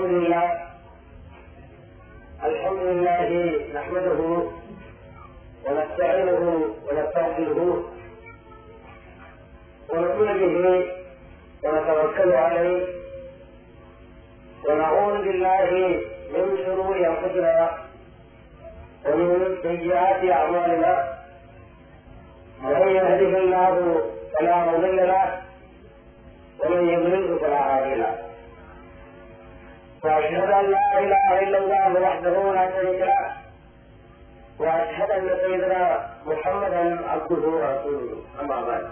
الحمد لله الحمد لله نحمده ونستعينه ونستغفره ونؤمن به ونتوكل عليه ونعوذ بالله من شرور انفسنا ومن سيئات اعمالنا من يهده الله فلا مضل له ومن يضلله فلا هادي له واشهد ان لا اله الا الله وحده لا شريك له واشهد ان سيدنا محمدا عبده ورسوله اما بعد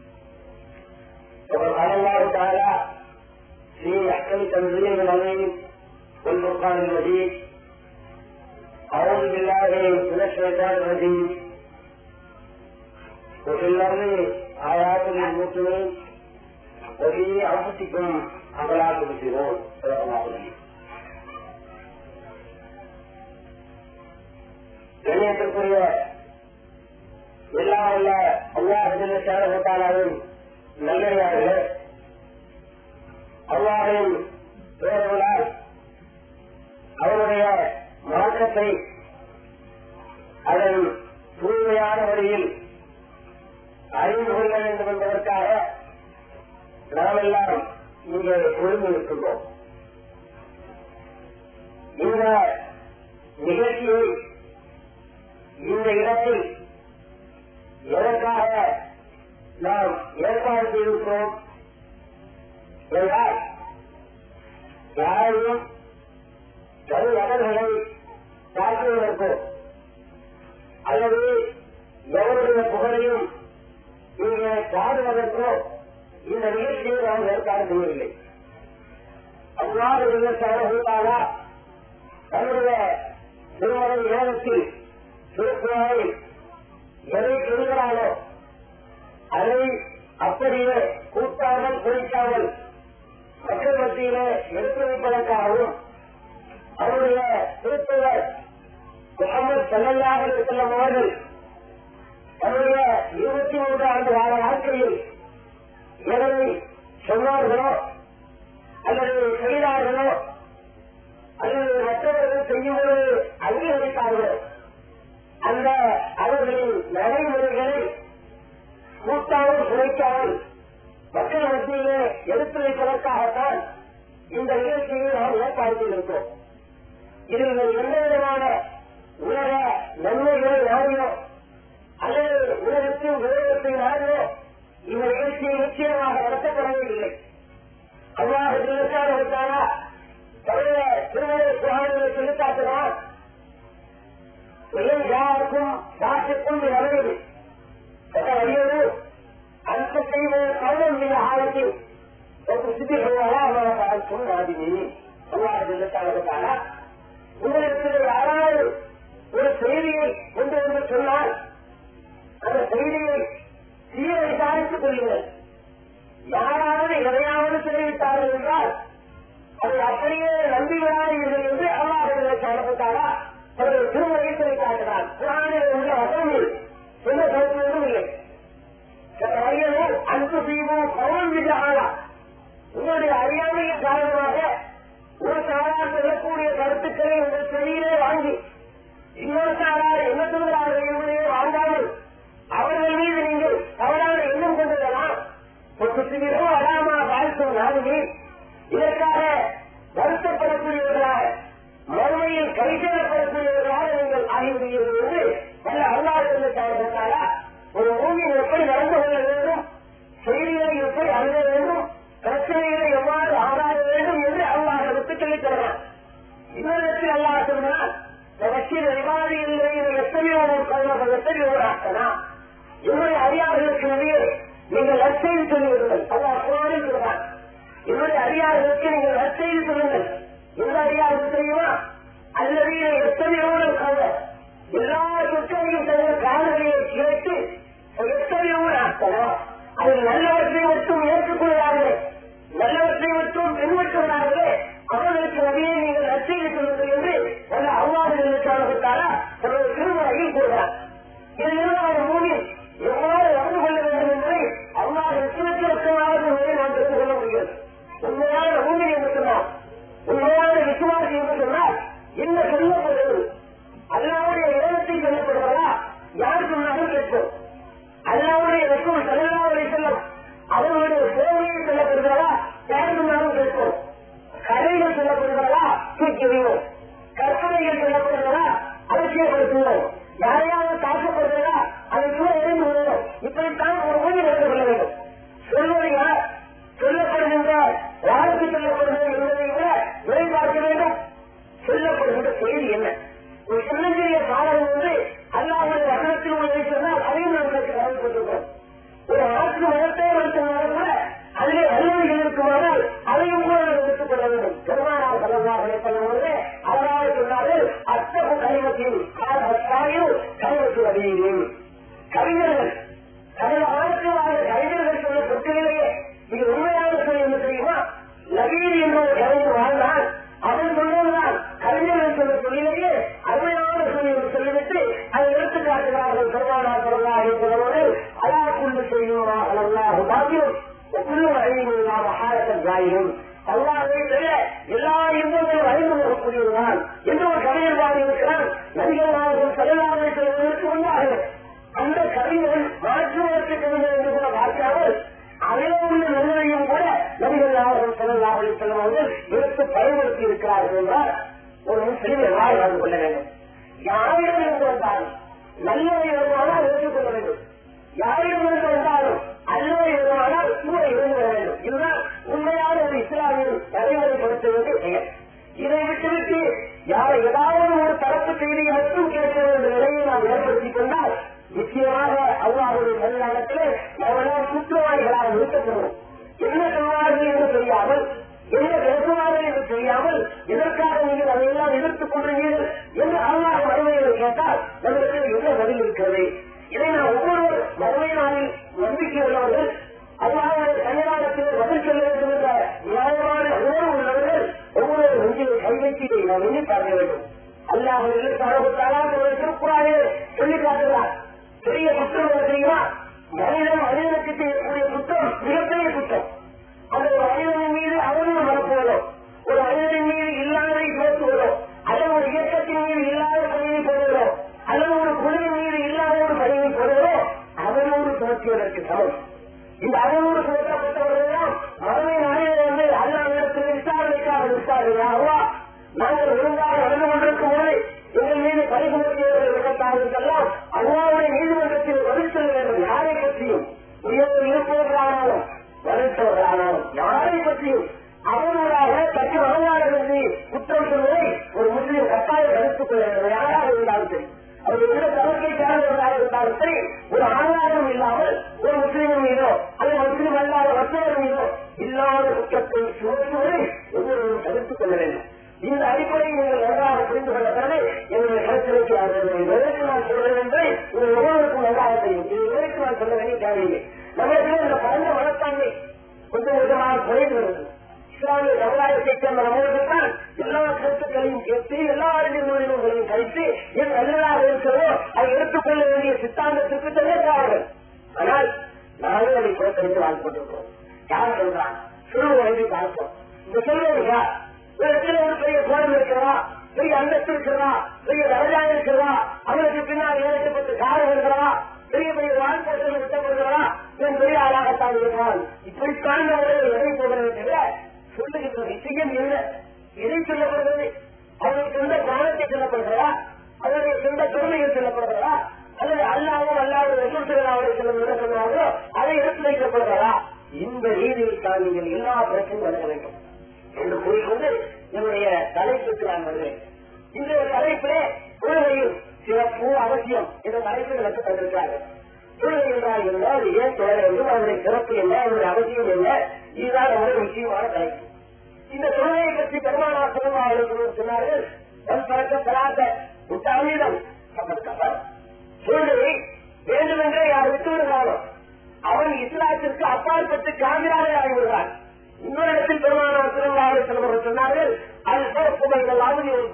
وقد قال الله تعالى في محكم تنزيل العظيم والفرقان المجيد اعوذ بالله من الشيطان الرجيم وفي الارض ايات للمسلمين وفي انفسكم افلا تبصرون صدق الله العظيم கண்ணியத்திற்குரிய எல்லாம் உள்ள அல்லாஹ் சேரப்பட்டாலும் நல்லடியார்களே அல்லாஹின் பேரவர்களால் அவருடைய மாற்றத்தை அதன் தூய்மையான வழியில் அறிந்து கொள்ள வேண்டும் என்பதற்காக நாம் எல்லாம் இங்கே ஒழுங்கு இருக்கின்றோம் இந்த நிகழ்ச்சியை இந்த இடத்தில் எதற்காக நாம் ஏற்பாடு செய்திருக்கிறோம் என்றால் யாரையும் தனி நபர்களை தாக்குவதற்கோ அல்லது எவருடைய புகழையும் இங்கே பாடுவதற்கோ இந்த நிகழ்ச்சியை நாம் ஏற்பாடு செய்யவில்லை அவ்வாறு விவசாயிகளாக தன்னுடைய திருமண நேரத்தில் திருக்குறளை எதை சொல்கிறானோ அதை அப்படியே கூட்டாமல் குளிக்காமல் மக்கள் மத்தியிலே எடுத்து வைப்பதற்காகவும் அவருடைய திருத்தவர் முகமது சல்லல்லாக செல்லும் அவர்கள் தன்னுடைய இருபத்தி மூன்று ஆண்டு கால வாழ்க்கையில் எதனை சொன்னார்களோ அல்லது செய்தார்களோ அல்லது மற்றவர்கள் செய்யும்போது அங்கீகரித்தார்களோ அந்த அவர்களின் நடைமுறைகளை கூட்டாமல் குறைக்காமல் மக்கள் மத்தியிலே எடுத்து வைப்பதற்காகத்தான் இந்த நிகழ்ச்சியை நாம் ஏற்பாடு செய்திருக்கிறோம் இதில் எந்த விதமான உலக நன்மைகளை நாடினோ அல்லது உலகத்தின் விரோதத்தை நாடினோ இந்த நிகழ்ச்சியை நிச்சயமாக நடத்தப்படவே இல்லை அவ்வாறு திருத்தாரா தன்னுடைய திருமண புராணங்களை சொல்லித்தாட்டினார் யாருக்கும் சாட்சிக்கும் நிலையில் வழியோடு அந்த செய்த கவனம் மிக ஆழத்தில் ஒரு சித்திகளாக சொன்னாதினி அல்லாஹால உங்களுக்கு யாராவது ஒரு செய்தியை கொண்டு வந்து சொன்னால் அந்த செய்தியை சீர விசாரித்துக் கொள்ளுங்கள் யாராவது எதையாவது தெரிவித்தார்கள் என்றால் அதை அப்படியே நம்பிவிடாதீர்கள் என்று அல்லாஹ் சொல்லப்பட்டாரா அவர்கள் திருமுறையை சொல்லி காட்டினார் குரானில் உள்ள வசனங்கள் எந்த கருத்தும் இல்லை அறியவும் அன்பு செய்வோம் பவன் விஜயாளா உங்களுடைய அறியாமையின் காரணமாக ஒரு சாரார் சொல்லக்கூடிய கருத்துக்களை உங்கள் செவியிலே வாங்கி இன்னொரு சாரார் என்ன சொல்கிறார்கள் என்பதையே வாங்காமல் அவர்கள் மீது நீங்கள் தவறான எண்ணம் கொண்டுள்ளலாம் ஒரு அலாமா வாழ்த்தும் நாடுமே இதற்காக வருத்தப்படக்கூடியவர்களாக மறுமையில் கைசெல்லப்படக்கூடியவர்களாக நீங்கள் ஆகிவிடுவீர்கள் என்று நல்ல அருளாளர்கள் சார்பாரா ஒரு பூமியில் எப்படி நடந்து கொள்ள வேண்டும் செய்திகளை எப்படி அணுக வேண்டும் பிரச்சனைகளை எவ்வாறு ஆராய வேண்டும் என்று அல்லாஹ் எடுத்து சொல்லித் தருவார் இன்னொரு அல்லாஹ் சொன்னால் வக்கீல் விவாதிகளில் எத்தனையோ ஒரு கல்வர்கள் எத்தனையோ ஒரு ஆக்கனா என்னுடைய அறியார்களுக்கு நிறைய நீங்கள் நற்செய்தி சொல்லுவீர்கள் அல்லாஹ் குரானில் சொல்றார் என்னுடைய அறியார்களுக்கு நீங்கள் நற்செய்தி சொல்லுங்கள் எந்த அறியாருக்கு தெரியுமா அல்லது எத்தனையோ கல்வ எல்லா சொற்களையும் தங்கள் காதலியை கேட்டு எத்தனையோ ஆக்கலாம் அதில் நல்லவற்றை மட்டும் ஏற்றுக்கொள்கிறார்கள் நல்லவற்றை மட்டும் பின்பற்றுகிறார்களே அவர்களுக்கு நபியை நீங்கள் நச்செய்தி சொல்லுங்கள் என்று நல்ல அவ்வாறு காரணத்தாரா தன்னுடைய திருமறையில் கூறுகிறார் இதில் அவர் மூவி எவ்வாறு நடந்து கொள்ள வேண்டும் என்பதை அவ்வாறு எத்தனைக்கு லட்சமாவது நாம் தெரிந்து கொள்ள முடியும் உண்மையான பூமி என்று சொன்னார் உண்மையான எடுத்து பயன்படுத்தி இருக்கிறார்கள் என்றால் ஒரு முஸ்லீம் எவ்வாறு நடந்து கொள்ள வேண்டும் யாரிடம் இருந்து வந்தாலும் நல்லவை வருமானால் ஏற்றுக்கொள்ள வேண்டும் யாரிடம் இருந்து வந்தாலும் அல்லவை வருமானால் கூட இருந்து வர வேண்டும் இதுதான் உண்மையான ஒரு இஸ்லாமியில் நடைமுறைப்படுத்துவது பெயர் இதை விட்டுவிட்டு யார் ஏதாவது ஒரு தரப்பு செய்தியை மட்டும் கேட்க வேண்டிய நிலையை நாம் ஏற்படுத்திக் கொண்டால் நிச்சயமாக அல்லாவுடைய மதியானத்திலே நாமெல்லாம் குற்றவாளிகளாக இருக்கப்படுவோம் என்ன சொல்வார்கள் என்று தெரியாமல் என்ன பேசுவார்கள் என்று தெரியாமல் எதற்காக நீங்கள் அதையெல்லாம் எதிர்த்துக் கொள்றீர்கள் என்று அல்லாஹ் மறுமையில் கேட்டால் நம்மளுக்கு என்ன பதில் இருக்கிறது இதை நாம் ஒவ்வொரு மறுமை நாளில் நம்பிக்கை உள்ளவர்கள் அல்லாவுடைய கல்யாணத்தில் பதில் சொல்ல வேண்டும் என்ற நியாயமான உணர்வு உள்ளவர்கள் ஒவ்வொரு நெஞ்சில் கை வைத்து இதை நாம் எண்ணி பார்க்க வேண்டும் அல்லாஹ் திருக்குறாரே சொல்லி காட்டுகிறார் பெரிய குற்றம் என்ன தெரியுமா மனிதன் மனிதனுக்கு செய்யக்கூடிய குற்றம் மிகப்பெரிய குற்றம் அந்த ஒரு மனிதனின் மீது அவனும் மனப்புவதோ ஒரு மனிதனின் மீது இல்லாததை பேசுவதோ அல்லது ஒரு இயக்கத்தின் மீது இல்லாத பணியை போடுவதோ அல்லது ஒரு குழுவின் மீது இல்லாத ஒரு பணியை போடுவதோ அவனோடு சுமத்துவதற்கு சமம் இந்த அவனோடு சுமத்தப்பட்டவர்களெல்லாம் மறுமை நாளில் வந்து அல்லாவிடத்தில் விசாரணைக்காக விசாரணை அவ்வா நாங்கள் ஒழுங்காக நடந்து கொண்டிருக்கும் போது எங்கள் மீது பரிசுமத்தியவர்கள் விடத்தார்களுக்கெல்லாம் அல்லாவுடைய நீதிமன்றத்தில் பதில் சொல்ல வேண்டும் யாரை பற்றியும் உயர்வு இருப்பவர்களானாலும் வருத்தவர்களானாலும் யாரை பற்றியும் அவர்களாக தக்க வரலாறு குற்றம் சொல்வதை ஒரு முஸ்லீம் கட்டாயம் கருத்துக் கொள்ள வேண்டும் யாராக இருந்தாலும் சரி அவர் எந்த தவற்றை சார்ந்தவர்களாக இருந்தாலும் சரி ஒரு ஆதாரம் இல்லாமல் ஒரு முஸ்லீம் மீதோ அல்லது முஸ்லீம் அல்லாத மற்றவர் மீதோ இல்லாத குற்றத்தை சுமத்துவதை ஒவ்வொருவரும் தவிர்த்துக் கொள்ள வேண்டும் இந்த அடிப்படையை நீங்கள் நன்றாக புரிந்து கொள்ள பிறகு என்னுடைய கருத்திற்கு எதற்கு நான் சொல்கிறேன் என்று உங்கள் ஒவ்வொருவருக்கும் நன்றாக தெரியும் இது எதற்கு நான் சொல்ல வேண்டிய தேவையில்லை நம்மளுக்கு இந்த பரந்த மனப்பான்மை கொஞ்சம் கொஞ்சமாக குறைந்து வருது இஸ்லாமிய சமுதாயத்தைச் சேர்ந்த நம்மளுக்கு தான் எல்லா கருத்துக்களையும் கேட்டு எல்லா அறிஞர்களையும் கழித்து எது நல்லதாக இருக்கிறதோ அதை எடுத்துக்கொள்ள வேண்டிய சித்தாந்தத்திற்கு தெரிவிக்கிறார்கள் ஆனால் நாங்கள் அதை புறக்கணித்து வாழ்ந்து கொண்டிருக்கிறோம் யார் சொல்றான் சிறு வயதை பார்ப்போம் இந்த சொல்லுவா இடத்துல ஒரு பெரிய கோலம் இருக்கிறதா பெரிய அந்தஸ்து இருக்கிறதா பெரிய தரஜா இருக்கிறதா அவனுக்கு பின்னால் ஏழைக்கப்பட்டு காரம் இருக்கிறதா பெரிய பெரிய வாழ்க்கை விட்டப்படுகிறதா இவன் பெரிய ஆளாகத்தான் இருக்கிறான் இப்படித்தான் அவர்கள் எதை போகிறது தவிர சொல்லுகின்ற விஷயம் என்ன எதை சொல்லப்படுகிறது அவர்களுக்கு எந்த ஞானத்தை சொல்லப்படுகிறதா அவருடைய சொந்த பெருமைகள் சொல்லப்படுகிறதா அல்லது அல்லாவும் அல்லாத ரசூல்களை சொல்ல சொன்னார்களோ அதை எடுத்து வைக்கப்படுகிறதா இந்த ரீதியில் தான் நீங்கள் எல்லா பிரச்சனையும் வழங்க வேண்டும் என்று கூறிக்கொண்டு என்னுடைய தலைப்புக்கு நான் வருவேன் இந்த தலைப்பிலே தொழுகையில் சிறப்பு அவசியம் என்ற தலைப்பு எனக்கு தந்திருக்கிறார்கள் தொழுகை என்றால் என்ன அது ஏன் தொழ வேண்டும் அதனுடைய சிறப்பு என்ன அதனுடைய அவசியம் என்ன இதுதான் நம்முடைய முக்கியமான தலைப்பு இந்த தொழுகையை பற்றி பெருமானா சிவமா அவர்கள் சொன்னார்கள் தன் பழக்க பெறாத உத்தாமிடம் தொழுகை வேண்டுமென்றே யார் விட்டு விடுகிறானோ அவன் இஸ்லாத்திற்கு அப்பாற்பட்டு காவிராக ஆகிவிடுவான் இன்னொரு இடத்தில் பெருமானார் திருவிழாவை செல்வர்கள் சொன்னார்கள் அது சிறப்புமைகள்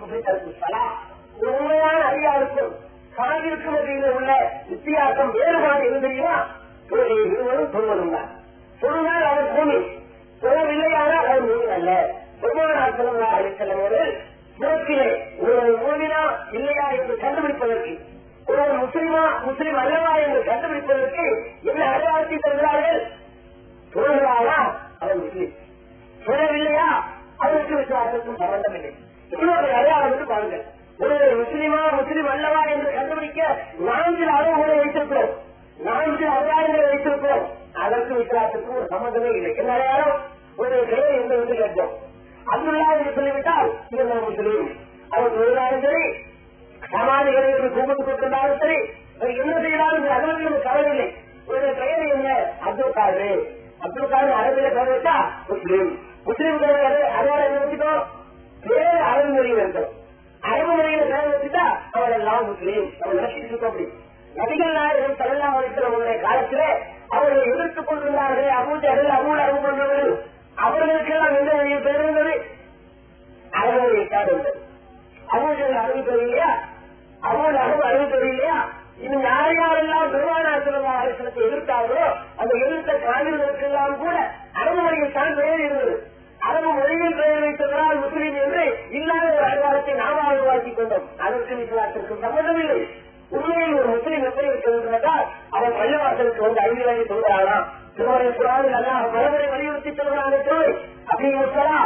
ஒரு உண்மையான அறியாருக்கும் காவிற்கும் மத்தியில் உள்ள வித்தியாசம் வேறுபாடு எது தெரியுமா தொழிலை இருவரும் சொல்வதும் தான் சொன்னால் அவர் பூமி சொல்லவில்லையானால் அவர் மூமி அல்ல பெருமானார் திருவிழாவை செல்வர்கள் நோக்கிலே ஒருவர் மூமினா இல்லையா என்று கண்டுபிடிப்பதற்கு ஒருவர் முஸ்லிமா முஸ்லிம் அல்லவா என்று கண்டுபிடிப்பதற்கு என்ன அடையாளத்தை தருகிறார்கள் தொழுகிறாரா அவன் முஸ்லிம் சொல்லவில்லையா அதற்கு விசுவாசத்துக்கும் சம்பந்தம் இல்லை இன்னொரு அடையாளம் என்று பாருங்கள் ஒருவர் முஸ்லிமா முஸ்லிம் அல்லவா என்று கண்டுபிடிக்க நான்கு அளவுகளை வைத்திருக்கிறோம் நான்கு அடையாளங்களை வைத்திருக்கிறோம் அதற்கு விசுவாசத்துக்கும் ஒரு சம்பந்தமே இல்லை என்ன அடையாளம் ஒரு பெயர் என்று வந்து கேட்போம் அப்துல்லா என்று சொல்லிவிட்டால் இவர் நான் முஸ்லீம் அவர் தொழிலாளரும் சரி சமாதிகளை கூப்பிட்டு கொடுத்திருந்தாலும் சரி என்ன செய்யலாம் அதற்கு கவலையில்லை ஒரு பெயர் என்ன அப்துல் காதரு அப்துல் காதர் அரபில பெயர் வச்சா முஸ்லீம் முஸ்லீம் பெயர் அதோட என்ன வச்சுக்கோ பேர் அரபு மொழியில் இருக்கும் அரபு மொழியில பெயர் வச்சுட்டா அவள் எல்லாம் முஸ்லீம் அவள் நினைச்சிட்டு இருக்கோம் அப்படி நபிகள் நாயகம் தமிழ்நாடு இருக்கிறவங்களுடைய காலத்திலே அவர்களை எதிர்த்துக் கொண்டிருந்தார்கள் அபூஜர்கள் அபூல் அறிவு கொண்டவர்கள் அவர்களுக்கெல்லாம் எந்த மொழியில் பெயர் இருந்தது அரபு மொழிக்காக இருந்தது அபூஜர்கள் அறிவு தெரியலையா அபூல் அறிவு அறிவு தெரியலையா இன்னும் யார் யாரெல்லாம் பெருமானாசிரமத்தை எதிர்த்தார்களோ அந்த எதிர்த்த காவிர்களுக்கெல்லாம் கூட அரபு மொழியில் தான் பெயர் இருந்தது அரபு மொழியில் பெயர் வைத்ததனால் முஸ்லீம் என்று இல்லாத ஒரு அடையாளத்தை நாம உருவாக்கிக் கொண்டோம் அதற்கு விசுவாசத்திற்கு சம்பந்தமில்லை உண்மையில் ஒரு முஸ்லீம் எப்படி இருக்க வேண்டும் என்றால் அவன் பள்ளிவாசலுக்கு வந்து அறிவியலை சொல்கிறானா திருமணம் குரானில் அல்லாஹ் பலமுறை வலியுறுத்தி சொல்கிறானே தோய் அப்படி சொல்லா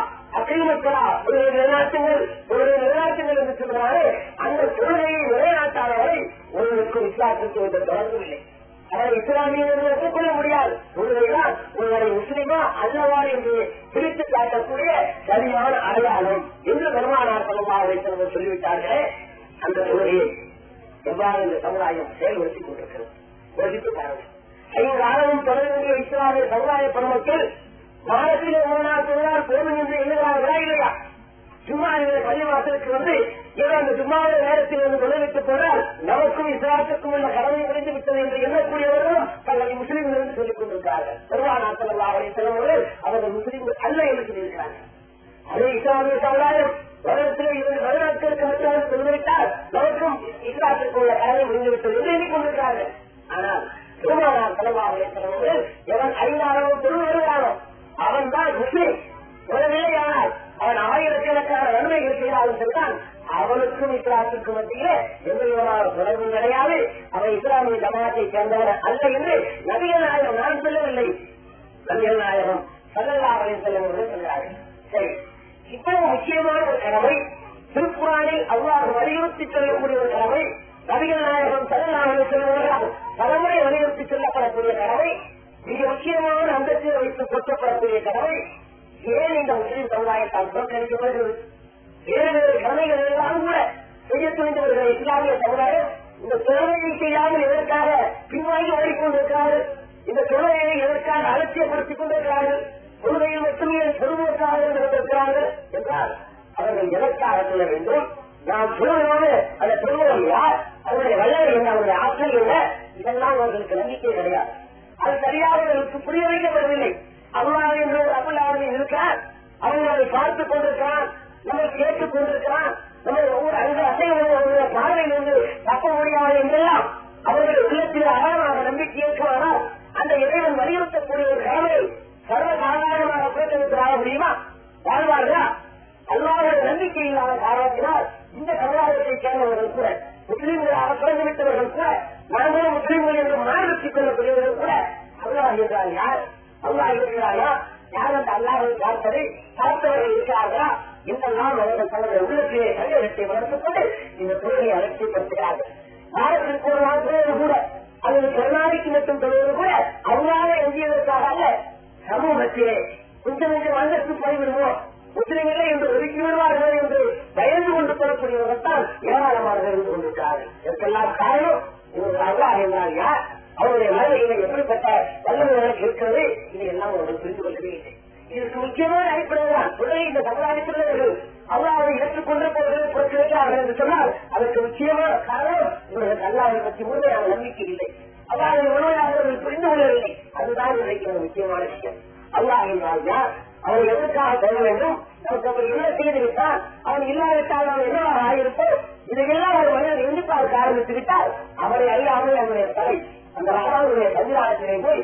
அக்கிரமத்தலா ஒரு நிலைநாட்டுங்கள் ஒரு நிலைநாட்டுங்கள் என்று சொல்றாரு அந்த தொழுகையை நிலைநாட்டாதவரை உங்களுக்கும் இஸ்லாத்திற்கு எந்த தொடர்பு இல்லை அவர் இஸ்லாமியர்கள் ஒப்புக்கொள்ள முடியாது உண்மைதான் உங்களை முஸ்லிமா அல்லவா என்று பிரித்து காட்டக்கூடிய சரியான அடையாளம் என்று பெருமானார் சமமாக சொல்லிவிட்டார்களே அந்த தொழுகையை எவ்வாறு இந்த சமுதாயம் செயல்படுத்திக் கொண்டிருக்கிறது யோசித்து பாருங்கள் ஐந்து ஆழமும் தொடர்புடைய இஸ்லாமிய சமுதாய பெருமக்கள் மாதத்திலே ஒரு நாள் தொழிலாளர் போதும் என்று எழுதுகிறார்களா இல்லையா சும்மா இந்த பள்ளிவாசலுக்கு வந்து ஏதோ அந்த சும்மாவுடைய நேரத்தில் வந்து தொழிலுக்கு போனால் நமக்கும் இஸ்லாத்துக்கும் உள்ள கடமை முடிந்து விட்டது என்று எண்ணக்கூடியவர்களும் தங்களை முஸ்லீம்கள் என்று சொல்லிக் கொண்டிருக்கிறார்கள் பெருமானார் அவரை செல்வர்கள் அவர்கள் முஸ்லீம்கள் அல்ல என்று சொல்லியிருக்கிறார்கள் அதே இஸ்லாமிய சமுதாயம் வருடத்தில் இரண்டு வருடத்திற்கு மட்டும் சொல்லிவிட்டால் நமக்கும் இஸ்லாத்திற்கு உள்ள கடமை முடிந்துவிட்டது என்று எண்ணிக்கொண்டிருக்கிறார்கள் ஆனால் பெருமானார் செலவாக செல்வர்கள் எவன் ஐந்தாயிரம் தொழில் வருகிறானோ அவன் தான் முஸ்லீம் உடனேயானால் அவன் ஆயிரக்கணக்கான நன்மைகள் செய்தாலும் சரிதான் அவனுக்கும் இஸ்லாத்திற்கும் மத்தியிலே எந்த விதமான தொடர்பு கிடையாது அவன் இஸ்லாமிய ஜமாத்தை சேர்ந்தவன் அல்ல என்று நபிகள் நாயகம் நான் சொல்லவில்லை நபிகள் நாயகம் சல்லல்லாஹலை செல்லும் சொல்கிறார்கள் சரி இவ்வளவு முக்கியமான ஒரு கடமை திருக்குறானில் அவ்வாறு வலியுறுத்தி சொல்லக்கூடிய ஒரு கடமை நபிகள் நாயகம் சல்லல்லாஹலை செல்வர்களால் பலமுறை வலியுறுத்தி சொல்லப்படக்கூடிய கடமை மிக முக்கியமான அந்தத்தில் வைத்து கொட்டப்படக்கூடிய கடமை ஏன் இந்த முஸ்லீம் சமுதாயத்தால் புறக்கணிக்கப்படுகிறது வேறு வேறு கடமைகள் எல்லாம் கூட செய்ய துணிந்தவர்கள் இஸ்லாமிய சமுதாயம் இந்த தொழுகையை செய்யாமல் எதற்காக பின்வாங்கி ஓடிக்கொண்டிருக்கிறார்கள் இந்த தொழுகையை எதற்காக அலட்சியப்படுத்திக் கொண்டிருக்கிறார்கள் தொழுகையில் மட்டுமே பொதுமக்காக இருந்திருக்கிறார்கள் என்றால் அவர்கள் எதற்காக சொல்ல வேண்டும் நாம் சொல்லுவோடு அந்த சொல்லுவோம் யார் அவருடைய வல்லமை என்ன அவருடைய ஆற்றல் என்ன இதெல்லாம் அவர்களுக்கு நம்பிக்கை கிடையாது அது சரியாக அவர்களுக்கு புரிய வைக்கப்படவில்லை அல்லாஹ் என்று அல்லாஹ் இருக்கிறார் அவங்க அதை பார்த்துக் கொண்டிருக்கிறான் நம்மை கேட்டுக் கொண்டிருக்கிறான் நம்ம ஒவ்வொரு அங்க அசைவ பார்வையில் இருந்து தப்ப முடியாது என்றெல்லாம் அவர்கள் உள்ளத்தில் ஆழமாக நம்பிக்கை இருக்குமானால் அந்த இறைவன் வலியுறுத்தக்கூடிய ஒரு கடமை சர்வ சாதாரணமாக புறக்கணிக்கிறாக முடியுமா வாழ்வார்களா அல்லாத நம்பிக்கை இல்லாத காரணத்தினால் இந்த சமுதாயத்தை சேர்ந்தவர்கள் கூட முஸ்லீம்களாக பிறந்துவிட்டவர்கள் கூட நாங்களும் முஸ்லீம்கள் என்று மாறுபடுத்திக் கொள்ளக்கூடியவர்கள் கூட அல்லாஹ் என்றால் யார் அல்லாஹ் இருக்கிறாயா யார் அந்த அல்லாஹை பார்ப்பது பார்த்தவர்கள் இருக்கிறார்களா என்றெல்லாம் அவர்கள் தங்களுடைய உள்ளத்திலே சந்தேகத்தை வளர்த்துக் கொண்டு இந்த தொழிலை அலட்சியப்படுத்துகிறார்கள் வாரத்திற்கு ஒரு நாட்களோடு கூட அல்லது கருணாநிதிக்கு மட்டும் தொழில் கூட அல்லாத எஞ்சியதற்காக அல்ல சமூகத்திலே கொஞ்சம் கொஞ்சம் அந்தஸ்து போய்விடுவோம் முஸ்லிம்களே என்று ஒதுக்கி விடுவார்கள் என்று பயந்து கொண்டு கொள்ளக்கூடியவர்கள் தான் ஏராளமானவர் இருந்து கொண்டிருக்கிறார்கள் இதற்கெல்லாம் காரணம் இவர்கள் அல்லாஹ் என்றால் யார் அவருடைய மனதிலே எப்படிப்பட்ட வல்லமைகளுக்கு இருக்கிறது இதை எல்லாம் அவர்கள் புரிந்து கொள்ளவே இல்லை இதற்கு முக்கியமான அடிப்படைதான் தொழிலை இந்த சமுதாயத்திலுள்ளவர்கள் அல்லாவை ஏற்றுக்கொண்ட போது புறக்கிறார்கள் என்று சொன்னால் அதற்கு முக்கியமான காரணம் இவர்களுக்கு அல்லாவை பற்றி முழுமையான நம்பிக்கை இல்லை அல்லாவை முழுமையாக அவர்கள் புரிந்து கொள்ளவில்லை அதுதான் இன்றைக்கு முக்கியமான விஷயம் அல்லாஹ் என்றால் யார் அவன் எதற்காக சொல்ல வேண்டும் நமக்கு அவர் என்ன செய்துவிட்டால் அவன் இல்லாவிட்டால் நாம் என்னவாக ஆகியிருப்போம் இதையெல்லாம் ஒரு மனிதன் எண்ணி பார்க்க ஆரம்பித்து விட்டால் அவரை அறியாமல் அவருடைய தலை அந்த ரஹ்மானுடைய சஞ்சிதாரத்திலே போய்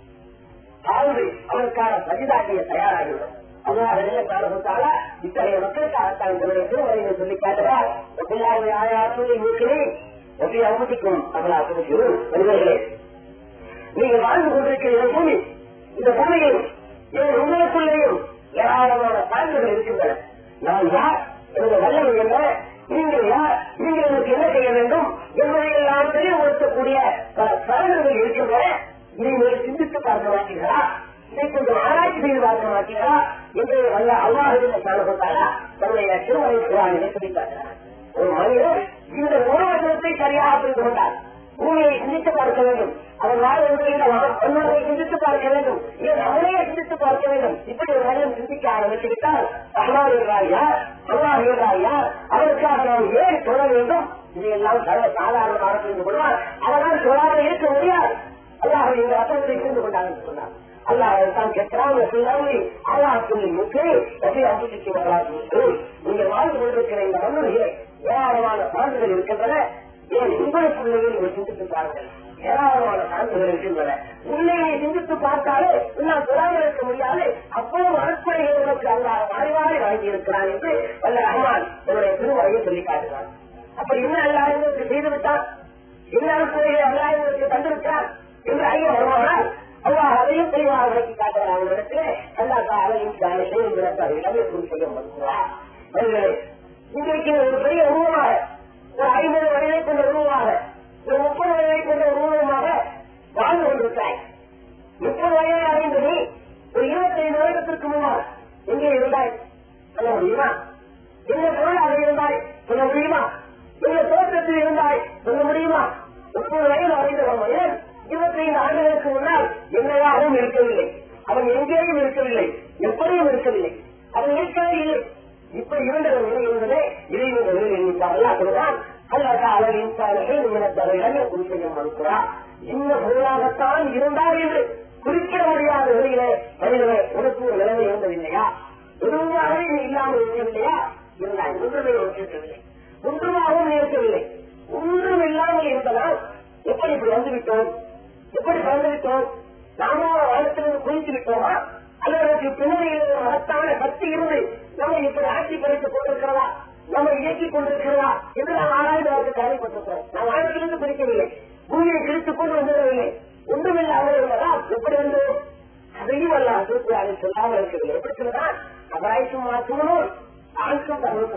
ஆழ்ந்து அவனுக்கான சஜிதாக்கிய தயாராகிவிடும் அல்லாஹ் நிலையத்தால இத்தகைய மக்களுக்காகத்தான் இதனுடைய திருமறையை சொல்லி காட்டுகிறார் எல்லாருடைய ஆயாசத்தை நீக்கிறேன் ஒப்பி அவமதிக்கும் அவளாக்கு மனிதர்களே நீங்கள் வாழ்ந்து கொண்டிருக்கிற பூமி இந்த பூமியில் என் உங்களுக்குள்ளேயும் ஏராளமான சான்றுகள் இருக்கின்றன நான் யார் எனது வல்லமை என்ன நீங்கள் யார் நீங்கள் எனக்கு என்ன செய்ய வேண்டும் என்பதை எல்லாம் தெளிவுபடுத்தக்கூடிய பல சான்றுகள் இருக்கின்றன இதை நீங்கள் சிந்தித்து பார்க்க மாட்டீர்களா இதை கொஞ்சம் ஆராய்ச்சி செய்து பார்க்க மாட்டீர்களா என்று வல்ல அல்லாஹின் காணப்பட்டாரா தன்னுடைய திருமலை குரானிலே சொல்லித்தார்கள் ஒரு மனிதர் இந்த ஒரு வசனத்தை சரியாக புரிந்து கொண்டார் பூமியை சிந்தித்து பார்க்க வேண்டும் அவன் வாழ்வதை மன்னரை சிந்தித்து பார்க்க வேண்டும் இவன் அவனையே சிந்தித்து பார்க்க வேண்டும் இப்படி ஒரு மனிதன் சிந்திக்க ஆரம்பித்து விட்டால் அல்லாஹ் என்றால் யார் அல்லாஹ் என்றால் யார் அவருக்காக நாம் ஏன் சொல்ல வேண்டும் இதையெல்லாம் சர்வ சாதாரணமாக புரிந்து கொள்வார் அதனால் சொல்லாத இருக்க முடியாது அல்லாஹ் இந்த வசனத்தை புரிந்து கொண்டார் என்று சொன்னார் அல்லாஹ் தான் கேட்கிறான் சொல்லாமி அல்லாஹ் சொல்லி முக்கிய எப்படி அம்பிக்கு வரலாற்று நீங்கள் வாழ்ந்து கொண்டிருக்கிற இந்த மண்ணிலே ஏராளமான சான்றுகள் இருக்கின்றன ஏன் உங்களுக்குள்ளேயே நீங்கள் சிந்தித்து பாருங்கள் ஏராளமான சான்றுகள் இருக்கின்றன உண்மையை சிந்தித்து பார்த்தாலே நான் சொல்லாமல் இருக்க முடியாது அப்போது அனுப்படைகள் உனக்கு அல்லாஹ் மாறி மாறி வாங்கி இருக்கிறான் என்று வல்ல ரஹ்மான் என்னுடைய திருமறையை சொல்லி காட்டுகிறான் அப்ப என்ன அல்லாஹ் உங்களுக்கு செய்து விட்டான் என்ன அனுப்படையை அல்லாஹ் உங்களுக்கு தந்திருக்கிறான் என்று ஐயா வருவானால் அல்லாஹ் அதையும் தெளிவாக விளக்கி காட்டுகிறார் இடத்துல அல்லாஹ் அதையும் செய்யும் எல்லாமே குறி செய்ய மறுக்கிறார் இன்றைக்கு ஒரு பெரிய உருவமாக ஒரு ஐம்பது வயதை கொண்ட உருவமாக ஒரு முப்பது வயதை கொண்ட உருவமாக வாழ்ந்து கொண்டிருக்கிறாய் முப்பது வயதை அடைந்த நீ ஒரு இருபத்தைந்து வருடத்திற்கு முன்னால் எங்கே இருந்தாய் சொல்ல முடியுமா என்ன பொருளாக இருந்தாய் சொல்ல முடியுமா என்ன தோற்றத்தில் இருந்தாய் சொல்ல முடியுமா முப்பது வயது அடைந்த மனிதன் இருபத்தைந்து ஆண்டுகளுக்கு முன்னால் என்னவாகவும் இருக்கவில்லை அவன் எங்கேயும் இருக்கவில்லை எப்படியும் இருக்கவில்லை அவன் இருக்கவே இல்லை இப்ப இருந்த நிலை என்பதே இறைவன் நிலை எண்ணிப்பார்கள் அப்படிதான் அல்லது அவர் இன்சார்கள் நிமிடத்தவர்களை குறிப்பிட மறுக்கிறார் இந்த பொருளாகத்தான் இருந்தார் என்று குறிப்பிட முடியாத நிலையிலே மனிதனை உனக்கு ஒரு நிலைமை இருந்ததில்லையா எதுவாகவே நீ இல்லாமல் இருக்கவில்லையா இருந்தாய் ஒன்றுமே இருக்கவில்லை ஒன்றுமாகவும் இருக்கவில்லை ஒன்றும் இல்லாமல் இருந்ததால் எப்படி இப்படி வந்துவிட்டோம் எப்படி வந்துவிட்டோம் நாம வாழ்த்திலிருந்து குறித்து விட்டோமா அல்லது பின்னணியில் ஒரு மகத்தான சக்தி இருந்து நம்ம இப்படி ஆட்சி படைத்துக் கொண்டிருக்கிறதா நம்ம இயக்கிக் கொண்டிருக்கிறதா என்று நாம் ஆராய்ந்து அவருக்கு கவலைப்பட்டிருக்கிறோம் நாம் வாழ்க்கையிலிருந்து பிடிக்கவில்லை பூமியை கிழித்துக் கொண்டு வந்துடவில்லை ஒன்றுமில்லாமல் இருந்ததா எப்படி வந்தோம் அதையும் அல்ல திருப்பியாரை சொல்லாமல் இருக்கவில்லை எப்படி சொல்லதான் அவராய்க்கும் மாற்றமும் ஆழ்க்கும் தமிழ்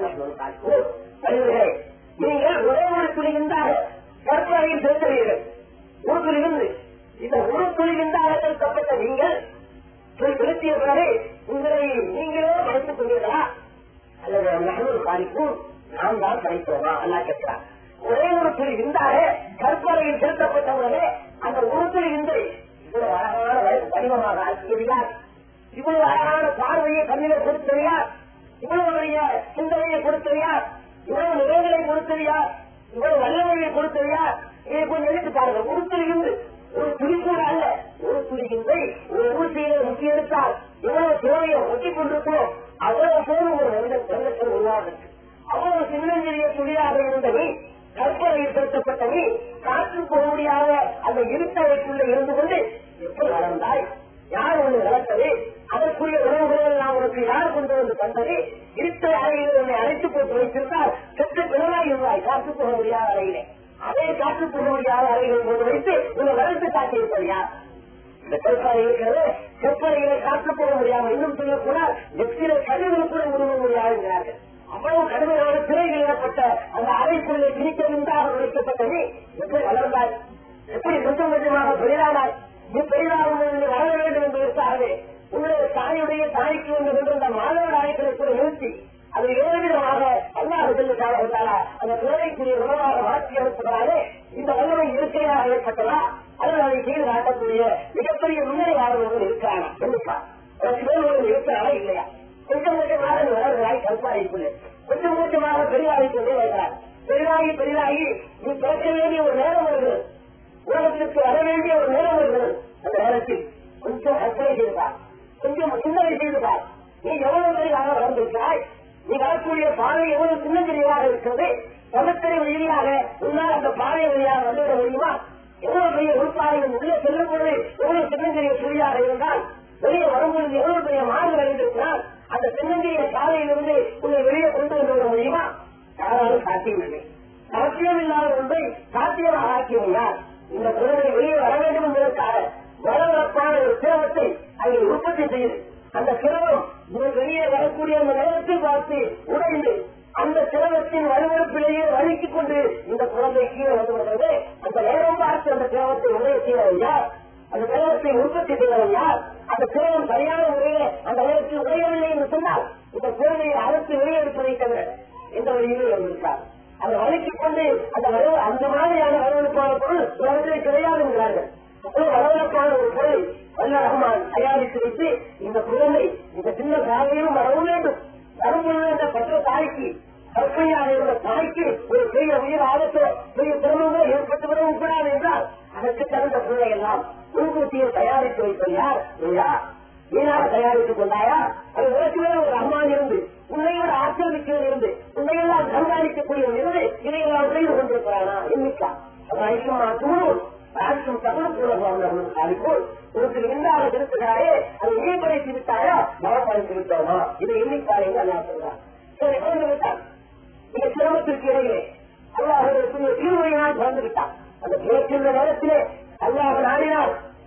கூட வருகிறே நீங்கள் ஒரே ஒரு துணிகின்றாக கற்பனையில் சேர்க்கிறீர்கள் ஒரு துணிகின்று இந்த ஒரு துணிகின்றாக கப்பட்ட நீங்கள் செலுத்திய பிறகு உங்களை நீங்களே படைத்துக் கொண்டீர்களா அல்லது நகர் காணிக்கும் நாம் தான் படைத்தோமா அல்லா கேட்கிறார் ஒரே ஒரு துளி விந்தாக கற்பனையில் செலுத்தப்பட்டவுடனே அந்த ஒரு துளி விந்தை இவ்வளவு அழகான வடிவமாக ஆக்கியதார் இவ்வளவு அழகான பார்வையை கண்ணில கொடுத்தது யார் இவ்வளவு பெரிய சிந்தனையை கொடுத்தது யார் இவ்வளவு நிலைகளை கொடுத்தது யார் இவ்வளவு வல்லமையை கொடுத்தது யார் இதை கொஞ்சம் நினைத்து பாருங்க ஒரு துளி விந்து ஒரு துளி கூட அல்ல ஒரு துளிகின்றை ஒரு ஊசியில முக்கி எடுத்தால் எவ்வளவு தேவையை ஒட்டி கொண்டிருக்கிறோம் அவ்வளவு பேரும் ஒரு மனிதன் தங்கத்தில் உருவாகுது அவ்வளவு சின்னஞ்சிறிய துளியாக இருந்தவை கற்பனையில் செலுத்தப்பட்டவை காற்று போக முடியாத அந்த இருட்டவைக்குள்ள இருந்து கொண்டு எப்படி வளர்ந்தாய் யார் ஒன்று வளர்த்தது அதற்குரிய உணவுகளை எல்லாம் உனக்கு யார் கொண்டு வந்து தந்தது இருட்ட அறையில் உன்னை அழைத்து போட்டு வைத்திருந்தால் செத்து பிறனாய் இருந்தாய் காற்று போக முடியாத அறையிலே அதே காற்று போக முடியாத அறைகள் கொண்டு வைத்து உன்னை வளர்த்து காட்டியிருப்பது யார் இந்த கற்பனை இருக்கிறது கற்பனையில காற்று போக முடியாம இன்னும் சொல்லக்கூடாது நெற்றியில கழிவுகள் கூட உருவ முடியாதுங்கிறார்கள் அவ்வளவு கடுமையான திரைகள் இடப்பட்ட அந்த அறைக்குள்ளே பிரிக்க நின்றாக வைக்கப்பட்டது எப்படி வளர்ந்தாய் எப்படி கொஞ்சம் கொஞ்சமாக பெரிதானாய் நீ பெரிதாகும் வளர வேண்டும் என்பதற்காகவே உங்களுடைய தாயுடைய தாய்க்கு வந்து கொண்டிருந்த மாணவர் ஆய்வுகளை கூட நிறுத்தி அது ஏழு விதமாக அல்லாஹ் செல்லுக்காக அந்த குழந்தைக்குரிய உணவாக மாற்றி அனுப்புகிறாரே இந்த வல்லமை இயற்கையாக ஏற்பட்டதா அல்லது அதை செய்து காட்டக்கூடிய மிகப்பெரிய முன்னேறியாளர்கள் இருக்கிறாங்க கண்டிப்பா சிவர்கள் இருக்கிறாரா இல்லையா கொஞ்சம் கொஞ்சமாக வளர்கிறாய் கல்பாரிக்குள்ளே கொஞ்சம் கொஞ்சமாக பெரிதாகிக் கொண்டே வருகிறார் பெரிதாகி பெரிதாகி நீ பிறக்க வேண்டிய ஒரு நேரம் வருகிறது உலகத்திற்கு வர வேண்டிய ஒரு நேரம் வருகிறது அந்த நேரத்தில் கொஞ்சம் கற்பனை செய்தார் கொஞ்சம் சிந்தனை செய்தார் நீ எவ்வளவு பெரிதாக வளர்ந்திருக்கிறாய் நீ வரக்கூடிய பாதை எவ்வளவு சின்னஞ்சிறியதாக இருக்கிறது சமத்தரை வழியாக உன்னால் அந்த பாதை வழியாக வந்துவிட முடியுமா எவ்வளவு பெரிய உறுப்பாளையம் உள்ளே செல்லும் பொழுது எவ்வளவு சின்னஞ்சிறிய புலியாக இருந்தால் வெளியே வரும்பொழுது எவ்வளவு பெரிய மாறு அடைந்திருக்கிறார் அந்த சின்னஞ்சிறிய பாதையிலிருந்து உன்னை வெளியே கொண்டு வந்து விட முடியுமா யாராலும் சாத்தியமில்லை சாத்தியம் இல்லாத ஒன்றை சாத்தியமாக ஆக்கியுள்ளார் இந்த குழந்தை வெளியே வர வேண்டும் என்பதற்காக வளவளப்பான ஒரு சிரமத்தை அங்கே உற்பத்தி செய்து அந்த சிரமம் வெளியே வரக்கூடிய அந்த நேரத்தில் பார்த்து உடைந்து அந்த சிரமத்தின் வலுவழுப்பிலேயே வழுக்கிக் கொண்டு இந்த குழந்தை கீழே வந்து வருகிறது அந்த நேரம் பார்த்து அந்த சிரமத்தை உடைய செய்தவன் யார் அந்த சிரமத்தை உற்பத்தி செய்தவன் யார் அந்த சிரமம் சரியான முறையில அந்த நேரத்தில் உடையவில்லை என்று சொன்னால் இந்த குழந்தையை அறுத்து வெளியெடுப்பதை தவிர எந்த வழியிலும் இருந்திருக்கார் அதை வழுக்கிக் கொண்டு அந்த வரவு அந்த மாதிரியான வரவழைப்பான பொருள் உலகத்தில் கிடையாது என்கிறார்கள் வரவழைப்பான ஒரு பொருள் வல்ல ரஹ்மான் தயாரித்து வைத்து இந்த குழந்தை இந்த சின்ன சாலையிலும் வரவும் வேண்டும் வரும்பொழுது அந்த பற்ற தாய்க்கு கற்பனையாக இருந்த தாய்க்கு ஒரு பெரிய உயிர் ஆபத்தோ பெரிய சிரமங்களோ ஏற்பட்டு விடவும் கூடாது என்றால் அதற்கு தகுந்த பிள்ளை எல்லாம் முன்கூட்டியை தயாரித்து வைப்பது யார் நீயா நீனாக தயாரித்துக் கொண்டாயா அது உனக்கு மேல ஒரு ரஹ்மான் இருந்து உன்னையோட ஆற்றல் மிக்கவர் இருந்து உன்னையெல்லாம் கண்காணிக்கக்கூடிய இருந்து இதையெல்லாம் செய்து கொண்டிருக்கிறானா எண்ணிக்கா அது ஐக்கியமா தூணும் ராஜ்யம் தகவல் காலிப்போல் உனக்கு இல்லாத இருக்கிறாரே அதை இணைப்படுத்தி விட்டாரா பலப்படுத்தி விட்டோமா இதை எண்ணிக்காய் என்று அல்லா சொல்றார் சரி குறைந்து விட்டான் இந்த சிரமத்திற்கு இடையே அல்லாஹ் தீர்வையினால் பிறந்து விட்டான் அந்த பிறக்கின்ற நேரத்திலே அல்லாஹ் நாடினால்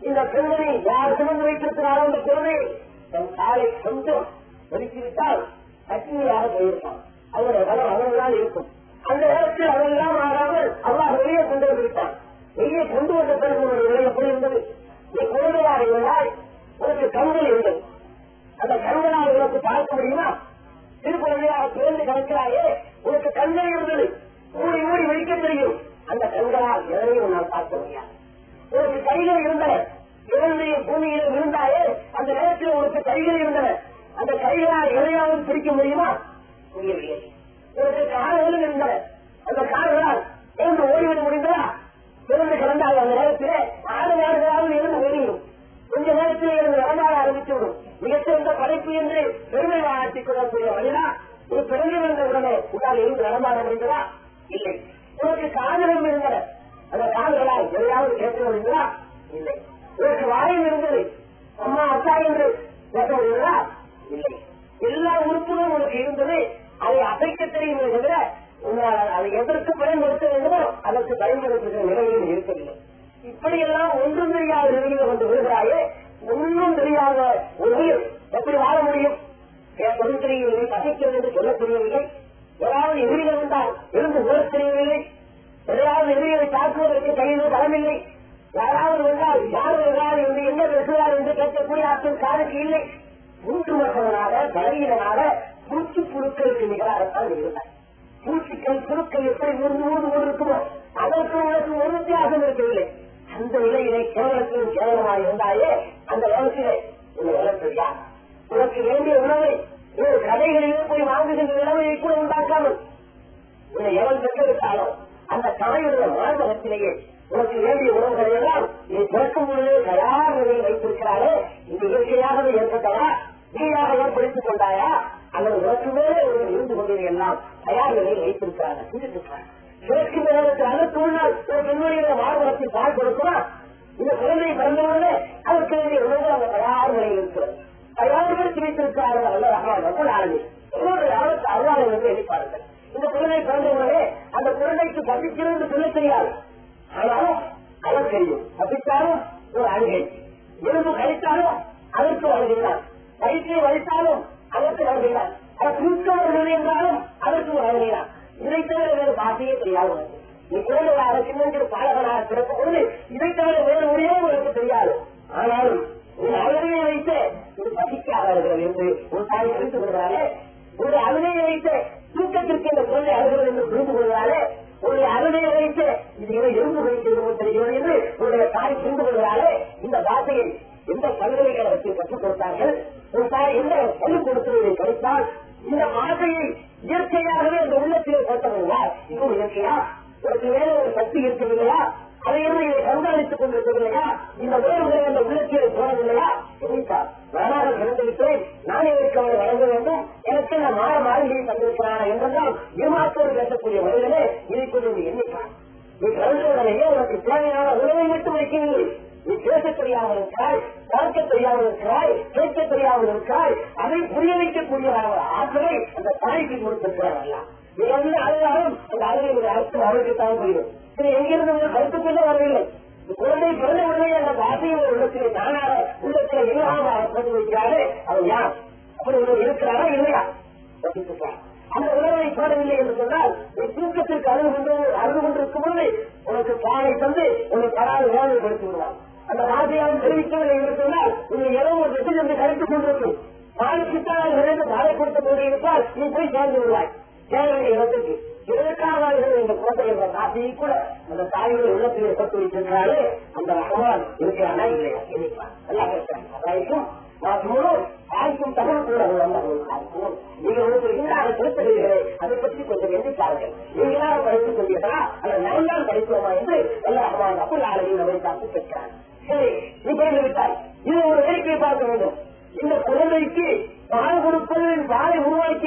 இந்த பெண்மணி யார் சுமந்து வைத்திருக்கிறாரோ அந்த குழந்தை தன் காலை கொஞ்சம் ஒதுக்கிவிட்டால் கட்சியாக போயிருப்பான் அவருடைய பலம் அவன்தான் இருக்கும் அந்த நேரத்தில் அவெல்லாம் ஆகாமல் அல்லாஹ் வெளியே கொண்டு வந்து விட்டான் வெளியே கொண்டு வந்த பிறகு ஒரு நிலை எப்படி இருந்தது நீ குழந்தையாக இருந்தால் உனக்கு கண்கள் இருந்தது அந்த கண்களால் உனக்கு பார்க்க முடியுமா திருக்குழந்தையாக பிறந்து கிடக்கிறாயே உனக்கு கண்கள் இருந்தது ஊடி ஊடி வெடிக்க தெரியும் அந்த கண்களால் எதனையும் உன்னால் பார்க்க முடியாது உனக்கு கைகள் இருந்தன இறந்தைய பூமியில இருந்தாயே அந்த நேரத்தில் உனக்கு கைகள் இருந்தன அந்த கைகளால் எதையாவது பிரிக்க முடியுமா முடியவில்லை உனக்கு கால்களும் இருந்தன அந்த கால்களால் எழுந்து ஓடிவிட முடிந்ததா பிறந்து கிடந்தால் அந்த நேரத்திலே ஆறு நாடுகளாவது இருந்து வெளியிடும் கொஞ்ச நேரத்தில் இருந்து நடமாட ஆரம்பித்துவிடும் மிகச்சிறந்த படைப்பு என்று பெருமை வாழாட்டிக் கொள்ளக்கூடிய மனிதா ஒரு பிறந்து வந்த உடனே உன்னால் இருந்து நடமாட முடிந்ததா இல்லை உனக்கு காதலும் இருந்தன அந்த கால்களால் எதையாவது கேட்க முடிந்ததா இல்லை உனக்கு வாயும் இருந்தது அம்மா அக்கா என்று பேச முடிந்ததா இல்லை எல்லா உறுப்புகளும் உனக்கு இருந்தது அதை அசைக்க தெரியுமே தவிர உன்னால் அதை எதற்கு பயன்படுத்த வேண்டுமோ அதற்கு பயன்படுத்துகிற நிலையில் இருக்கவில்லை இப்படியெல்லாம் ஒன்றும் தெரியாத நிலையில் கொண்டு வருகிறாயே ஒன்றும் தெரியாத ஒரு உயிர் எப்படி வாழ முடியும் சொல்ல தெரியவில்லை பசிக்கிறது என்று சொல்ல தெரியவில்லை ஏதாவது எதிரிகள் வந்தால் இருந்து ஓட தெரியவில்லை எதையாவது எதிரிகளை தாக்குவதற்கு கையில் பலமில்லை யாராவது வந்தால் யார் வருகிறார் என்று என்ன பேசுகிறார் என்று கேட்கக்கூடிய ஆட்கள் காலுக்கு இல்லை மூன்று மகனாக பலவீனனாக பூச்சி புழுக்களுக்கு நிகராகத்தான் இருந்தார் பூச்சிக்கள் புழுக்கள் எப்படி ஊர்ந்து ஊர்ந்து கொண்டிருக்குமோ அதற்கு உனக்கு ஒரு வித்தியாசம் இருக்கவில்லை அந்த நிலையிலே கேவலத்திலும் கேவலமாக இருந்தாயே அந்த நேரத்திலே உன்னை வளர்த்தறியா உனக்கு வேண்டிய உணவை ஒரு கடைகளிலே போய் வாங்குகின்ற நிலைமையை கூட உண்டாக்காமல் உன்னை எவன் பெற்றெடுத்தாலும் அந்த தாயுடைய மார்பகத்திலேயே உனக்கு வேண்டிய உணவுகளை எல்லாம் நீ பிறக்கும் பொழுதே தயார் நிலையில் வைத்திருக்கிறாரே இது இயற்கையாகவே ஏற்பட்டதா நீயாக ஏற்படுத்திக் கொண்டாயா அல்லது உனக்கு மேலே ஒரு இருந்து கொண்டது எல்லாம் தயார் நிலையில் வைத்திருக்கிறாங்க சிந்தித்திருக்கிறாங்க பிறக்கும் நேரத்தில் அதற்கு முன்னால் ஒரு பெண்மணியோட மார்பகத்தில் பால் கொடுக்குமா இந்த குழந்தை பிறந்தவுடனே அதற்கு வேண்டிய உணவு அந்த தயார் நிலையில் இருக்கிறது தயார்படுத்தி வைத்திருக்கிறார்கள் அல்ல ரஹ்மான் மக்கள் ஆளுமை இன்னொரு யாருக்கு அருளாளை வந்து எதிர்ப்பார்கள் இந்த குழந்தை பிறந்தவுடனே அந்த குழந்தைக்கு பசிக்கிறது சொல்ல தெரியாது ஆனாலும் அவர் தெரியும் பசித்தாலும் ஒரு அழுகை எலும்பு கழித்தாலும் அதற்கு அழுகிறார் வயிற்றை வலித்தாலும் அதற்கு அழுகிறார் அவர் தூக்கம் என்றாலும் அதற்கு ஒரு அழுகிறார் இதை தவிர வேறு பாஷையே தெரியாது உனக்கு. நீ குழந்தையாக சின்னஞ்சிறு பாலகனாக பிறக்கும் பொழுது இதை தவிர வேறு மொழியே உனக்கு தெரியாது ஆனாலும் உன் அழுகையை வைத்து இது பசிக்காக இருக்கிறது என்று உன் தாய் புரிந்து கொள்கிறாரே ஒரு அழுகையை வைத்து தூக்கத்திற்கு இந்த குழந்தை அழுகிறது என்று புரிந்து கொள்கிறாரே ஒரு அழுகையை வைத்து இது ஏதோ எறும்பு வைக்கிறது தெரிகிறது என்று உன்னுடைய தாய் புரிந்து கொள்கிறாரே இந்த பாஷையை எந்த பல்கலைக்கழகத்தில் கற்றுக் கொடுத்தார்கள் ஒரு தாய் எந்த பள்ளிக் கொடுத்ததை படித்தால் இந்த பாஷையை இயற்கையாகவே அந்த உள்ளத்திலே போட்டவில்லை இதுவும் இயற்கையா உனக்கு வேற ஒரு சக்தி இருக்கவில்லையா அதை என்ன இதை கண்காணித்துக் கொண்டிருக்கவில்லையா இந்த வேறுகளை அந்த உள்ளத்திலே போடவில்லையா நினைத்தார் நானாக பிறந்திருக்கிறேன் நானே இருக்க அவரை வழங்க வேண்டும் எனக்கு நான் மாற மாளிகையை தந்திருக்கிறானா என்றெல்லாம் ஏமாற்றோடு பேசக்கூடிய மனிதனே இதை கொஞ்சம் நீ எண்ணிப்பார் நீ பிறந்தவுடனேயே உனக்கு தேவையான உணவை மட்டும் வைக்கவில்லை நீ பேச தெரியாமல் இருக்கிறாய் பார்க்க தெரியாமல் இருக்கிறாய் கேட்க தெரியாமல் இருக்கிறாய் அதை புரிய வைக்கக்கூடிய ஆற்றலை அந்த தாய்க்கு கொடுத்திருக்கிறார் அல்ல நீ வந்து அழுதாலும் அந்த அழுகையுடைய அர்த்தம் அவருக்கு தான் புரியும் இது எங்கிருந்து ஒரு கருத்துக்குள்ள வரவில்லை இந்த குழந்தை பிறந்த உடனே அந்த வார்த்தையை ஒரு உள்ளத்திலே தானாக உள்ளத்திலே இல்லாம கொண்டு வைக்கிறாரு அவர் யார் அப்படி ஒருவர் இருக்கிறாரா இல்லையா யோசித்துப்பார். அந்த உணவை போடவில்லை என்று சொன்னால் நீ தூக்கத்திற்கு அழுது கொண்டு அழுது கொண்டிருக்கும் பொழுது உனக்கு பாலை தந்து உன்னை படாது வேதனைப்படுத்தி விடுவார் அந்த வார்த்தையால் தெரிவிக்கவில்லை என்று சொன்னால் உன்னை ஏதோ ஒரு வெற்றி என்று கருத்துக் கொண்டிருக்கும் பாலுக்குத்தான் நிறைந்து பாலை கொடுத்த போது இருப்பால் நீ போய் சேர்ந்து விடுவாய் சேர வேண்டிய இடத்துக்கு இதற்காக இந்த குழந்தை என்ற ஆசையை கூட அந்த தாய்கள் உள்ளத்தில் ஏற்பட்டு வைத்திருக்கிறாரு அந்த ரகமான் இருக்கிறானா இல்லையா நினைப்பார் எல்லாம் இருக்கிறாங்க அதாயிருக்கும் மாற்றமும் தாய்க்கும் தகவல் கூட உள்ளவர்கள் நீங்கள் உங்களுக்கு இல்லாத திருத்தவீர்களே அதை பற்றி கொஞ்சம் எண்ணிப்பார்கள் நீங்களாக படித்துக் கொண்டீர்களா அல்ல நான் தான் படித்தோமா என்று எல்லா ரகமான் அப்படி ஆளுநர் நம்மை பார்த்து கேட்கிறார் சரி நீ புரிந்து விட்டாய் இது ஒரு வேடிக்கை பார்க்க வேண்டும் இந்த குழந்தைக்கு பால் கொடுப்பதில் பாலை உருவாக்கிய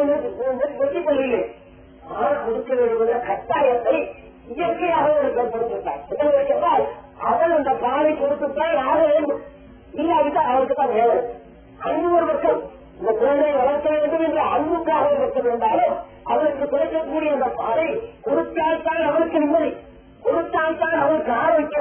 வெற்றி கொள்ளில்லை பால் கொடுக்க வேண்டும் என்ற கட்டாயத்தை இயற்கையாக ஒரு ஏற்படுத்திவிட்டார் என்ன கேட்டால் அவள் அந்த பாலை கொடுத்துத்தான் ஆக வேண்டும் இல்லாவிட்டால் அவருக்கு தான் வேலை அன்பு ஒரு பக்கம் இந்த குழந்தையை வளர்க்க வேண்டும் என்ற அன்புக்காக ஒரு பக்கம் இருந்தாலும் அவருக்கு கிடைக்கக்கூடிய அந்த பாலை கொடுத்தால்தான் அவருக்கு நிம்மதி கொடுத்தால்தான் அவருக்கு ஆரோக்கியம்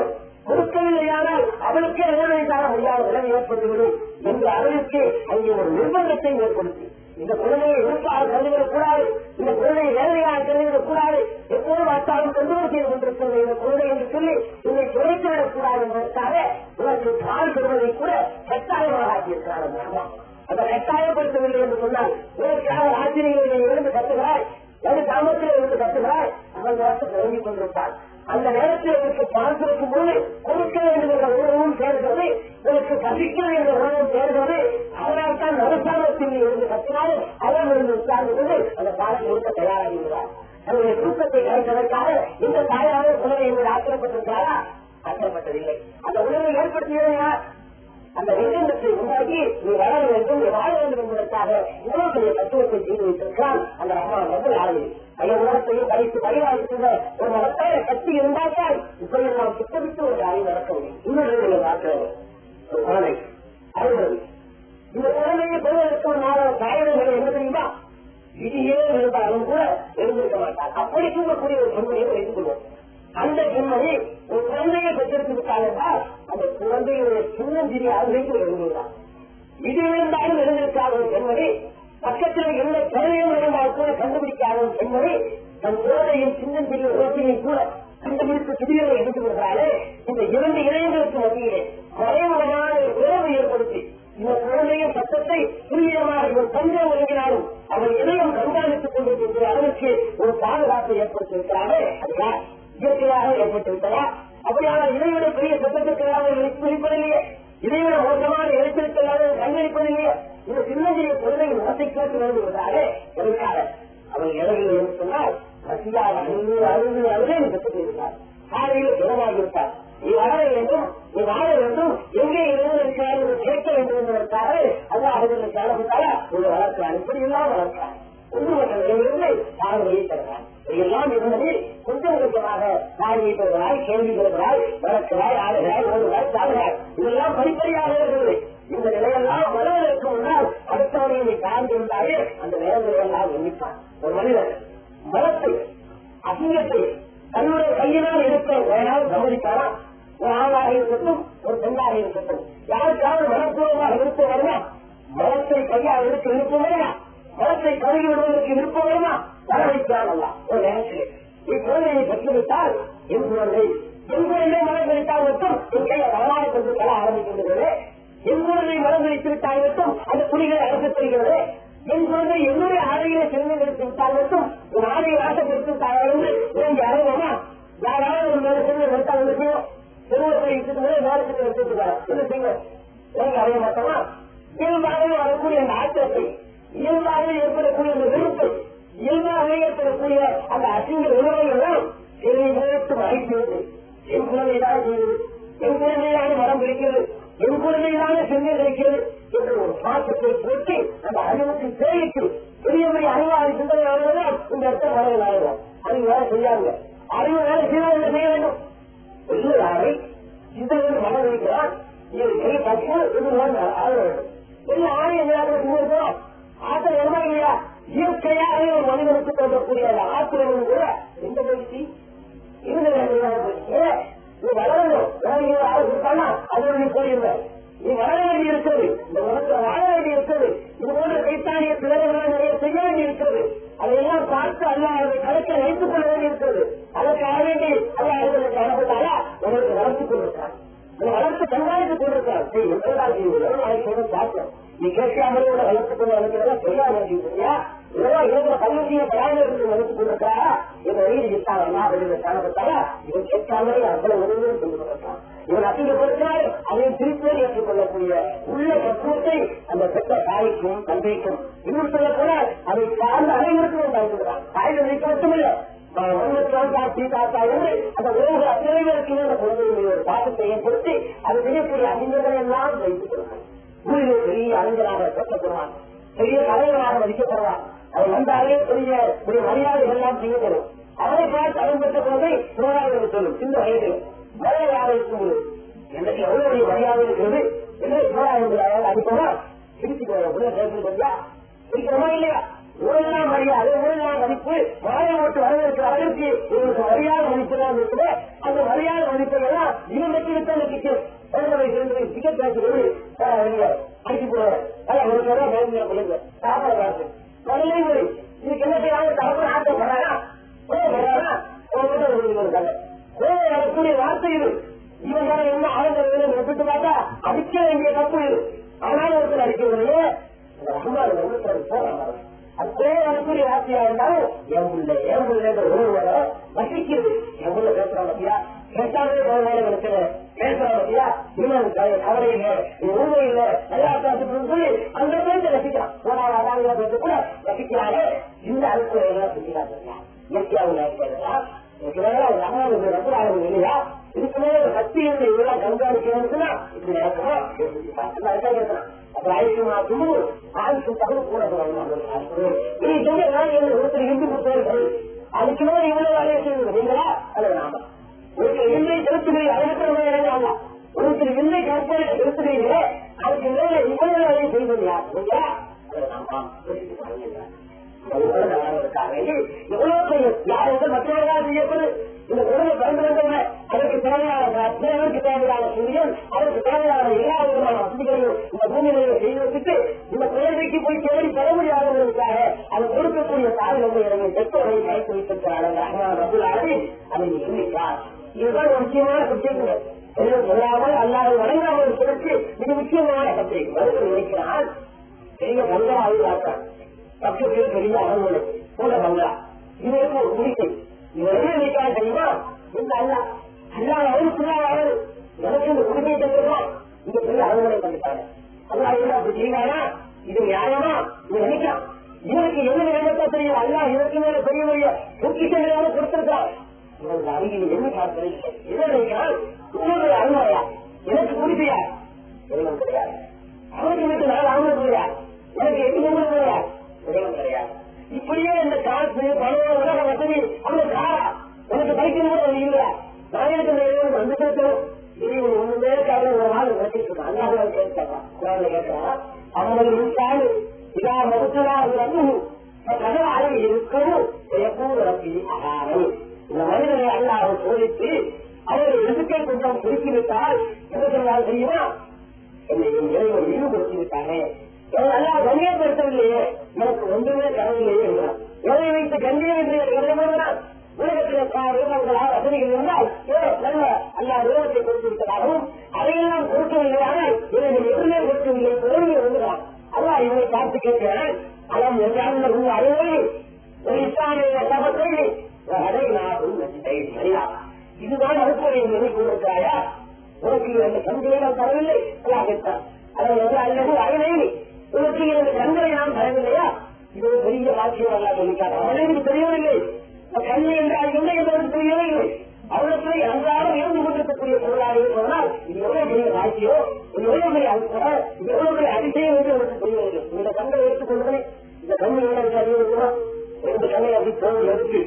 கொடுக்கவில்லையானால் அவளுக்கே வேதனை தாழ முடியாத நிலைமை ஏற்பட்டுவிடும் என்ற அளவிற்கு அங்கே ஒரு நிர்பந்தத்தை ஏற்படுத்தி இந்த குழந்தையை இருப்பாக கருதிவிடக் கூடாது இந்த குழந்தையை வேலையாக கருதிவிடக் கூடாது எப்போது பார்த்தாலும் தொந்தரவு செய்து கொண்டிருக்கிறது இந்த குழந்தை என்று சொல்லி உன்னை குறைத்துவிடக் கூடாது என்பதற்காக உனக்கு கால் பெறுவதை கூட கட்டாயமாக ஆக்கியிருக்கிறார் அந்த அம்மா அதை கட்டாயப்படுத்தவில்லை என்று சொன்னால் உனக்காக ஆசிரியர்களை இருந்து கத்துகிறாய் எது கிராமத்தில் இருந்து கத்துகிறாய் அவன் நேரத்தில் விளங்கிக் கொண்டிருப்பார் அந்த நேரத்தில் உனக்கு பணம் கொடுக்கும் போது கொடுக்க வேண்டும் என்ற உணவும் சேர்கிறது உனக்கு பசிக்கிறது என்ற உணவும் சேர்கிறது அதனால் தான் நடுசாமத்தில் இருந்து கத்தினாலும் அவன் இருந்து உட்கார்ந்து கொண்டு அந்த பாடம் கொடுக்க தயாராகிறார் தன்னுடைய தூக்கத்தை கலைப்பதற்காக இந்த தாயாரோ குழந்தை என்பது ஆக்கிரப்பட்டிருக்கிறாரா ஆக்கிரப்பட்டதில்லை அந்த உணவை ஏற்படுத்தியது யார் அந்த நிர்பந்தத்தை உண்டாக்கி நீ வளர வேண்டும் நீ வாழ வேண்டும் என்பதற்காக இவ்வளவு பெரிய தத்துவத்தை செய்து வைத்திருக்கிறான் அந்த ரஹ்மான் வந்து ஆளுமை பைய உலகத்தையும் படித்து பரிவாதிக்கின்ற ஒரு மகத்தான சக்தி இருந்தால்தான் இப்படி நாம் திட்டமிட்டு ஒரு காரியம் நடக்க முடியும் இன்னொரு நீங்கள் பார்க்கிறது ஒரு குழந்தை அறுபது இந்த குழந்தையை பெறுவதற்கு ஒரு நாள் காரணங்கள் என்ன தெரியுமா விதியே இருந்தாலும் கூட எழுந்திருக்க மாட்டார் அப்படி தூங்கக்கூடிய ஒரு பெண்மணியை வைத்துக் கொள்வோம் அந்த பெண்மணி ஒரு குழந்தையை பெற்றிருக்கு விட்டால் என்றால் அந்த குழந்தையுடைய சின்னஞ்சிறிய அருகைக்கு எழுந்துள்ளார் இது இருந்தாலும் எழுந்திருக்காத ஒரு பெண்மணி பக்கத்தில் எந்த குழந்தையும் இருந்தால் கூட கண்டுபிடிக்காத ஒரு பெண்மணி தன் குழந்தையின் சின்னஞ்சிறிய யோசனையை கூட கண்டுபிடித்து திடீரென எடுத்து விடுறாரு இந்த இரண்டு இளைஞர்களுக்கு மத்தியிலே மறைமுகமான ஒரு உறவை ஏற்படுத்தி இந்த குழந்தையின் சத்தத்தை துல்லியமாக இவர் கொஞ்சம் ஒருங்கினாலும் அவர் இதயம் கண்காணித்துக் கொண்டிருக்கிற அளவுக்கு ஒரு பாதுகாப்பை ஏற்படுத்தியிருக்கிறாரே அதுதான் இயற்கையாக ஏற்பட்டிருக்கிறா அப்படியான இதைவிட பெரிய சட்டத்திற்கெல்லாம் குறிப்பதில்லையே இதைவிட மோசமான எழுத்திருக்கெல்லாம் கண்களிப்பதில்லையே இந்த சின்னஞ்சிறிய குழந்தையின் மனத்தை கேட்டு வந்து விட்டாலே எதற்காக அவர் இடையில் என்று சொன்னால் பசியாக அழுது அழுது அழுது கற்றுக் கொண்டிருந்தார் காலையில் குணமாகிவிட்டார் நீ வளர வேண்டும் நீ வாழ வேண்டும் எங்கே இருந்திருக்கிறார் என்று கேட்க வேண்டும் என்பதற்காக அல்ல அவர்களுக்கு காலப்பட்டால உங்களை வளர்க்கிறார் இப்படி எல்லாம் வளர்க்கிறார் ஒன்றுமில்லை பார்வையை தருகிறார் இதையெல்லாம் இருந்தது கொஞ்சம் கொஞ்சமாக பார்வையை தருகிறாய் கேள்வி தருகிறாய் வளர்க்கிறாய் ஆடுகிறாய் ஓடுகிறாய் சாடுகிறாய் இதெல்லாம் படிப்படியாக இருக்கிறது இந்த நிலையெல்லாம் வருவதற்கு முன்னால் அடுத்தவரை நீ சார்ந்து இருந்தாலே அந்த நேரங்களை எல்லாம் எண்ணிப்பான் ஒரு மனிதன் மனத்தை அசிங்கத்தை தன்னுடைய கையினால் இருக்க வேணால் கவனித்தாரா ஒரு ஆணாக இருக்கட்டும் ஒரு பெண்ணாக இருக்கட்டும் யாருக்காவது மனப்பூர்வமாக இருக்க வருமா மனத்தை கையால் இருக்க விருப்பம் வேணா மனத்தை கழுவி விடுவதற்கு விருப்பம் வேணுமா வர வைக்கிறான் அல்ல ஒரு நேரத்தில் இக்குழந்தையை பெற்றுவிட்டால் என் குழந்தை என் குழந்தை மனம் வைத்தால் மட்டும் என் கையை வரலாறு கொண்டு தர ஆரம்பிக்கின்றது என் குழந்தை மனம் வைத்து விட்டால் மட்டும் அந்த புலிகளை அரசு தருகிறது என் குழந்தை என்னுடைய ஆடையில செல்வி எடுத்து விட்டால் மட்டும் ஒரு ஆடையை ஆசைப்படுத்தி விட்டால் என்று இறங்கி அறைவோமா யாராவது ஒரு மேல செல்வி எடுத்தால் என்ன செய்யும் திருவத்தை இட்டு நேரத்துக்கு எடுத்துக்கிறார் என்ன செய்யும் இறங்கி அறைய மாட்டோமா இயல்பாகவே வரக்கூடிய அந்த ஆத்திரத்தை இயல்பாகவே ஏற்படக்கூடிய அந்த வெறுப்பை இயல்பாகவே ஏற்படக்கூடிய அந்த அசிங்க உணவை எல்லாம் சிறிய நேரத்து மறைக்கிறது என் குழந்தைதான் செய்யுது என் குழந்தையான மரம் பிடிக்கிறது என் குழந்தையிலான சென்னை கிடைக்கிறது என்ற ஒரு பாசத்தை போட்டு அந்த அறிவுக்கு தேவைக்கு பெரிய பெரிய அறிவாளி சிந்தனையாளர்கள் இந்த இடத்த வரலாறுகள் அறிவு வேலை செய்யாங்க அறிவு வேலை செய்தால் என்ன செய்ய வேண்டும் எல்லாரை சிந்தனை மனம் வைக்கிறார் இது கை பற்று இது ஆக வேண்டும் எல்லா ஆணையம் செய்யறோம் ஆற்றல் வருமா இல்லையா இயற்கையாக ஒரு மனிதனுக்கு தோன்றக்கூடிய அந்த ஆற்றலும் கூட எந்த பயிற்சி இருந்த நீ வளரணும் வேலையை ஆள் கொடுத்தானா அதோட நீ போயிருந்த நீ வளர வேண்டி இருக்கிறது இந்த உலகத்தில் வாழ வேண்டி இருக்கிறது இது போன்ற கைத்தானிய பிள்ளைகளை நிறைய செய்ய வேண்டி இருக்கிறது அதையெல்லாம் பார்த்து அல்ல அதை கணக்கை வைத்துக் கொள்ள வேண்டி இருக்கிறது அதற்காக வேண்டி அல்ல அவர்களுக்கு அனுப்பட்டாலா உனக்கு வளர்த்துக் கொண்டிருக்கான் அதை வளர்த்து கண்காணித்துக் கொண்டிருக்கான் சரி எவ்வளவு எவ்வளவு நாளைக்கு வந்து பார்ப்போம் நீ கேட்காமலே உள்ள வளர்த்துக் கொண்டு வளர்க்கிறதா தெரியாத வேண்டியிருக்கியா இதெல்லாம் இருக்கிற கல்வியை பராமரித்து வளர்த்துக் கொண்டிருக்காரா இவன் வெளியில் இருக்காங்க வெளியில் காணப்பட்டாரா இவன் கேட்காமலே அவ்வளவு உதவியும் கொண்டு கொண்டிருக்கான் இவன் அசிங்கப்படுத்தினால் அதையும் திருப்பி ஏற்றுக்கொள்ளக்கூடிய உள்ள தத்துவத்தை அந்த பெற்ற தாய்க்கும் தந்தைக்கும் இன்னும் சொல்ல கூட அதை சார்ந்த அனைவருக்கும் பயன்படுறான் தாய்கள் நினைக்க மட்டுமில்லை அந்த உறவு அத்தனைவருக்கு அந்த குழந்தைகளுடைய ஒரு தாக்கத்தை ஏற்படுத்தி அது செய்யக்கூடிய அறிஞர்களை எல்லாம் வைத்துக் கொள்வார் ஊரிலே பெரிய அறிஞராக கட்டப்படுவான் பெரிய தலைவராக மதிக்கப்படுவான் அவர் வந்தாலே பெரிய பெரிய மரியாதைகள் எல்லாம் செய்யப்படும் அவரை பார்த்து அவன் பெற்ற குழந்தை சோழாவிற்கு சொல்லும் இந்த வயதில் மரியாதை இருக்கும்போது எனக்கு எவ்வளவு மரியாதை இருக்கிறது என்று சோழாவிற்கு அடிப்பதா சிரிச்சுக்கிறோம் உள்ள கேட்கிறதா இருக்கிறோமா இல்லையா ஊரெல்லாம் மரியாதை ஊரெல்லாம் மதிப்பு வாழை ஓட்டு வரவேற்கிற அளவிற்கு இவருக்கு மரியாதை மதிப்பெல்லாம் இருக்குது அந்த மரியாதை மதிப்பை எல்லாம் இவன் பெற்றிருக்க இது இவன் தானே என்ன ஆளுநர் விட்டு பார்த்தா அடிக்க வேண்டிய தப்பு இது ஆனால் ஒருத்தர் அடிக்கிறதுலையே ரஹ்மான் வந்து போறாங்க அதே அனுப்புரிய ஆசையா இருந்தாலும் என் பிள்ளை என் பிள்ளைன்ற உறவுகளை வசிக்கிறது என் பிள்ளை பேசுறான் பத்தியா பேசாதே வேலை கிடைச்சது பேசுறான் பத்தியா இன்னும் கவலை இல்லை இது உண்மை இல்லை நல்லா பேசுறதுன்னு சொல்லி அந்த பேச்சு ரசிக்கிறான் போனாங்க அதாவது பேச கூட ரசிக்கிறாரு இந்த அனுப்புறையெல்லாம் செஞ்சுக்காங்க இயற்கையாக இருக்கிறதா இல்லையா இதுக்கு மேல ஒரு சக்தி இருந்து இதெல்லாம் கண்காணிக்கணும்னா இப்படி நடக்குமா அப்ப ஆயிரமா துணு ஆயுஷம் தகவல் கூட நீ சொன்னா ஒருத்தர் இந்து கொடுத்தவர்கள் அதுக்கு மேல இவ்வளவு வேலையை செய்வது நீங்களா அல்லது நாம ஒருத்தர் இல்லை செலுத்துகிறீர்கள் அதற்கு இறங்க ஒருத்தர் இல்லை கற்பனை செலுத்துகிறீர்களே அதுக்கு மேல இவ்வளவு வேலையை செய்வது யார் நீங்களா அல்லது நாம எவ்வளவு பெரிய யார் வந்து மற்றவர்களால் செய்யப்படு இந்த உடலை பிறந்திருந்தவங்க அதற்கு தேவையான தேவைக்கு தேவையான சூரியன் அதற்கு தேவையான எல்லா விதமான வசதிகளையும் இந்த பூமியில செய்து வச்சுட்டு இந்த குழந்தைக்கு போய் தேடி பெற முடியாதவர்களுக்காக அது கொடுக்கக்கூடிய தாய் வந்து இறங்கி பெற்றோரை கைத்து வைத்திருக்கிறார்கள் ரகுலாரி அதை எண்ணிக்கார் இதுதான் ஒரு முக்கியமான பிரச்சனை சொல்லாமல் அல்லாத வணங்காமல் சிறப்பு இது முக்கியமான பத்திரிகை வருவது இருக்கிறான் பெரிய பங்களா ஆய்வாக்கிறான் பக்கத்தில் பெரிய அரண்மனை போல பங்களா இதற்கு ஒரு குடிக்கை இவர் என்ன நினைக்கிறான் தெரியுமா இந்த அல்லா அல்லா அவருக்குள்ளா அவரு எனக்கு இந்த குடிக்கை தெரியுமா இந்த பெரிய அரண்மனை பண்ணிட்டாங்க அல்லா என்ன அப்படி செய்வானா இது நியாயமா இது நினைக்கிறான் இவருக்கு என்ன நினைத்தா தெரியும் அல்லா இதற்கு மேல பெரிய பெரிய பொக்கிஷங்களாக கொடுத்திருக்கான் இவங்க அருகில் என்ன பார்க்கிறேன் என்ன நினைக்கிறான் உங்களுடைய அரண்மனையா எனக்கு குடிக்கையா எல்லாம் கிடையாது அவருக்கு வீட்டு நான் அவங்க கிடையாது எனக்கு எட்டு நம்பர் கிடையாது உலகம் கிடையாது இப்படியே இந்த காசு பணம் உலக வசதி அந்த காரா எனக்கு படிக்கணும் அது இல்ல நான் எனக்கு வந்து கேட்கணும் இது ஒண்ணுமே காரணம் ஒரு நாள் வச்சிருக்கேன் அண்ணா கேட்கலாம் கேட்கலாம் அவங்களை இருக்காது இதா மருத்துவா வந்து கதவை அளவு இருக்கணும் எப்பவும் ரப்பி அகாரம் இந்த மனிதனை அல்ல அவர் சோதித்து அவரை எதுக்கே கொஞ்சம் குறிப்பிட்டால் என்ன சொன்னால் தெரியுமா என்னை இறைவன் ஈடுபடுத்தி விட்டாரே நல்லா கண்ணியப்படுத்தவில்லையே எனக்கு ஒன்றுமே தரவில்லையே எதை வைத்து கண்ணியம் என்று எழுதுகிறான் உலகத்தில் விருப்பங்களா வசதிகள் இருந்தால் நல்ல அல்லா விருப்பத்தை கொடுத்திருப்பதாகவும் அதையெல்லாம் கொடுக்கவில்லை ஆனால் இவர்கள் எதுவுமே கொடுக்கவில்லை தோல்வி வந்துகிறான் அல்லா இவனை பார்த்து கேட்கிறான் அலம் என்றால் உங்கள் அறிவுரை ஒரு இஸ்லாமிய சபத்தை அதை நான் சரியா இதுதான் அனுப்புரை என்று கொண்டிருக்கிறாயா உனக்கு இரண்டு கண்களை நான் தரவில்லை அல்லா கேட்டான் அதை அல்லது அறிவை உனக்கு இரண்டு கண்களை நான் தரவில்லையா இது ஒரு பெரிய வாக்கியம் அல்லா சொல்லிட்டார் அவனுக்கு தெரியவில்லை கண்ணை என்றால் என்ன என்பதற்கு தெரியவில்லை அவளுக்கு அன்றாடம் இருந்து கொண்டிருக்கக்கூடிய பொருளாக இருப்பதனால் இது எவ்வளவு பெரிய வாக்கியம் இது எவ்வளவு பெரிய அல்பம் இது எவ்வளவு பெரிய அதிசயம் என்று எனக்கு தெரியவில்லை இந்த கண்களை எடுத்துக் கொள்கிறேன் இந்த கண்ணை என்ன அறிவுறுமா ரெண்டு கண்ணை அப்படி தோல் எடுத்து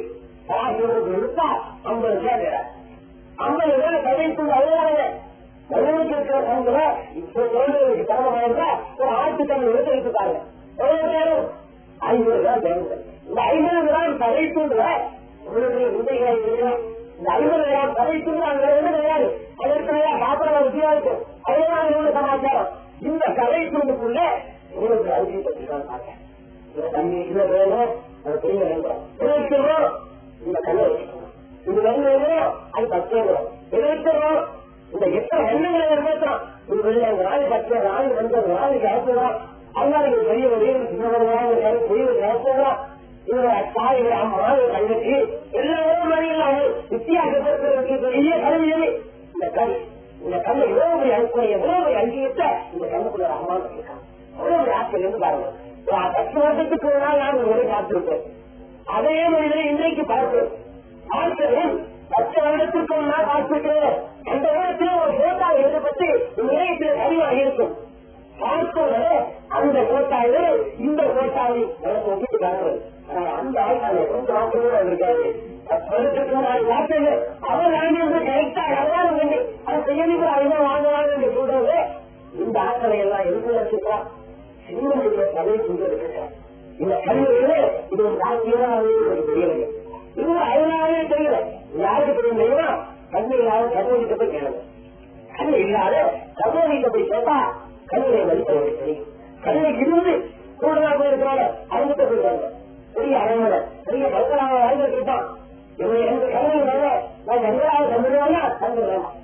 எடுத்தா ஐம்பது ரூபாய் ஐம்பது ரூபாய் கடைக்குள்ள அவ்வளவு வல்லமைக்கு இருக்கிற கண்கள இப்போ குழந்தைகளுக்கு தரமாயிருந்தா ஒரு ஆட்டு கண் எடுத்து வைத்துட்டாங்க எவ்வளவு நேரம் ஐநூறு ரூபாய் தேவை இந்த ஐநூறு கிராம் கதைத்துள்ள உங்களுக்கு உதவிகளை இந்த ஐநூறு கிராம் கதைத்துள்ள அங்க ஒண்ணு கிடையாது அதற்கு பாத்திரம் ருசியா இருக்கும் அதுதான் இவங்க சமாச்சாரம் இந்த கதை துண்டுக்குள்ள உங்களுக்கு அரிசி பற்றி தான் பார்த்தேன் தண்ணி இல்ல வேணும் அது பெரிய வேண்டும் இருபத்தி ரூபா இந்த கல்லை வச்சுக்கணும் இது ரெண்டு ரூபா அது பத்து ரூபா இருபத்தி ரூபா இந்த எத்தனை எண்ணங்களை நிறைவேற்றலாம் இது வெளியே நாலு பத்து நாலு ரெண்டு நாலு கேட்கலாம் அதனால இது பெரிய ஒரு சின்ன பெரிய கேட்கலாம் இவங்க தாய் அம்மா தங்கச்சி எல்லாரும் மனிதர்கள் வித்தியாசப்படுத்துவதற்கு பெரிய கல்வியை இந்த கல் இந்த கல்லை எவ்வளவு பெரிய அனுப்புவை எவ்வளவு பெரிய அங்கீகத்தை இந்த கண்ணுக்குள்ள அம்மா இருக்காங்க அவ்வளவு பெரிய ஆட்கள் இருந்து பாருங்க பத்து வருஷத்துக்கு ஒரு நாள் நான் ஒரு காத்திருப்பேன் அதே மனிதனை இன்றைக்கு பார்க்கிறேன் பார்க்கிறேன் பத்து வருடத்திற்கு முன்னால் பார்த்திருக்கிறேன் அந்த நேரத்தில் ஒரு போட்டா எழுதப்பட்டு நிலையத்தில் அறிவாக இருக்கும் பார்த்தோட அந்த போட்டாவே இந்த போட்டாவை எனக்கு ஒப்பிட்டு காட்டுறது அந்த ஆட்கள் கொஞ்சம் ஆட்களோட இருக்காது பத்து வருடத்துக்கு முன்னாடி பார்த்தது அவர் வாங்கி கரெக்டா அதான் வேண்டி அதை செய்யணும் அதுதான் வாங்குவாங்க என்று சொல்றது இந்த ஆட்களை எல்லாம் எதுக்கு வச்சுக்கலாம் சின்னமுடைய கதை கொண்டிருக்கிறார் இந்த கல்வியிலே இது ஒரு சாத்தியமாக ஒரு தெரியவில்லை இது அதனாலே தெரியல யாருக்கு தெரியும் தெரியுமா கல்வி இல்லாத கல்லூரிக்கு போய் கேளுங்க கல்வி இல்லாத கல்லூரிக்கு போய் கேட்டா கல்வியை மதிப்பவர்கள் தெரியும் கல்வி இருந்து கூடுதலாக போயிருக்கிறாங்க அவங்க போயிருக்காங்க பெரிய அரண்மனை பெரிய பக்தராக வாழ்ந்துட்டு இருப்பான் இவங்க எனக்கு கல்வி வேலை நான் எங்களாவது தந்துடுவாங்க தந்துடுவேன்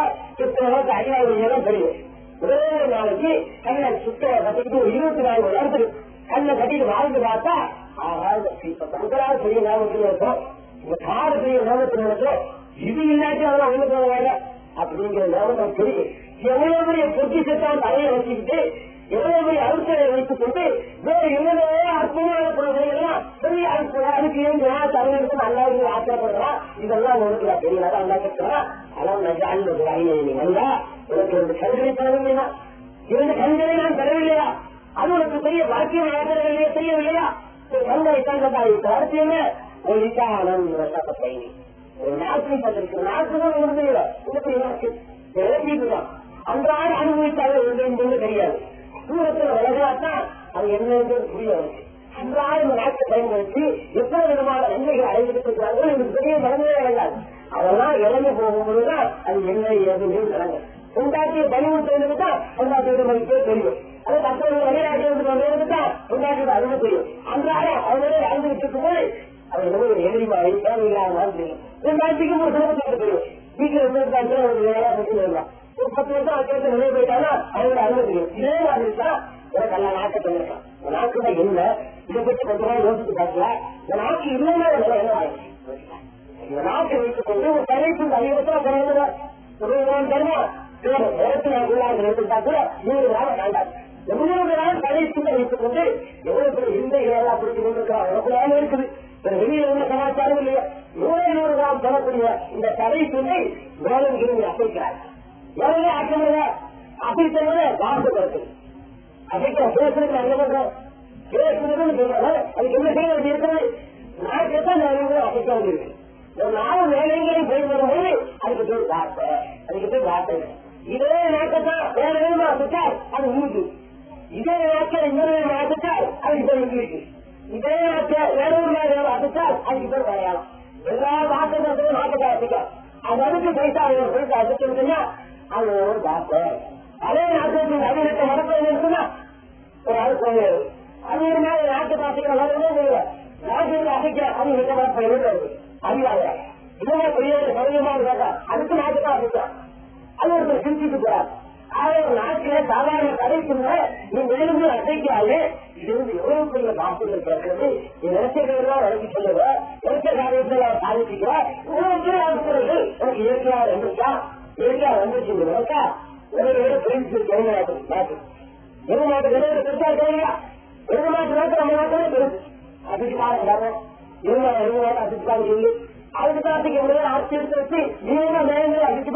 சுத்தமாக ஐயாயிரம் நேரம் தெரியும் ஒரே நாளைக்கு கண்ணை சுத்த கட்டிட்டு ஒரு இருபத்தி நாலு மணி நேரத்துக்கு கண்ணை கட்டிட்டு வாழ்ந்து பார்த்தா ஆகாது இப்ப தங்களால் பெரிய ஞாபகத்தில் இருக்கும் இந்த காடு பெரிய ஞாபகத்தில் இருக்கும் இது இல்லாட்டி அதெல்லாம் ஒண்ணு போக வேண்டாம் அப்படிங்கிற ஞாபகம் தெரியும் எவ்வளவு பெரிய பொக்கிசத்தான் தலையை வச்சுக்கிட்டு எவ்வளவு பெரிய அழுத்தலை வைத்துக் கொண்டு வேறு எவ்வளவோ அற்புதமான பொருள்கள் பெரிய அற்புதம் அதுக்கு ஏன் தலைவருக்கு நல்லா இருந்து ஆத்திரப்படுறான் இதெல்லாம் உனக்கு நான் தெரியல அல்லா கேட்கிறான் அதான் நான் ஜான்பது ஐநூறு அல்லா உனக்கு ரெண்டு கண்களை தரவில்லையா இரண்டு கண்களை நான் தரவில்லையா அது உனக்கு பெரிய பாக்கியம் ஆதரவில்லையா தெரியவில்லையா கண்களை தந்ததா அடுத்து என்ன ஒரு நிதானம் பயணி ஒரு நாட்டினை பார்த்திருக்கிற நாட்டுதான் உனக்கு உனக்கு எனக்கு இழப்பீட்டுதான் அன்றாட அனுபவித்தாலும் என்பது தெரியாது தூரத்தில் விலகாதான் அது என்னன்னு புரியாது அன்றாட இந்த நாட்டை பயன்படுத்தி எத்தனை விதமான நன்மைகள் அடைந்திருக்கிறார்கள் எனக்கு பெரிய மனமே விளங்காது அதெல்லாம் இறங்கி போகும்போதுதான் அது என்ன ஏதுன்னு விளங்க உண்டாக்கிய பணிவுறுத்தவங்களுக்கு தான் உண்டாக்கிய மதிப்பே தெரியும் அது மற்றவங்க வழிநாட்டிலிருந்து வந்தவங்களுக்கு தான் உண்டாக்கியது அருமை தெரியும் அன்றாட அவங்களே வாழ்ந்துட்டு இருக்கும்போது அது என்ன ஒரு எதிரிமாவை தேவையில்லாம தெரியும் உண்டாக்கிக்கு ஒரு குடும்பத்துக்கு தெரியும் வீட்டுல இருந்து ஒரு வேலையா பற்றி வரலாம் ஒரு பத்து வருஷம் அக்கறை வெளியே போயிட்டாலும் அவங்களோட அருமை தெரியும் இதே மாதிரி தான் எனக்கு எல்லா நாட்டை பண்ணிருக்கான் இந்த நாட்டுல என்ன இதை பற்றி கொஞ்ச நாள் யோசிச்சு பார்க்கல இந்த நாட்டு இல்லைன்னா என்ன என்ன ஆயிடுச்சு இந்த நாட்டை வைத்துக் கொண்டு ஒரு தலைப்பு அதிகபட்சம் குறைந்தது ஒரு தருமா நேரத்து நான் உள்ளாக எடுத்துட்டா கூட நூறு நாள் வேண்டாம் எவ்வளவு நாள் தலைப்புல வைத்துக் கொண்டு எவ்வளவு பெரிய இந்தைகள் எல்லாம் பிடித்துக் கொண்டிருக்கிறார் எவ்வளவு இருக்குது வெளியில உள்ள சமாச்சாரம் இல்லையா நூறு நூறு நாள் சொல்லக்கூடிய இந்த தலைப்பினை மேலும் இருந்து அசைக்கிறார் எவ்வளவு ஆக்கமுள்ள அசைத்தவரை வாழ்ந்து அசைக்கிற பேசுறதுக்கு அங்க பண்றோம் பேசுறதுன்னு சொல்றாங்க அதுக்கு என்ன செய்ய வேண்டி இருக்கிறது நான் கேட்டா நான் அசைக்க வேண்டியிருக்கு ஒரு நாலு வேலைகளையும் போய் வரும்போது அதுக்கு பேர் வார்த்தை அதுக்கு பேர் வார்த்தை இதே நாட்டத்தான் வேற வேணுமா அசைச்சால் அது உருது இதே நாட்டில் இன்னொரு அசைச்சால் அதுக்கு பேர் இங்கிலீஷ் இதே நாட்டில் வேற ஒரு நாடு அசைச்சால் அதுக்கு பேர் மலையாளம் எல்லா வார்த்தைகளும் நாட்டுக்கு அசைக்கும் அது அதுக்கு பைசா பைசா அசைச்சுன்னா அது ஒரு வார்த்தை அதே நாட்டுக்கு அடிநட்ட மடப்பை இருக்குன்னா ஒரு ஆள் போகிறது அது ஒரு நாள் நாட்டு பாசிக்கிற வரவே இல்லை நாட்டுக்கு அசைக்க அது நிட்ட மடப்பை இருக்கிறது அறிவாங்க இன்னும் பெரிய சௌரியமா இருக்கா அதுக்கு நாட்டுக்கு அசைக்கும் அது ஒரு சிந்திட்டு போறார் ஆக ஒரு நாட்டில சாதாரண கடைக்குள்ள நீ மேலும் அசைக்காது இது வந்து எவ்வளவு பெரிய வார்த்தைகள் கேட்கறது நீ நினைச்சதை எல்லாம் விளக்கி சொல்லுவ நினைச்ச காரியத்தை சாதிச்சுக்குவ இவ்வளவு பெரிய ஆசிரியர்கள் உனக்கு இயற்கையா வந்துருச்சா இயற்கையா வந்துருச்சு நினைக்கா ஒரு பிரிஞ்சு நாட்டு நாட்டு எங்க நாட்டு விளையாட பெருசா தெரியா எங்க நாட்டு நாட்டு நம்ம நாட்டிலே பெருசு அதுக்கு காரணம் இருங்க இருங்க அதுக்கு தான் சொல்லி அதுக்கு தான் எவ்வளவு ஆட்சியத்தை வச்சு நீங்க மேலே அதுக்கு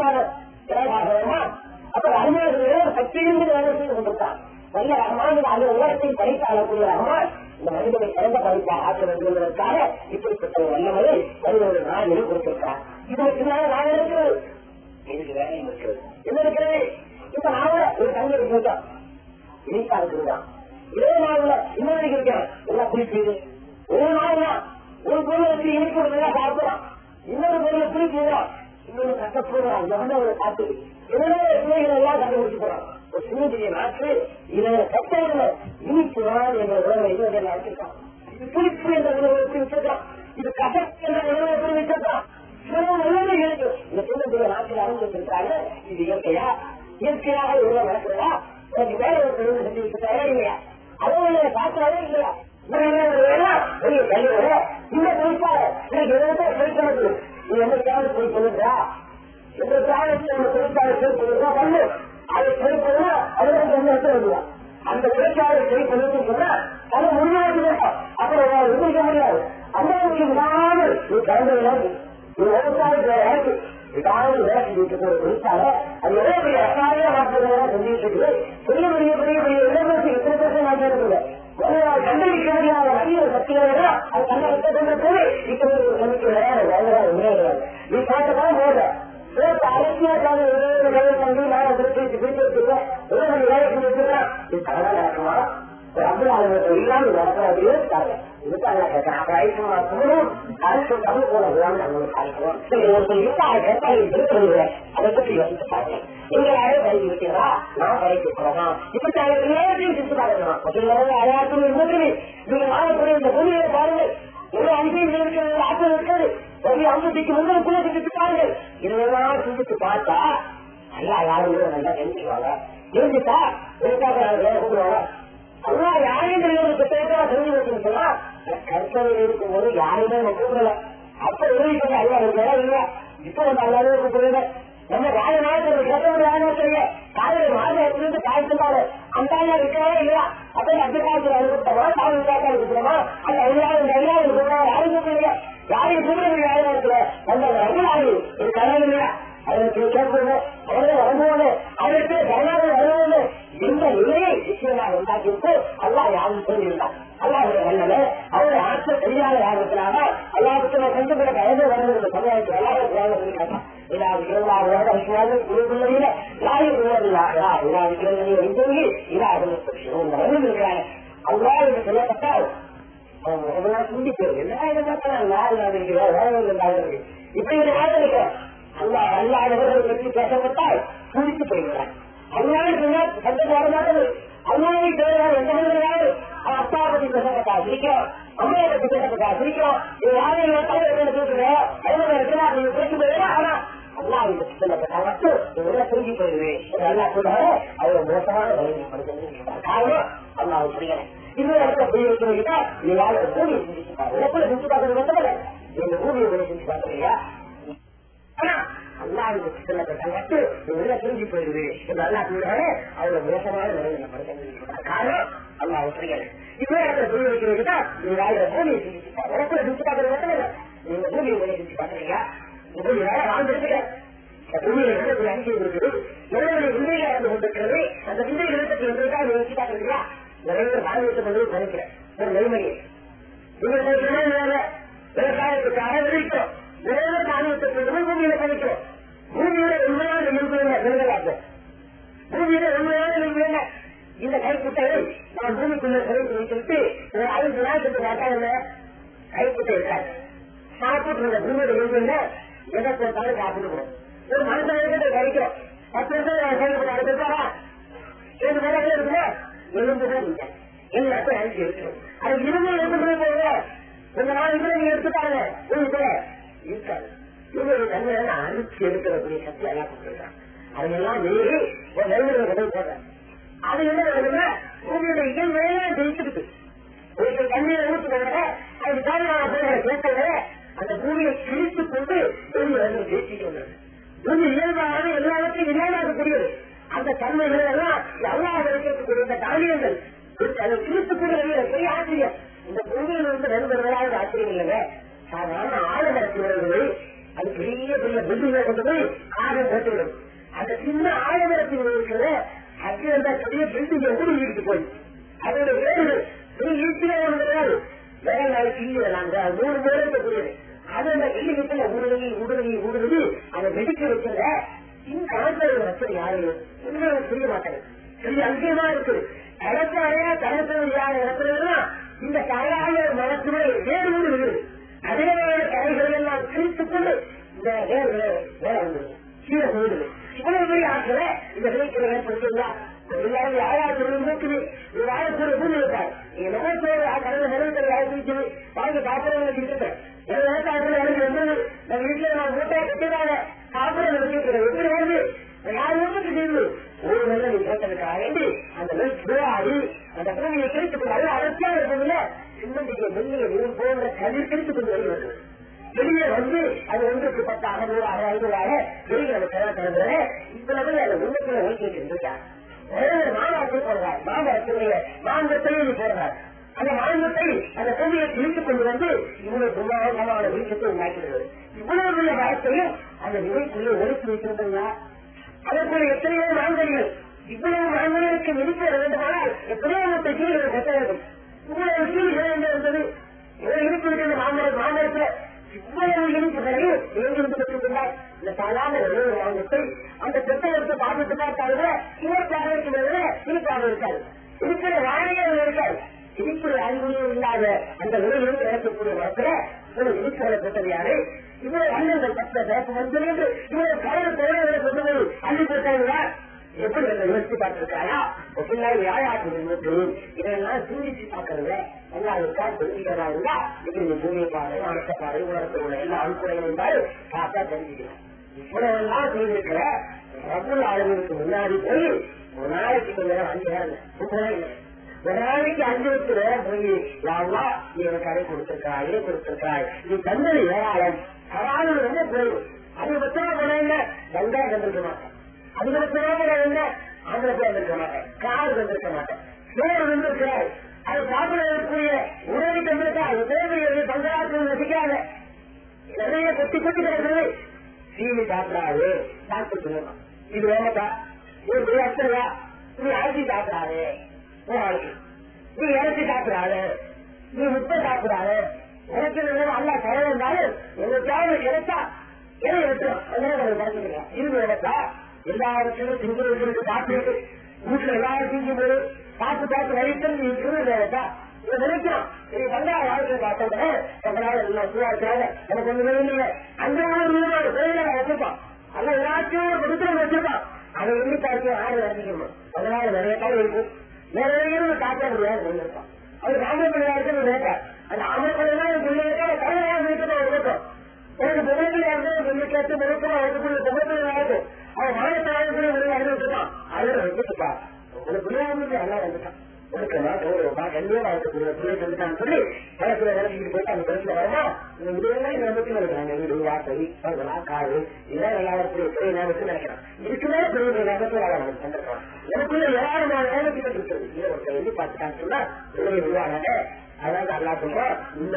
தான் அப்ப அறிஞர்கள் சக்தியிலிருந்து வேலை செய்து கொண்டிருக்கான் நல்ல ரகமான அந்த உலகத்தை படைத்து ஆளக்கூடிய ரகமான் இந்த மனிதனை சிறந்த படைத்த ஆக்க வேண்டும் என்பதற்காக இப்படிப்பட்ட ஒரு வல்லமையை மனிதர்கள் நாளில் கொடுத்திருக்கார் இதற்கு பின்னால் நான் இருக்கிறது எனக்கு வேலையும் இருக்கிறது என்ன இருக்கிறது இப்ப நாம ஒரு தண்ணீர் போட்டோம் இனிப்பா இருக்குதுதான் இதே நாள்ல இன்னொரு இருக்கேன் எல்லாம் பிடிக்குது ஒரு நாள் ஒரு பொருளை வச்சு இனிப்பு நல்லா சாப்பிடலாம் இன்னொரு பொருளை பிடிக்குதான் இன்னொரு கட்டப்போறான் எவ்வளவு ஒரு காத்து இதனால பிள்ளைகள் எல்லாம் கண்டுபிடிச்சு போறான் ஒரு சின்ன பெரிய நாட்டு இதை கட்டளை இனிப்பு நாள் என்ற உணவை இன்னொரு வச்சிருக்கான் இது புளிப்பு என்ற உணவை எப்படி வச்சிருக்கான் இது கசப்பு என்ற உணவை எப்படி வச்சிருக்கான் இவ்வளவு நல்லது இருக்கு இந்த சின்ன பெரிய நாட்டில் அறிஞ்சிருக்காங்க இது இயற்கையா இயற்கையாக இவ்வளவு நடக்கிறதா எனக்கு வேற ஒரு தொழில் செஞ்சு வச்சுட்டாரா இல்லையா அதுவும் பார்க்கறாரே இல்லையா பெரிய கல்வியோட இந்த பொறுப்பாக எனக்கு எதாவது போய்க்கிறது நீ எந்த தேவை போய் சொல்லுறா எந்த தேவைக்கு நம்ம தொழிற்சாலை போய் சொல்லுறா பண்ணு அதை போய் பண்ணா அதுல என்ன எடுத்து வருவா அந்த தொழிற்சாலை போய் சொல்லுன்னு சொன்னா அது முன்னாடி அப்புறம் எதிர்க்க முடியாது அந்த விடாமல் நீ கலந்து இது விவசாயத்துல எனக்கு ஏதாவது வேலை செஞ்சுட்டு இருக்கிற தொழிற்சாலை அது எவ்வளவு பெரிய அசாரியா மாற்றலாம் செஞ்சுட்டு இருக்குது பெரிய பெரிய பெரிய பெரிய இளவரசி எத்தனை பேர் மாற்றம் இருக்குது கண்டுபிடிக்க முடியாத நிறைய சக்திகளை அது கண்டுபிடிக்க இப்ப நம்பிக்கை கிடையாது உண்மையாது நீ பார்த்துதான் போத அரசியலுக்காக வேலை பண்ணி நான் பிடிச்சி பிடிச்சிருக்கேன் எவ்வளவு வேலை செஞ்சுருக்கேன் இது தவறா நடக்குமா ஒரு அப்துல் ஆலமத்தை இல்லாமல் நடக்கிறது இதுக்காக கேட்கிறேன் அப்ப ஐஸ்வரம் அரசு தமிழ் போல அதை பற்றி யோசித்து பார்த்தேன் நீங்க யாரும் பயிற்சி விட்டீங்களா நான் பயிற்சி போகலாம் இப்படி எல்லாத்தையும் சிரித்து பாருங்க அயாத்தும் இருந்தது நீங்க வாழக்கூடிய இந்த பூமியை பாருங்கள் ஒரு அஞ்சையும் இருக்கிறது ஆற்றல் இருக்கிறது ஒரு அம்பத்திக்கு முன்னூறு கூட சிந்தித்து பாருங்கள் இதெல்லாம் சிந்தித்து பார்த்தா அல்லா யாரும் நல்லா தெரிஞ்சுக்குவாங்க தெரிஞ்சுட்டா எதுக்காக கூப்பிடுவாங்க அல்லா யாரையும் தெரியாத புத்தகத்தை தெரிஞ்சு வச்சுன்னு சொன்னா கற்பனையில் இருக்கும்போது யாருமே நம்ம கூப்பிடல அப்ப எழுதிட்டு அல்லா இருக்கிறா இல்ல இப்ப நம்ம எல்லாரும் கூப்பிடுறது நம்ம வாழ நாள் கேட்டவங்க யாரும் தெரியல காலையில மாதத்திலிருந்து காய்ச்சிருந்தாரு அந்த ஐயா இருக்கிறதா இல்லையா அப்ப அந்த காலத்துல அனுப்பிட்டோமா காவல் காட்டா இருக்கிறோமா அந்த ஐயாவது இந்த ஐயாவது இருக்கிறோமா யாரும் கூப்பிடுங்க யாரையும் கூப்பிடுறது யாரும் இருக்கிற அந்த ரகுலாளி ஒரு கடன் இல்லையா அதற்கு கேட்கணும் அவரே வரும்போது அதற்கு கருணாக வரும்போது இந்த நிலையை நிச்சயமாக உண்டாக்கிட்டு அல்லா யாரும் சொல்லியிருந்தார் அல்லாவுடைய வல்லமே அவருடைய ஆட்கள் தெரியாத யாருக்கிறாங்க அல்லாவுக்கு நான் கண்டு பிற பயந்து வருகிறது சமுதாயத்தில் எல்லாரும் சொல்லிட்டாங்க இதாவது இருபதாவது வருட விஷயமாக குழுக்குள்ளதில யாரும் உள்ளதில்லாதா இதாவது இருபது வைத்தவங்க இதாவது இருக்கிறாங்க அவ்வளோ என்று சொல்லப்பட்டால் இப்படி ஒரு ஆதரிக்க அல்லா அல்லாதவர்கள் பற்றி பேசப்பட்டால் குடித்து போய்கிறார் அல்லாவுக்கு சந்தோஷம் வர மாட்டது அல்லாவை தேவையான எந்த மனிதனாவது அப்பா பத்தி பேசப்பட்டா சிரிக்கிறோம் அம்மையை பத்தி பேசப்பட்டா சிரிக்கிறோம் இது யாரையும் பேசுறேன் ஐநூறு இருக்கலாம் நீங்க பேசி போயிடலாம் ஆனா அல்லாவை பற்றி சொல்லப்பட்டா மட்டும் இவங்க புரிஞ்சு போயிடுவேன் அல்லா சொல்றாரு அவ்வளவு மோசமான வழிமுறை காரணம் அல்லாவை புரியல இன்னொரு இடத்துல புரிய வைக்கிறீங்க நீ யாரோட பூமியை சிந்திச்சு பாருங்க எப்படி சிந்திச்சு பார்க்கறது மட்டுமல்ல இந்த பூமியை சிந்திச்சு பார்க்கறியா அல்லாவுக்கு சொல்லப்பட்ட மட்டும் உள்ள புரிஞ்சு போயிடுது என்று அல்லா சொல்றாரு அவ்வளவு மோசமான நிலையில் காரணம் அல்லாஹ் புரியல இன்னொரு இடத்துல புரிய வைக்கிறீங்க நீ வாழ்ற பூமியை சிந்திச்சு பாருங்க உனக்குள்ள சிந்திச்சு பார்க்கறது மட்டுமல்ல நீங்க பூமியை சிந்திச்சு பார்க்கறீங்க பூமி வேற வாழ்ந்துருக்கீங்க பூமியில இருக்கக்கூடிய அஞ்சு இருக்குது நிறைய விந்தைகள் இறந்து கொண்டிருக்கிறது அந்த விந்தை நிறுத்தத்தில் வந்திருக்கா நீங்க வச்சு பார்க்கறீங்களா நிறைய பேர் வாழ்ந்துட்டு கொண்டு நினைக்கிறேன் ஒரு நெருமையை விவசாயத்துக்காக விளைவிக்கிறோம் நிறைய காரணத்தை கொண்டு பூமியில கழிக்கிறோம் பூமியில உண்மையான நிறுவனம் பூமியில உண்மையான நிறுவனம் இந்த கைக்குட்டையை நான் பூமிக்குள்ள சிறைத்து வைத்துவிட்டு ஒரு ஐந்து நாளுக்கு பார்த்தாங்க கைக்குட்டை இருக்காது சாப்பிட்டு இருந்த பூமியோட நிறுவனம் எதை போட்டாலும் சாப்பிட்டுக்கிறோம் ஒரு மனுஷன் கழிக்கிறோம் பத்து நிமிஷம் செயல்பட அடுத்தாரா ரெண்டு மணி இருக்குல்ல எலும்புதான் இல்லை எல்லாத்தையும் அழிச்சு இருக்கிறோம் அது இரும்பு எடுத்து போகுது கொஞ்ச நாள் இதுல நீங்க எடுத்துட்டாங்க உங்களுக்கு இருக்காது இவங்க தன்மை அரிச்சு எடுக்கிறக்கூடிய சக்தி எல்லாம் கொடுத்துருக்காங்க அதெல்லாம் மீறி ஒரு நெருங்கிற உதவி போடுறாங்க அது என்ன வேணும்னா உங்களுடைய இயல்பையெல்லாம் ஜெயிச்சுக்கிட்டு ஒரு தண்ணியை ஊற்றுறத அது தாழ்வான போகிற கேட்டத அந்த பூமியை கிழித்து கொண்டு பூமி வந்து ஜெயிச்சுட்டு வந்தது பூமி இயல்பாக எல்லாவற்றையும் இல்லாமக்கூடியது அந்த தன்மைகளை எல்லாம் எல்லாரும் இருக்கக்கூடிய இந்த தானியங்கள் அதை கிழித்துக்கூடிய பெரிய ஆச்சரியம் இந்த பூமியில் வந்து நண்பர்களாக ஆச்சரியம் இல்லைங்க சாதாரண ஆழமரத்தினர்களை அது பெரிய பெரிய பில்டிங்கை கொண்டு போய் ஆழம் போட்டுவிடும் அந்த சின்ன ஆழமரத்தில் இருக்கிற அது அந்த பெரிய பில்டிங்கை கூட இழுத்து போய் அதோட வேறு பெரிய இழுத்திலே கிடையாது வேற நாளைக்கு இல்லை நாங்க மூணு பேர் இருக்கக்கூடியது அது அந்த பில்டிங்கத்துல ஊடுருவி ஊடுருவி ஊடுருவி அதை வெடிக்க வைக்கிற இந்த காலத்தில் வச்சது யாரு இன்னும் புரிய மாட்டாங்க இது அதிகமா இருக்குது கடற்கரையா கடற்கரை யார் இடத்துல இந்த கரையான மரத்திலே வேறு ஊடு இருக்குது அதே கரைகள் எல்லாம் பிரித்துக் கொண்டு இந்த வேறு வேற வந்து கீழே போயிடுது இவ்வளவு பெரிய ஆற்றல இந்த விளைச்சலை ஏற்படுத்திங்களா எல்லாரும் யாராவது நோக்குது ஒரு வாழக்கூடிய பூமி இருக்காரு நீங்க நகர்த்தோடு கடந்த நிலவுகளை ஆரம்பிச்சது வாங்கி காப்பிடங்களுக்கு இருக்குது விவசாயத்துல எனக்கு வந்து நம்ம வீட்டுல நான் மூட்டையை கட்டினாங்க சாப்பிட வச்சிருக்கிறேன் எப்படி வருது யார் வீட்டுக்கு தீர்வு ஒரு நல்ல நீ கேட்டதுக்காக வேண்டி அந்த நெல் சுழாடி அந்த பூமியை கிழித்துக் நல்ல அடர்த்தியா இருப்பதுல சின்னண்டிய மெல்லிய நீர் போன்ற கதிர் கிழித்துக் கொண்டு வருகிறது வெளியே வந்து அது ஒன்றுக்கு பத்து அறுநூறாக ஐநூறாக வெளியே அது செலவு தருகிறது இவ்வளவு அதை உள்ளுக்குள்ள வைக்கிட்டு இருக்கார் மாநாட்டு போடுறார் மாமரத்திலேயே மாங்கத்தையே போடுறார் அந்த மாநிலத்தை அந்த பூமியை கிழித்துக் கொண்டு வந்து இவ்வளவு பிரம்மாண்டமான வெளிச்சத்தை உண்டாக்கிறது இவ்வளவு பெரிய மரத்தையும் அந்த விதைக்குள்ளே ஒழித்து வைத்திருந்தா அதற்குள்ள எத்தனையோ மாங்கனிகள் இவ்வளவு மாங்கனிகளுக்கு நிறுத்த வேண்டுமானால் எத்தனையோ மொத்த கீழ்களை கட்ட வேண்டும் இவ்வளவு கீழ்கள் என்று இருந்தது இவ்வளவு இருக்கு இருக்கிற மாமரம் மாமரத்துல இவ்வளவு இனிப்பு பிறகு எங்கிருந்து பெற்றிருந்தார் இந்த சாதாரண ஒரு மாங்கத்தை அந்த பெற்றெடுத்து பார்த்துட்டு பார்த்தாங்க இவருக்காக இருக்கிறது இனிப்பாக இருக்காது இருக்கிற வாழையாக இருக்காது இனிப்பு அறிவுமே இல்லாத அந்த உலகில் கிடைக்கக்கூடிய மரத்துல ஒரு இனிப்புகளை பெற்றது யாரு இவ்வளவு அண்ணங்கள் பற்ற சிறப்பு வந்து என்று இவ்வளவு கடல் தேவைகளை கொண்டு அள்ளி பெற்றாங்களா எப்படி என்ன யோசிச்சு பார்த்திருக்காயா பின்னாடி யாராட்டு இருந்துட்டு இதெல்லாம் சிந்திச்சு பார்க்கறதுல எல்லாருக்கா தெரிஞ்சுக்கிறதா இருந்தா இப்படி இந்த பூமியை பாரு அனைத்த பாரு உலகத்தில் உள்ள எல்லா அனுப்புறைகளும் பாரு பார்த்தா தெரிஞ்சுக்கலாம் இவ்வளவு எல்லாம் செய்திருக்கிற ரப்புல் ஆளுநருக்கு முன்னாடி போய் ஒரு நாளைக்கு கொஞ்ச நேரம் அஞ்சு நேரம் இல்லை சுத்தமே இல்லை ஒரு நாளைக்கு அஞ்சு வச்சு நேரம் போய் யாவா நீ எனக்கு அதை கொடுத்திருக்காய் இதை கொடுத்திருக்காய் நீ தந்தது ஏராளம் சவால் ரொம்ப போயிடும் அது பத்திரமா போன என்ன கங்கா கண்டிருக்க மாட்டேன் அதுக்கு பத்திரமா போன என்ன ஆந்திர போய் வந்திருக்க மாட்டேன் கார் வந்திருக்க மாட்டேன் சோறு வந்திருக்கிறாய் அது சாப்பிடக்கூடிய உணவு தந்திருக்கா அது தேவையை பங்களாக்கள் ரசிக்காத நிறைய கொட்டி கொட்டி கிடக்குது சீனி சாப்பிடாது சாப்பிட்டு சொல்லணும் இது வேணக்கா இது போய் அத்தனையா நீ அரிசி சாப்பிடாது நாளைக்கு நீ இறச்சி சாப்பிடாது நீ முட்டை சாப்பிடாது எனக்கு அல்ல தர இருந்தாலும் எங்க தேவை கிடைச்சா எதை எடுத்துரும் இது வேணக்கா எல்லாருக்கும் திங்களுக்கு சாப்பிட்டு வீட்டுல எல்லாரும் திங்கும் போது பார்த்து பார்த்து வரைக்கும் நீ இருக்கிறது வேணக்கா இதை நினைக்கிறோம் இது வந்தா வாழ்க்கை பார்த்தோம் ரொம்ப நாள் எல்லாம் சூழா இருக்காங்க எனக்கு ஒண்ணு இல்லை அந்த ஒரு கோயில வச்சிருப்பான் அல்ல எல்லாத்தையும் ஒரு கொடுத்து வச்சிருப்பான் அதை வந்து பார்த்து ஆடு இறங்கிக்கணும் அதனால நிறைய காலம் இருக்கும் நிறைய காட்ட முடியாது சொல்லியிருப்பான் அது ராமப்பிள்ளையாருக்கு நினைக்கார் அந்த ராமப்பிள்ளைதான் பிள்ளைகளுக்கு தலைவராக இருக்கிற ஒரு இருக்கும் எனக்கு பொருட்கள் வந்து சொல்லி கேட்டு பொருட்கள் அதுக்குள்ள பொருட்கள் ஆகும் அவன் மாநிலத்தாளர்கள் ஒரு அறிவிச்சிருக்கான் அதில் வச்சுப்பா ஒரு பிள்ளையாருக்கு நல்லா வந்துட்டான் ஒடுக்கலாம் கௌரவமா கண்டிப்பா இருக்கக்கூடிய பிள்ளை வந்துட்டான்னு சொல்லி பழத்துல விளக்கிட்டு போயிட்டு அந்த பழத்துல வரமா இந்த இதுவெல்லாம் இந்த நம்பத்தில் இருக்கிறாங்க வீடு வாசை பங்களா காடு இதெல்லாம் நல்லா இருக்கக்கூடிய பெரிய நேரத்தில் நினைக்கிறான் இதுக்கு மேல பெரிய பெரிய நேரத்தில் வாழ நமக்கு தந்திருக்கலாம் எனக்குள்ள ஏராளமான நேரத்தில் இருக்கிறது இதை ஒருத்தர் எழுதி பார்த்துட்டான்னு சொன்னா பிள்ளைங்க விழுவாங்க அதாவது அல்லா சொல்றோம் இந்த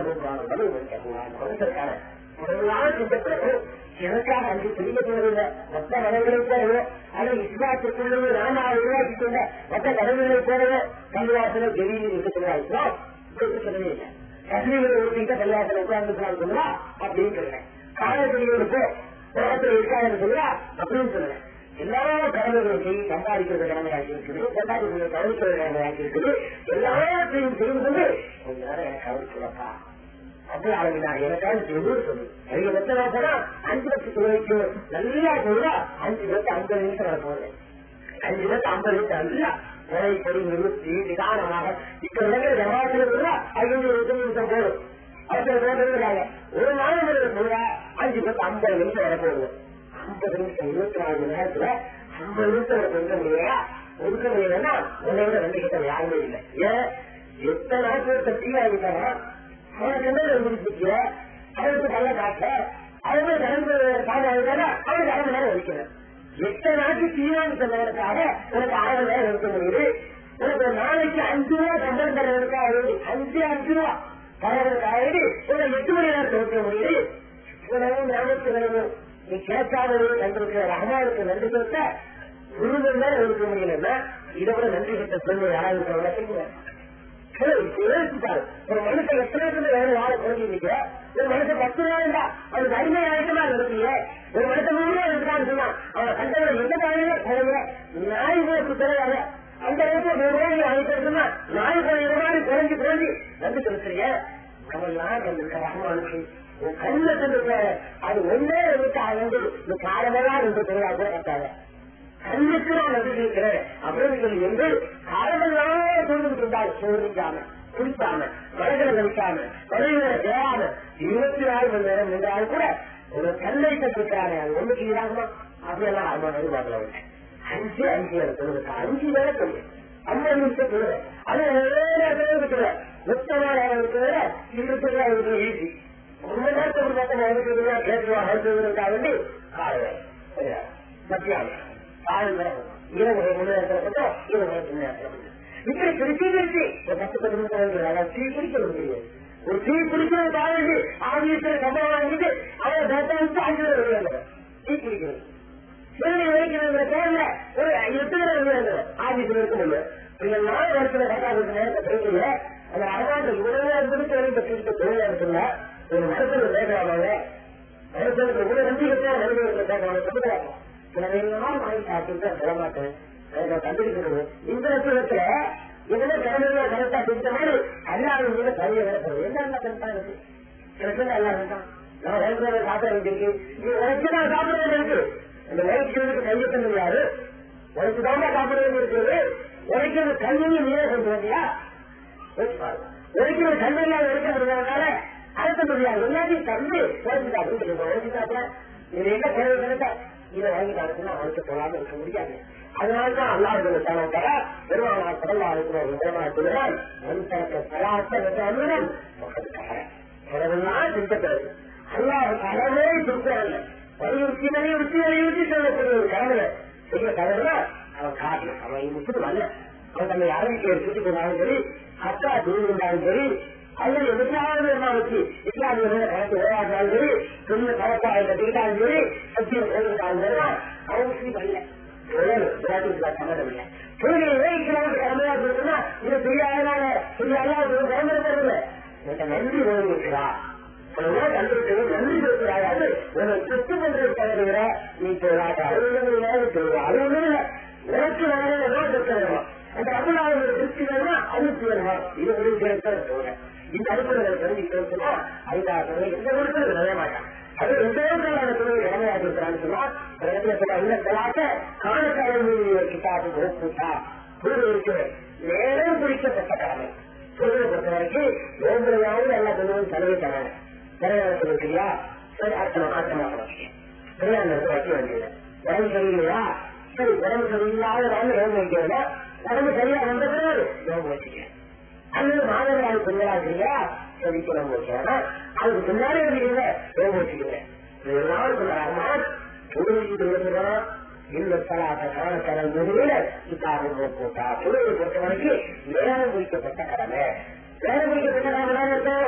மூன்று கொடுத்திருக்காங்க ஒரு நாள் செஞ்ச பிறகு எனக்காக அஞ்சு பெரிய போறதில்லை மொத்த கடவுளை போறதோ அல்லது இஸ்லாத்துக்குள்ளே நாம உருவாக்கி கொண்ட மொத்த கடவுளை போறதோ கல்வாசல வெளியில் இருக்கிறாய் சொல்லவே இல்லை கல்விகளை ஒருத்திட்ட கல்வாசல உட்கார்ந்து சொல்லுவா அப்படின்னு சொல்றேன் காலப்பிரிவுக்கு உலகத்தில் இருக்காதுன்னு சொல்லுவா அப்படின்னு சொல்றேன் எல்லா கடமைகளும் செய்ய சம்பாதிக்கிறது கடமையாக்கி இருக்குது சம்பாதிக்கிறது கவனிக்கிறது கடமையாக்கி இருக்குது எல்லாத்தையும் செய்து கொண்டு கொஞ்ச நேரம் எனக்கு கவனிச்சுலப்பா அப்படி அளவினா எனக்காக சொல்லு சொல்லு எனக்கு எத்தனை போனா அஞ்சு லட்சத்து ரூபாய்க்கு நல்லா சொல்றா அஞ்சு லட்சம் ஐம்பது நிமிஷம் வர போகுது அஞ்சு லட்சம் ஐம்பது நிமிஷம் நல்லா முறை பொறி நிறுத்தி நிதானமாக இப்ப இடங்கள் ஜமாத்தில் இருந்தா ஐநூறு இருபத்தி நிமிஷம் போதும் அவசர போட்டுருக்காங்க ஒரு நாள் சொல்றா அஞ்சு லட்சம் ஐம்பது நிமிஷம் வர போகுது ஐம்பது நிமிஷம் இருபத்தி நாலு மணி நேரத்துல ஐம்பது நிமிஷம் எனக்கு ஒதுக்க முடியலையா ஒதுக்க முடியலன்னா உன்னை விட ரெண்டு கிட்ட யாருமே இல்லை ஏன் எத்தனை நாட்கள் தீயா இருக்காங்க அவனுக்கு என்ன இருந்துச்சு அவனுக்கு நல்ல காட்ட அவங்க கடந்து பாதுகாக்க அவனுக்கு அரை மணி நேரம் ஒழிக்கிறேன் எத்தனை நாட்டு தீவான சொன்னதற்காக உனக்கு அரை நேரம் இருக்க முடியுது உனக்கு ஒரு நாளைக்கு அஞ்சு ரூபா சம்பளம் தரவதற்காக அஞ்சு அஞ்சு ரூபா தரவதற்காக உனக்கு எட்டு மணி நேரம் கொடுக்க முடியுது இவ்வளவு ஞாபகத்து நீ கேட்காதது நன்றிருக்கிற ரஹ்மானுக்கு நன்றி செலுத்த குருவன் தான் இருக்க முடியலன்னா இதை விட நன்றி செலுத்த சொல்லு யாராவது விளக்குங்க யோசிப்பாரு ஒரு மனுஷன் எத்தனை பேர் வேற வாழ குறைஞ்சிருக்க ஒரு மனுஷன் பத்து ரூபாய் இருந்தா அவனுக்கு அடிமை ஆயிட்டமா இருக்கீங்க ஒரு மனுஷன் நூறு ரூபாய் இருக்கான்னு சொன்னான் அவன் கண்டவரை எந்த காலையில குறைய நாய் போக்கு தெரியாத அந்த இடத்துல நூறு ரூபாய் வாங்கிட்டு நாய் குறையிற மாதிரி குறைஞ்சு குறைஞ்சு வந்து செலுத்துறீங்க அவன் யார் வந்திருக்க ரஹ்மானுக்கு உன் கண்ணில் தந்திருக்க அது ஒன்னே இருக்கு அது இந்த காலமெல்லாம் ரெண்டு தெரியாது கூட கட்டாத கண்ணுக்கு நான் நம்பிக்கிறேன் அப்படின்னு சொல்லி என்று காலமெல்லாம் சொல்லிட்டு இருந்தால் சோதிக்காம குடிக்காம மனதில் கழிக்காம மனைவிகளை தேடாம இருபத்தி நாலு மணி நேரம் நின்றாலும் கூட ஒரு கண்ணை தப்பிக்கிறானே அது ஒண்ணுக்கு ஈடாகுமா அப்படியெல்லாம் அம்மா எதிர்பார்க்கல அஞ்சு அஞ்சு எனக்கு அஞ்சு வேலை சொல்லு ஐம்பது நிமிஷம் சொல்லுது அது இருக்கிற மொத்தமான இருக்கிற இருபத்தி ஈஸி ரொம்ப நேரத்துக்கு மொத்தம் இருக்கிறதா கேட்டுவா அடுத்ததுக்காக வேண்டி காலை மத்தியானம் காலை நேரம் இரவு மணி நேரத்தில் மட்டும் இரவு மணி நேரத்தில் இப்படி பிரிச்சு பிரிச்சு ஒரு பத்து பத்து நிமிஷம் டீ குடிக்க முடியாது ஒரு டீ குடிக்கிறது காலேஜ் ஆபீஸர் சம்பளம் வாங்கிட்டு அவரை பேட்டா வச்சு அஞ்சு பேர் வருவாங்க டீ குடிக்கிறது சிறுநீ வைக்கிற பேர்ல ஒரு எட்டு பேர் வருவாங்க ஆபீஸ்ல இருக்க முடியும் நீங்க நாலு வருஷத்துல கட்டாத நேரத்தை பேசுங்க அந்த அரசாங்க இவ்வளவு இருந்துட்டு பெற்று தொழிலா இருக்குல்ல ஒரு மருத்துவர் பேசுறாங்க மருத்துவருக்கு கூட நம்பிக்கை மருத்துவருக்கு பேசுறாங்க சில நேரம் வாங்கி சாப்பிட்டு சொல்ல மாட்டேன் கண்டுபிடிக்கிறது இந்த விஷயத்துல இதுல கிழமையில கரெக்டா செஞ்ச மாதிரி அல்லாத கூட கல்வியை வரப்படுது என்ன கரெக்டா இருக்கு சில பேர் நல்லா இருக்கான் நான் வயிற்று சாப்பிட வேண்டியிருக்கு இது உனக்கு தான் சாப்பிட வேண்டியிருக்கு இந்த வயிற்றுக்கு கையெழுத்த முடியாது உனக்கு தான் சாப்பிட வேண்டியிருக்கிறது உனக்கு அந்த கல்வியை நீரே கொண்டு வந்தியா உனக்கு கல்வியில்லாத இருக்கிறதுனால அழைக்க முடியாது எல்லாத்தையும் தந்து உழைச்சு சாப்பிட்டு உழைச்சு சாப்பிட இது என்ன தேவை கிடைச்சா இதை வாங்கிட்டாருன்னா அவனுக்கு தொழாம இருக்க முடியாது அதனால்தான் அல்லாஹ் தர பெருமானார் கடலா இருக்கிற விதமாட்டுகிறான் மனுஷனுக்கு சராசரி அமிர்தம் கடவுள்லாம் சிந்தப்படுது அல்லாஹ் கடவுளே சிந்தரல்ல வலியுறுத்தி வலியுறுத்தி வலியுறுத்தி சொல்லக்கூடிய ஒரு கடவுளை செய்ய கடவுளா அவன் காரணம் அவன் முக்கியம் அல்ல அவன் தன்னை அரபிக்க சுற்றி கொண்டாலும் சரி அக்கா துணிந்தாலும் சரி அல்லது எதிராவது இருந்தாலும் இஸ்லாமிய கணக்கு விளையாடினாலும் சரி சொந்த கலப்பாக கட்டிக்கிட்டாலும் சரி சத்தியம் போயிருந்தாலும் சரி அவன் முஸ்லீம் அல்ல சம்மதம் இல்லை தொழிலை வேலைக்கு கடமையா இருக்குன்னா இது தெரியாதனால தெரியாத பயன்படுத்துறது இந்த நன்றி ஓய்விருக்கிறா கண்டிருக்கிறது நன்றி இருக்கிறாயாது உனக்கு சுத்து பண்றது தவிர நீ தொழிலாக அலுவலகம் தொழில் அலுவலகம் இல்லை எனக்கு வேலை இருக்கிறோம் அந்த அபுலாவோட திருப்தி வேணுமா அனுப்பி வேணுமா இது ஒரு சொல்றேன் இந்த அனுப்புகளை தெரிஞ்சுக்கிட்டோம் சொன்னா அதுக்காக எந்த கொடுக்கிறது நிறைய மாட்டான் அது எந்த விதமான தொழில் கடமையாக இருக்கிறான்னு சொன்னா இடத்துல சொல்ல இந்த தலாக்க காணக்காரன் கிட்டாது ஓப்புட்டா குரு இருக்கிறது நேரம் குறிக்கப்பட்ட கடமை தொழிலை பொறுத்த வரைக்கும் நோம்புலையாவது எல்லா தொழிலும் செலவு தராங்க நிறைய சொல்லிருக்கியா சரி அர்த்தமா அர்த்தமா கல்யாணம் வைக்க வேண்டியது உடம்பு சரியில்லையா சரி உடம்பு சரியில்லாத நான் நோம்பு வைக்கிறதா உடம்பு சரியா வந்த பிறகு நோம்பு வச்சுக்க அல்லது மாதவிடாய் பெண்களா இருக்கிறீங்களா சரிக்கு நோம்பு வைக்கிறேன் அதுக்கு பின்னாடி இருக்கிறீங்க நோம்பு வச்சுக்கிறேன் இதெல்லாம் சொல்றாருமா தொழிலுக்கு விரும்புகிறோம் இந்த தலாக காணக்கடல் முதலில் கிட்டாபு போட்டா தொழிலை பொறுத்த வரைக்கும் நேரம் குறிக்கப்பட்ட கடமை நேரம் குறிக்கப்பட்ட கடமை இருக்கும்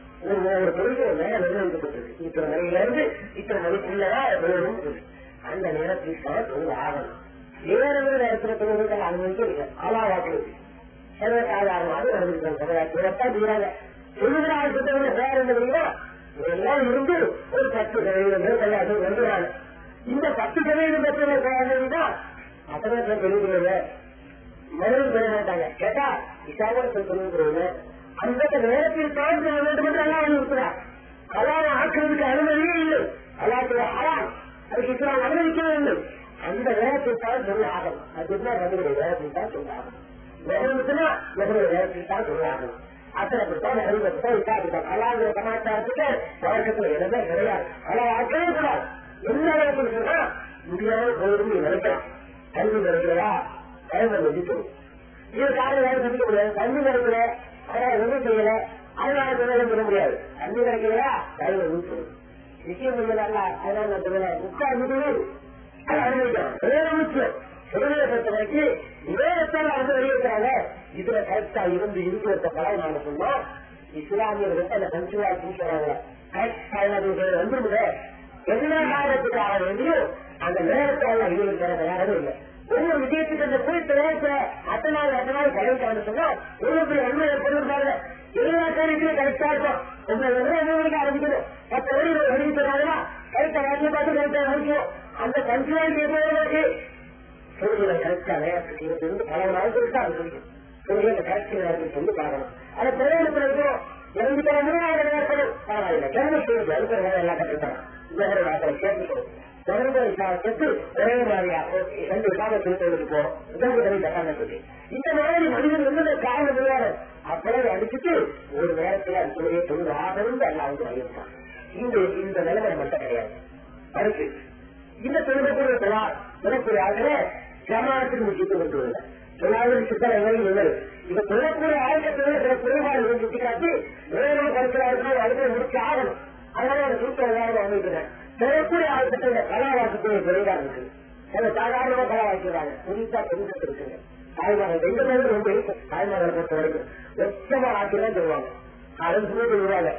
ஒரு தொழில் நேரம் நிர்ணயிக்கப்பட்டிருக்கு இத்தனை மணியில இருந்து இத்தனை மணிக்குள்ளதான் நிர்ணயிக்கப்பட்டிருக்கு அந்த நேரத்தில் தான் தொழில் ஆகணும் நேரம் நேரத்தில் தொழில்கள் அனுமதிக்க இல்லை ஆளாவாக்கு சர்வசாதாரணமாக நடந்திருக்காங்க சமுதாயத்தான் செய்யறாங்க சொல்லுகிற ஆட்கள் வேற என்ன இதெல்லாம் இருந்து ஒரு பத்து சதவீதம் பேர் கல்யாணம் வந்துடுறாங்க இந்த பத்து சதவீதம் பெற்றவர்கள் கல்யாணம் அத்தனை பெருகிறவங்க மறுபடியும் பெற மாட்டாங்க கேட்டா விசாரணை பெருகிறவங்க அந்த நேரத்தில் தான் செய்ய வேண்டும் என்று எல்லாம் இருக்கிறார் கலாவை ஆக்குறதுக்கு அனுமதியே இல்லை அல்லாத்துல ஹராம் அதுக்கு இஸ்லாம் அனுமதிக்க வேண்டும் அந்த நேரத்தில் தான் சொல்ல ஆகும் அது என்ன நம்முடைய நேரத்தில் தான் சொல்ல ஆகும் நேரத்துனா நம்முடைய நேரத்தில் தான் சொல்ல ஆகும் அத்தனை பிடித்தா அறிவத்தா விசாரித்தா கலாங்கிற கலாச்சாரத்துக்கு வழக்கத்துல எதுவுமே கிடையாது கலா ஆக்கவே கூடாது எந்த அளவுக்கு சொன்னா இந்தியாவில் போயிருந்து நினைக்கலாம் கல்வி கிடைக்கிறதா கைதை வச்சுக்கணும் இது காலையில் வேலை சந்திக்க முடியாது கல்வி கிடைக்கல அதனால எதுவும் செய்யல அதனால வேலை பண்ண முடியாது கல்வி கிடைக்கிறதா கைதை ஊற்றணும் விஷயம் இல்லைல்ல அதனால நான் சொல்லல உட்கார்ந்து அது அனுபவிக்கணும் வேற முக்கியம் சிறுமையை பொறுத்த வரைக்கும் வேதத்தால் வந்து வெளியிட்டாங்க இதுல கரெக்டா இருந்து இருக்கிறத பழகினாங்க சொன்னா இஸ்லாமியர்களுக்கு அந்த பஞ்சுவாட்சி சொல்றாங்க கரெக்டா வந்துருங்க எல்லா காலத்துக்காக வேண்டியும் அந்த நேரத்தால் இருக்கிற தயாரவே இல்லை ஒவ்வொரு விஜயத்துக்கு அந்த போய் தேவைப்ப அத்தனை நாள் அத்தனை நாள் கலைக்கான சொன்னா எவ்வளவு பெரிய நன்மை ஏற்படுறாங்க எல்லா காரியத்திலும் கரெக்டா இருக்கும் உங்களை வந்து என்ன ஆரம்பிக்கணும் பத்து வழி அறிவிக்கிறாங்கன்னா கரெக்டா வாங்கி பார்த்து கரெக்டா வாங்கிக்கும் அந்த பஞ்சுவாட்சி எப்படி சொல்லுகளை கரெக்டா நேரத்துக்கு இருந்து பல நாள் கொடுத்தா அது சொல்லிக்கும் சொல்லுகளை கரெக்ட் நேரத்துக்கு சொல்லி பார்க்கணும் அதை பிரயோஜனத்தில் இருக்கும் இரண்டு தர மூணாவது நேரத்தில் பரவாயில்ல கிழமை செய்து அதுக்கு வேலை எல்லாம் கற்றுத்தான் இந்த டாக்டரை சேர்த்துக்கணும் தொடர்பு விசாரத்துக்கு ஒரே மாதிரியா ரெண்டு விசாரணை திருத்தலுக்கு போறோம் உதவி தக்கான சொல்லி இந்த மாதிரி மனிதன் வந்து காரணம் முடியாது அப்பளவு அடிச்சுட்டு ஒரு நேரத்தில் அதுக்குள்ளேயே தொழில் ஆகணும் எல்லாம் வந்து வலியுறுத்தான் இந்த இந்த நிலைமை மட்டும் கிடையாது அடுத்து இந்த தொழில்நுட்ப தொழா தொழில்துறை ஆகவே ஜமானத்துக்கு முக்கியத்துவம் கொடுத்துள்ளது தொழிலாளர் சித்தனைகள் இல்லை இந்த தொழில்துறை ஆயக்கத்தில் சில குறைபாடுகள் சுட்டிக்காட்டி வேறு கருத்துறார்கள் அதுக்கு முடிச்சு ஆகணும் அதனால அந்த சூத்திர விளையாட வந்துட்டு தொழில்துறை ஆயக்கத்தில் இந்த கலாவாசத்துடைய குறைதான் இருக்கு சில சாதாரணமா கலாவாக்கிறாங்க புதுசா பெருசத்து இருக்குங்க தாய்மார்கள் எந்த மாதிரி ரொம்ப இருக்கும் தாய்மார்களை பொறுத்த வரைக்கும் வெச்சமா ஆக்கிதான் சொல்லுவாங்க அதன் சும்மா சொல்லுவாங்க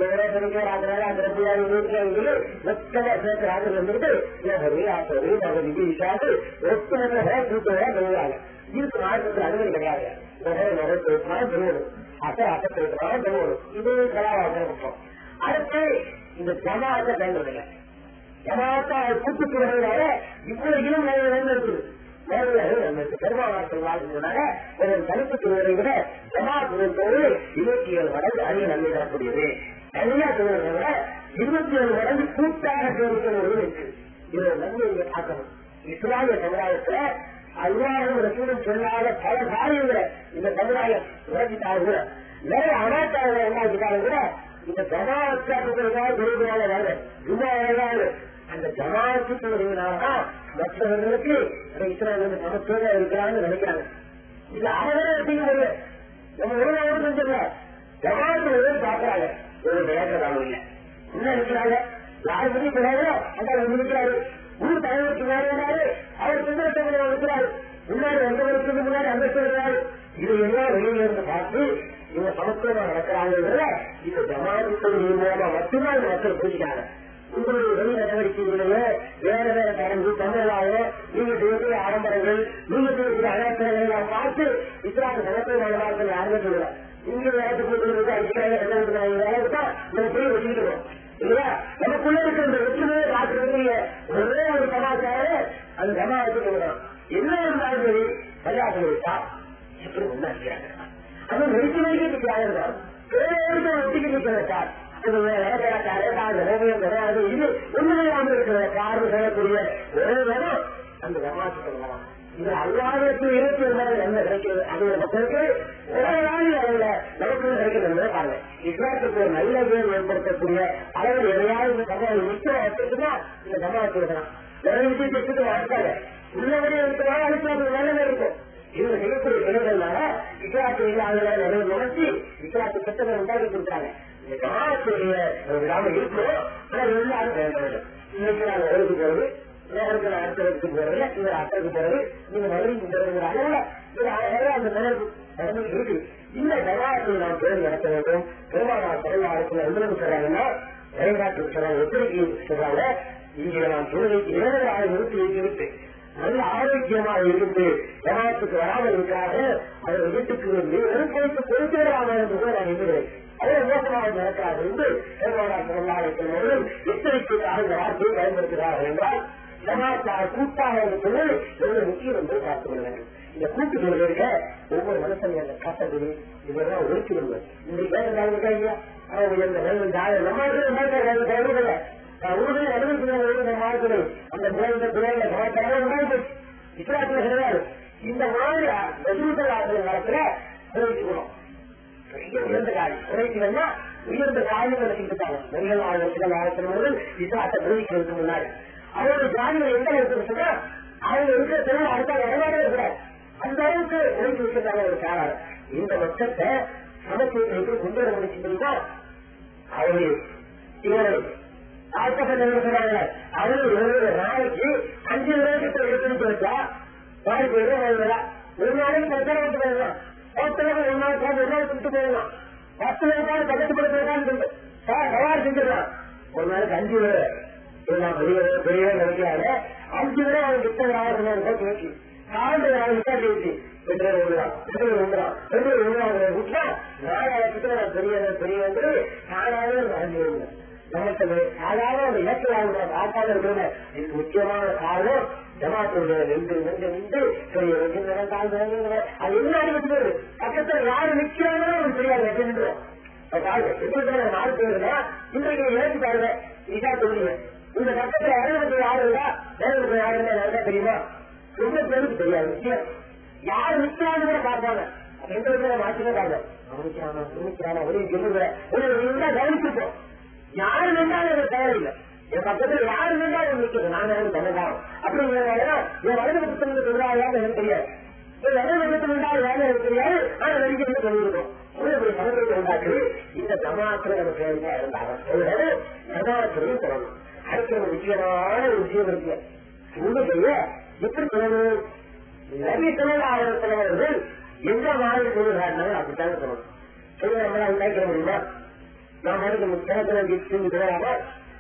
இதுக்கு மாற்றத்தில் அனுமதி கிடையாது இது கலாவாசம் அடுத்து இந்த ஜமாத்தை பயன்படுங்க ஜமாத்தா கூட்டுக்குறதுனால இவ்வளவு இனம் நிறைய இருக்குது பெருமாள் தனிப்பு துறையை விட ஜமாத்துவத்தோடு இருபத்தி ஏழு மடங்கு அதிக நன்மை தரக்கூடியது தனியா துறையை விட இருபத்தி ஏழு மடங்கு கூட்டாக சேர்க்கிறது இருக்கு இது நன்மையை பார்க்கணும் இஸ்லாமிய சமுதாயத்துல அல்லாவும் ரசூலும் சொல்லாத பல காரியங்களை இந்த சமுதாயம் உறஞ்சிட்டாலும் கூட நிறைய அனாச்சாரங்களை உண்டாக்கிட்டாலும் கூட இந்த ஜமாத்தாக்குறதுக்காக பெருமையால வேலை ஜும்மா வேலை அந்த ஜமாத்துனாலதான் மற்றவர்களுக்கு இஸ்லாம் வந்து சமத்துவம் இருக்கிறான்னு நினைக்கிறாங்க இல்ல அவரே செய்ய முடியும் நம்ம உறவு செஞ்சிடல ஜமாத்து வந்து பாக்குறாங்க ஒரு விளையாட்டு இல்ல என்ன இருக்கிறாங்க யாரு பத்தி போனாங்களோ அந்த இருக்கிறாரு ஊர் தலைவருக்கு மேலாரு அவர் சுந்தரத்தமிழ் இருக்கிறாரு முன்னாடி வந்தவருக்கு முன்னாடி அந்த சொல்றாரு இது எல்லாம் வெளியில இருந்து பார்த்து இவங்க சமத்துவமா நடக்கிறாங்க இந்த ஜமாத்துக்கள் மூலமா மட்டும்தான் இந்த மக்கள் புரிஞ்சுக்காங்க உங்களுடைய வெளி நடவடிக்கைகளிலேயே வேற வேற கடந்து தமிழாக நீங்க செய்யக்கூடிய ஆடம்பரங்கள் நீங்க செய்யக்கூடிய அழைப்புகளை எல்லாம் பார்த்து இஸ்லாத்து சமத்துவமானவர்கள் யாருமே சொல்லல இங்க வேலைக்கு போட்டு அடிக்கிறாங்க வேலைக்கு தான் நம்ம போய் வச்சுக்கிறோம் இல்லையா நமக்குள்ள இருக்கிற இந்த ஒற்றுமையை காட்டுறதுக்கு ஒரே ஒரு சமாச்சாரம் அது ஜமாவுக்கு சொல்லலாம் என்ன இருந்தாலும் சரி பரியாசம் இருக்கா எப்படி உண்டாக்கிறாங்க அது நெருக்கி நெருக்கி இருக்கிறாங்க ஒட்டிக்கிட்டு இருக்கிற சார் இது உண்மையாக இருக்கிற காரணம் செய்யக்கூடிய ஒரே வேணும் அந்த ஜமாத்து சொல்லலாம் இது அல்லாதற்கு இருபத்தி ஒன்பது என்ன கிடைக்கிறது அது ஒரு மக்களுக்கு ஒரே நாளில் அளவில் நமக்கு கிடைக்கிறது பாருங்க இஸ்லாத்துக்கு ஒரு நல்ல பேர் ஏற்படுத்தக்கூடிய அளவில் எதையாவது சமாளி நிச்சயம் வச்சிருக்குன்னா இந்த ஜமாத்து இருக்கலாம் வேற விஷயத்தை எடுத்துட்டு வாழ்க்காங்க உள்ளவரே இருக்கிறாங்க அதுக்கு நல்ல பேர் இருக்கும் இவங்க செய்யக்கூடிய செயல்கள்னால இஸ்லாத்து இல்லாத நிறைய நினைச்சு இஸ்லாத்து திட்டங்கள் உண்டாக்கி கொடுத்தாங்க இந்த ஜமாத்துடைய விடாம இருக்கும் ஆனா எல்லாரும் வேண்டும் இன்னைக்கு நாங்க ஓடி போறது நேரத்தில் அடுத்ததுக்கு போறது இவர் அட்டருக்கு போறது நீங்க மறுபடியும் போறது அளவுல இது நிறைய அந்த நினைவு நடந்துட்டு இருக்கு இந்த ஜமாத்தை நாம் பேர் நடத்த வேண்டும் பெருமானார் தலைவாரத்தில் எவ்வளவு சொல்றாங்கன்னா வழிகாட்டு சொல்றாங்க எச்சரிக்கை சொல்றாங்க இங்கே நாம் தொழுகைக்கு இரண்டாக நிறுத்தி வைத்திருக்கு நல்ல ஆரோக்கியமாக இருந்து ஜமாத்துக்கு வராமல் இருக்கிறாங்க அவர் வீட்டுக்கு வந்து நெருப்பொழுத்து பொறுத்தேறாமல் என்று கூட நான் எண்ணுகிறேன் அவ்வளவு மோசமாக நடக்கிறார்கள் என்று பெருமானார் சொல்லலாக சொல்வதும் எச்சரிக்கைக்காக இந்த வார்த்தையை பயன்படுத்துகிறார்கள் என்றால் ஜமாத்தாக கூட்டாக இருப்பது எவ்வளவு முக்கியம் என்று பார்த்து கொள்ள வேண்டும் இந்த கூட்டு கொள்கைக்க ஒவ்வொரு மனுஷன் அந்த கட்டது இதெல்லாம் ஒதுக்கி விடுவது இன்றைக்கு கேட்டாங்க இல்லையா அவங்க இந்த நம்ம கைவிடல உறுதியை அனுமதிக்கிறாங்க மாறுகிறது அந்த பிள்ளைங்க பிள்ளைங்க சமாச்சாரம் இஸ்லாத்துல கிடையாது இந்த மாதிரி ரசூத்தல் ஆசிரியர் காலத்துல குறைக்கணும் பெரிய உயர்ந்த காரியம் குறைக்கணும்னா உயர்ந்த காரியம் நடத்திக்கிட்டாங்க நெல்கள் ஆயிரத்தில் ஆயிரத்தி முதல் இஸ்லாத்தை தெரிவிக்கிறதுக்கு முன்னாடி அவரோட ஜாதிகள் எந்த இடத்துல சொன்னா அவங்க இருக்கிற திறன் அடுத்த இடமாவே இருக்கிறார் அந்த அளவுக்கு உழைப்பு வச்சிருக்காங்க ஒரு சாரார் இந்த மக்கத்தை சமத்துவத்தை எப்படி கொண்டு வர முடிச்சுட்டீங்கன்னா அவரு இவரு ஆட்டப்பட்ட சொல்றாங்க அவரு ஒரு நாளைக்கு அஞ்சு ரூபாய்க்கு எடுத்துட்டு வச்சா நாளைக்கு இருபது ரூபா ஒரு நாளைக்கு பத்து ரூபாய் போயிடலாம் பத்து ரூபாய் ஒரு நாளைக்கு ஒரு நாள் கொடுத்து போயிடலாம் பத்து ரூபாய் பக்கத்து பக்கத்து சவால் செஞ்சிடலாம் ஒரு நாளைக்கு அஞ்சு ரூபாய் பெரிய பெரிய நினைக்கிறாங்க அஞ்சு ரூபாய் அவனுக்கு இத்தனை ஆயிரம் போட்டு நாலு நாலு வச்சு பெட்ரோல் விடுறான் பெட்ரோல் விடுறான் பெட்ரோல் விடுறாங்க விட்டா நாலாயிரத்துக்கு நான் பெரிய பெரிய வந்து நாலாயிரம் அஞ்சு விடுறேன் நமக்கு சாதாரண ஒரு இலக்கு வாழ்ந்த ஆட்டாக இருக்கிற இதுக்கு முக்கியமான காரணம் ஜமாத்துடைய நின்று நின்று நின்று பெரிய அது என்ன அனுமதி பக்கத்துல யாரு நிக்கிறாங்களோ அவனுக்கு தெரியாது எப்படி நின்றுடும் நாலு பேருனா இன்றைக்கு ஏற்றி பாருங்க இதா சொல்லுங்க இந்த பக்கத்துல இறங்குறது யாரு இல்லா வேறு யாரு இருந்தா தெரியுமா ரொம்ப பேருக்கு தெரியாது விஷயம் யாரு நிக்கிறாங்க கூட பார்ப்பாங்க எந்த விதத்துல மாற்றிதான் பார்ப்போம் கவனிக்கிறானா கவனிக்கிறானா ஒரு சொல்லுங்க ஒரு கவனிச்சிருப்போம் யாரு நின்றாலும் எனக்கு தேவையில்லை என் பக்கத்துல யாரு நின்றாலும் நிற்கிறது நான் எனக்கு தன்னதாரம் அப்படிங்கிறதுனால என் வலது பக்கத்துல சொல்றாங்க எனக்கு தெரியாது என் வலது பக்கத்துல இருந்தாலும் வேலை எனக்கு தெரியாது ஆனா வெளியே சொல்லியிருக்கோம் ஒரு சமூகத்தை உண்டாக்கு இந்த ஜமாத்துல நமக்கு வேண்டியா இருந்தாங்க சொல்றது ஜமாத்திலையும் சொல்லணும் அடுத்த ஒரு முக்கியமான ஒரு விஷயம் இருக்கு உண்மையில எப்படி சொல்லணும் நிறைய தொழிலாளர் தலைவர்கள் எந்த மாதிரி சொல்லுகிறார்கள் அப்படித்தான் சொல்லணும் சொல்லி நம்மளால உண்டாக்கிற முடியுமா நாம் அதுக்கு கிணத்துல செஞ்சு கிடையாம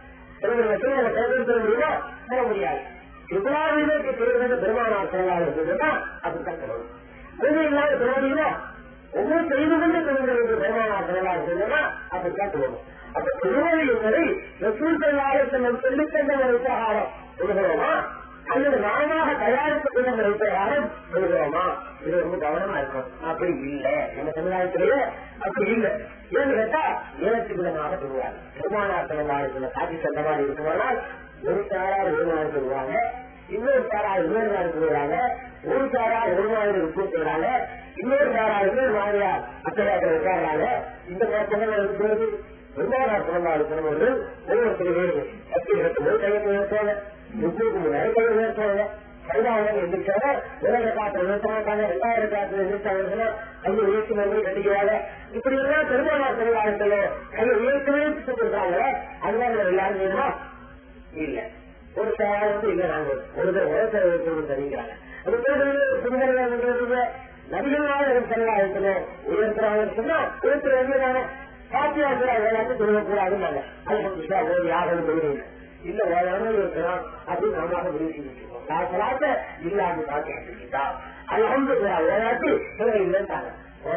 சொல்ல முடியுமா சொல்ல முடியாது இவ்வளவு சொல்றது பெருமானார் சொல்லலாம் சொல்லுன்னா அப்படித்தான் சொல்லணும் உண்மை இல்லாத சொல்ல முடியுமா ஒவ்வொரு செய்து கொண்டு சொல்லுகிறது பெருமானார் சொல்லலாம் சொல்லுன்னா அப்படித்தான் சொல்லணும் அப்ப திருமணி என்பதை ரசூல் செல்லாலத்தில் நம் சொல்லித் தந்த ஒரு உபகாரம் சொல்லுகிறோமா அல்லது நாமாக தயாரித்துக் கொண்ட ஒரு உபகாரம் சொல்லுகிறோமா இது ரொம்ப கவனமா இருக்கும் அப்படி இல்லை நம்ம சமுதாயத்திலேயே அப்படி இல்லை ஏன்னு கேட்டா ஏலத்து விதமாக சொல்லுவாங்க பெருமானார் தலைவாரத்துல காட்சி சொந்த மாதிரி இருக்குமானால் ஒரு சாரார் ஒரு நாள் சொல்லுவாங்க இன்னொரு சாரார் இன்னொரு நாள் சொல்லுவாங்க ஒரு சாரார் ஒரு மாதிரி ரிப்போர்ட் செய்யறாங்க இன்னொரு சாரார் இன்னொரு மாதிரியா அத்தையாக்கள் இருக்காங்க இந்த மாதிரி இருக்கிறது பெருமானார் பிறந்தாள் பிறந்தவர்கள் ஒவ்வொருத்தரும் வேறு பத்து கட்டும்போது கையை உயர்த்துவாங்க முப்பதுக்கு முன்னாடி கையை உயர்த்துவாங்க கைதாவங்க எந்திரிச்சாங்க உலக காற்று நிறுத்த மாட்டாங்க ரெண்டாயிரம் காற்று நிறுத்தாங்க கையை உயர்த்தி மறுபடியும் கட்டிக்குவாங்க இப்படி எல்லாம் பெருமானார் பிறந்தாள் கையை உயர்த்தவே கொடுக்குறாங்க அதுதான் எல்லாரும் வேணுமா இல்ல ஒரு சாயாவது இல்ல நாங்க ஒரு தடவை தெரிவிக்கிறாங்க அது பேர் நபிகளாக செல்லாயிரத்தில் உயர்த்துறாங்கன்னு சொன்னா உயர்த்துற வேண்டியதானே சாத்தியாங்கிற வேலைக்கு சொல்லக்கூடாதுன்னு அது ஒரு யாரும் சொல்லுங்க இல்ல வேளாண் இருக்கிறோம் அப்படின்னு நாம முடிவு செஞ்சுருக்கோம் காசலாக்க இல்லாம சாத்தியா அது வந்து வேளாட்டு இல்லைன்றாங்க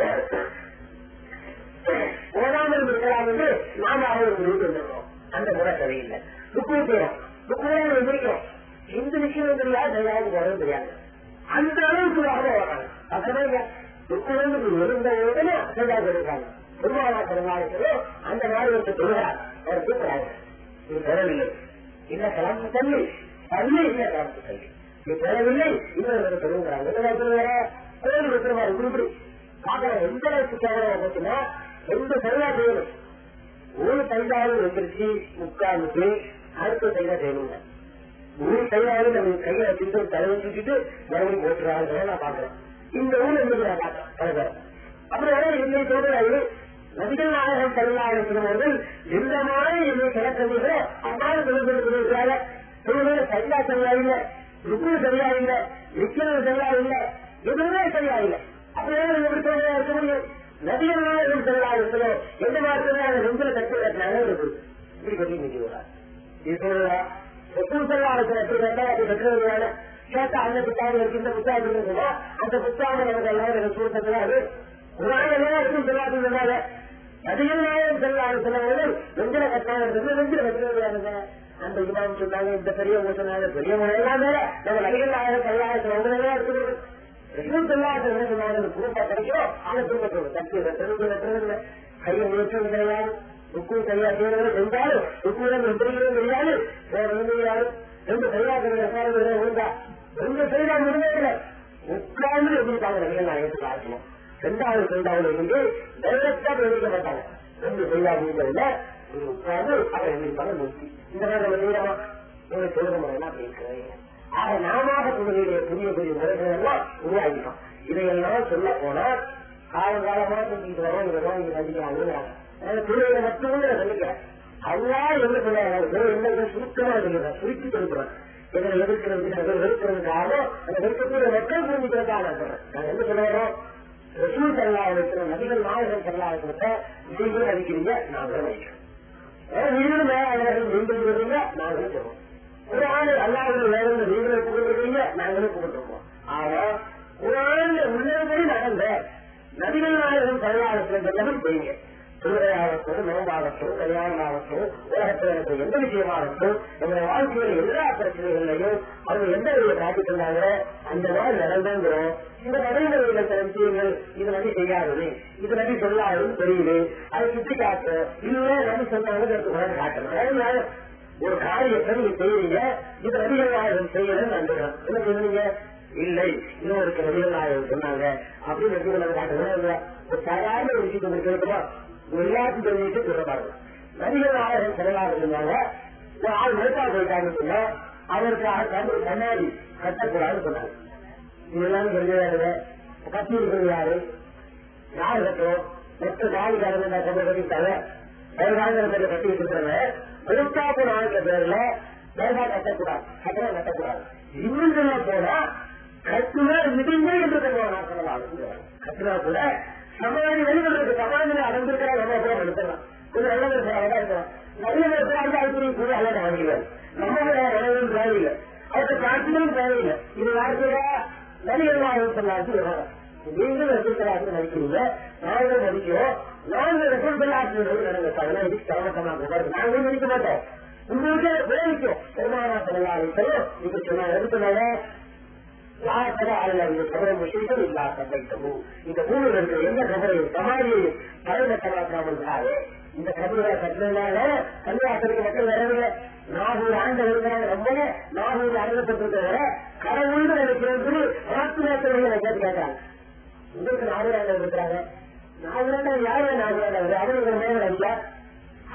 ஓடாமல் இருக்கலாம் என்று நாம அவர் முடிவு பண்ணிருக்கோம் அந்த முறை சரியில்லை ருக்கு செய்யறோம் ருக்கு எந்திரிக்கிறோம் எந்த விஷயம் தெரியாது ஏதாவது வரும் தெரியாது அந்த அளவுக்கு வர வராங்க அப்படின்னா ருக்குலேருந்து எழுந்த உடனே அசைதாக இருக்காங்க பெருமாளா பெருமாளுக்கு அந்த மாதிரி ஒரு தொழுகிறார் அவர் கூப்பிடாங்க இது பெறவில்லை இல்ல கலந்து தள்ளி தள்ளி இல்ல கலந்து தள்ளி இது பெறவில்லை இன்னொரு சொல்லுங்கிறாங்க கோயில் இருக்கிறவாரு இப்படி பார்க்கலாம் எந்த அளவுக்கு கேவலம் போச்சுன்னா எந்த சரியா செய்யணும் ஒரு கைதாலும் எந்திரிச்சு உட்கார்ந்துட்டு அடுத்த கைதா செய்யணுங்க ஒரு கையாலும் நம்ம கையை வச்சுட்டு தலையை தூக்கிட்டு மறுபடியும் போட்டுறாங்க நான் பாக்குறேன் இந்த ஊர்ல இருந்து நான் பார்த்தேன் தலைவர் அப்புறம் என்னை சொல்றாரு நபிகள் நாயகம் தமிழ்நாடு எந்த மாதிரி என்னை கிடக்கிறீங்களோ அவ்வாறு சொல்லிருக்கிறாங்க சொல்லுங்க சரியா சரியா இல்லை ருக்கு சரியா இல்லை நிக்கிறது சரியா இல்லை எதுவுமே சரியா இல்லை அப்படியே எப்படி சொல்ல இருக்க முடியும் நபிகள் நாயகம் தமிழ்நாடு எந்த மாதிரி அந்த நெஞ்சில கட்டி கட்டினாங்க இப்படி கட்டி நிற்கிறார் இது சொல்லுறா கேட்டா அந்த புத்தகம் இருக்கு இந்த புத்தகம் இருக்குன்னா அந்த புத்தகம் எனக்கு எல்லாம் எனக்கு சூழ்த்தது குரானெல்லாம் சொல்லாது அதிகம் நாயம் செல்லாது சொன்னவர்கள் வெஞ்சில கட்டாங்க வெஞ்சில கட்டுறது அந்த இமாம் சொன்னாங்க இந்த பெரியவங்க சொன்னாங்க பெரியவங்க எல்லாம் வேற நம்ம நடிகர் நாயகம் செல்லாத உங்களெல்லாம் இருக்குது ரெண்டும் செல்லாத என்ன சொன்னாங்க குரூப்பா கிடைக்கும் அந்த குடும்பத்தோட தட்டு வெட்டுறது வெட்டுறது கையை உயர்த்தது கிடையாது ருக்கு சரியா செய்யறது செஞ்சாலும் ருக்குடன் எந்திரிக்கிறது தெரியாது வேற ஒன்றும் தெரியாது ரெண்டு சரியா உண்டா ரெண்டு சரியா முடியல உட்கார்ந்து இருந்திருக்காங்க நடிகர் நாயகத்துக்கு ஆசனம் ரெண்டாவது ரெண்டாவது இருந்து டைரக்டா பிரதிக்க மாட்டாங்க ரெண்டு சரியா முடிஞ்சதுல உட்கார்ந்து அதை எழுதிருப்பாங்க நிறுத்தி இந்த மாதிரி நீளமா ஒரு தொழுக முறையெல்லாம் பேசுறேன் ஆக நாம தொழுகையுடைய புதிய புதிய முறைகள் எல்லாம் உருவாகிட்டோம் இதையெல்லாம் சொல்ல போனா காலங்காலமா செஞ்சுட்டு வரோம் இங்க வரோம் இங்க நடிக்கிறாங்க தொழுகையை மட்டுமே நான் சொல்லிக்கிறேன் அல்லா என்ன சொல்றாங்க என்ன சுருக்கமா சொல்லுறேன் சுருக்கி கொடுக்குறேன் எங்களை எதிர்க்கிறதுக்கு நாங்கள் வெறுக்கிறதுக்காக அந்த வெறுக்கக்கூடிய மக்கள் புரிஞ்சுக்கிறதுக்காக நான் சொல்றேன் நான் என்ன சொல்ல வரோம் ரசூல் சல்லா இருக்கிற நபிகள் நாயகன் சல்லா இருக்கிறத நீங்களும் நடிக்கிறீங்க நாங்களும் நடிக்கிறோம் நீங்களும் மேலாளர்கள் நீங்கள் சொல்றீங்க நாங்களும் சொல்றோம் ஒரு ஆண்டு அல்லாஹர்கள் வேறு நீங்களும் புகழ்றீங்க நாங்களும் புகழ்றோம் ஆனா ஒரு ஆண்டு உள்ளபடி நடந்த நபிகள் நாயகன் சல்லா இருக்கிற செய்யுங்க திருவிழையாகட்டும் நோம்பாகட்டும் கல்யாணமாகட்டும் உலகத்தில் எனக்கு எந்த விஷயமாகட்டும் நம்முடைய வாழ்க்கையில எல்லா பிரச்சனைகளையும் அவங்க எந்த வழியை காட்டிட்டு இருந்தாங்க அந்த நாள் நடந்துங்கிறோம் இந்த நடைமுறையில சில விஷயங்கள் இது நம்பி செய்யாதது இது நம்பி சொல்லாதது தெரியுது அதை சுற்றி காட்டு இல்ல நம்பி சொன்னாங்க உலகம் காட்டணும் ஒரு காரியத்தை நீங்க செய்யறீங்க இது நபிகள் நாயகம் செய்யணும்னு நம்புகிறோம் என்ன சொல்லுவீங்க இல்லை இன்னொருக்கு நபிகள் நாயகம் சொன்னாங்க அப்படின்னு நபிகள் காட்டுறது ஒரு சாதாரண ஒரு விஷயத்தை கேட்குமா எல்லாத்தையும் தெரிஞ்சுட்டு சொல்றாங்க நபிகள் நாயகம் செலவாக இருந்தாங்க ஒரு ஆள் மறுத்தா போயிட்டாங்கன்னு சொன்னா அவருக்காக கண்டு கண்ணாடி கட்டக்கூடாதுன்னு சொன்னாங்க இதெல்லாம் தெரிஞ்சதாங்க கட்டி இருக்கிறது யாரு யாரு கட்டும் மொத்த நாலு காலங்கள் நான் கொண்டு கட்டிட்டாங்க ஒரு காலங்கள் கட்டி வச்சிருக்காங்க பெருசாப்பு நாளுக்கு பேர்ல வேகா கட்டக்கூடாது கட்டணம் கட்டக்கூடாது இன்னும் சொல்ல போனா கட்டுனா மிகுந்த என்று சொல்லலாம் கட்டுனா கூட சமாதி வெளிவருக்கு சமாதியில அடைந்திருக்கிற நம்ம கூட எடுத்துக்கலாம் இது நல்ல விஷயம் இருக்கலாம் நல்ல விஷயம் அதுக்கு கூட அல்ல வாங்கிடுவார் நம்ம நிலவும் தேவையில்லை அவருக்கு பிரார்த்தனையும் தேவையில்லை இது வாழ்க்கையா நடிகர்களாக சொல்லாச்சு நீங்கள் ரசூத்தலாசு நடிக்கிறீங்க நாங்கள் நடிக்கிறோம் நாங்கள் ரசூத்தலாசு நடந்த அதெல்லாம் இதுக்கு சமத்தமாக நாங்களும் நடிக்க மாட்டோம் உங்களுக்கு விளைவிக்கும் பெருமானா செல்லாலும் நீங்க சொன்னா எதுக்குனால இந்த பூமியில் இருக்கிற எந்த கபரையும் சமாதியையும் கடந்த கலாச்சாரம் இந்த கபரை கட்டினால கன்னியாசனுக்கு மக்கள் வரவில்லை நாகூர் ஆண்டு இருக்கிறாங்க ரொம்ப நாகூர் அடங்கப்பட்டிருக்கிற கடவுள் நினைக்கிறது ராத்திரி கேட்டு கேட்டாங்க உங்களுக்கு நாகூர் ஆண்டு இருக்கிறாங்க நாகூர் ஆண்டு யாரு நாகூர் ஆண்டு அவங்களுக்கு மேல அடிச்சா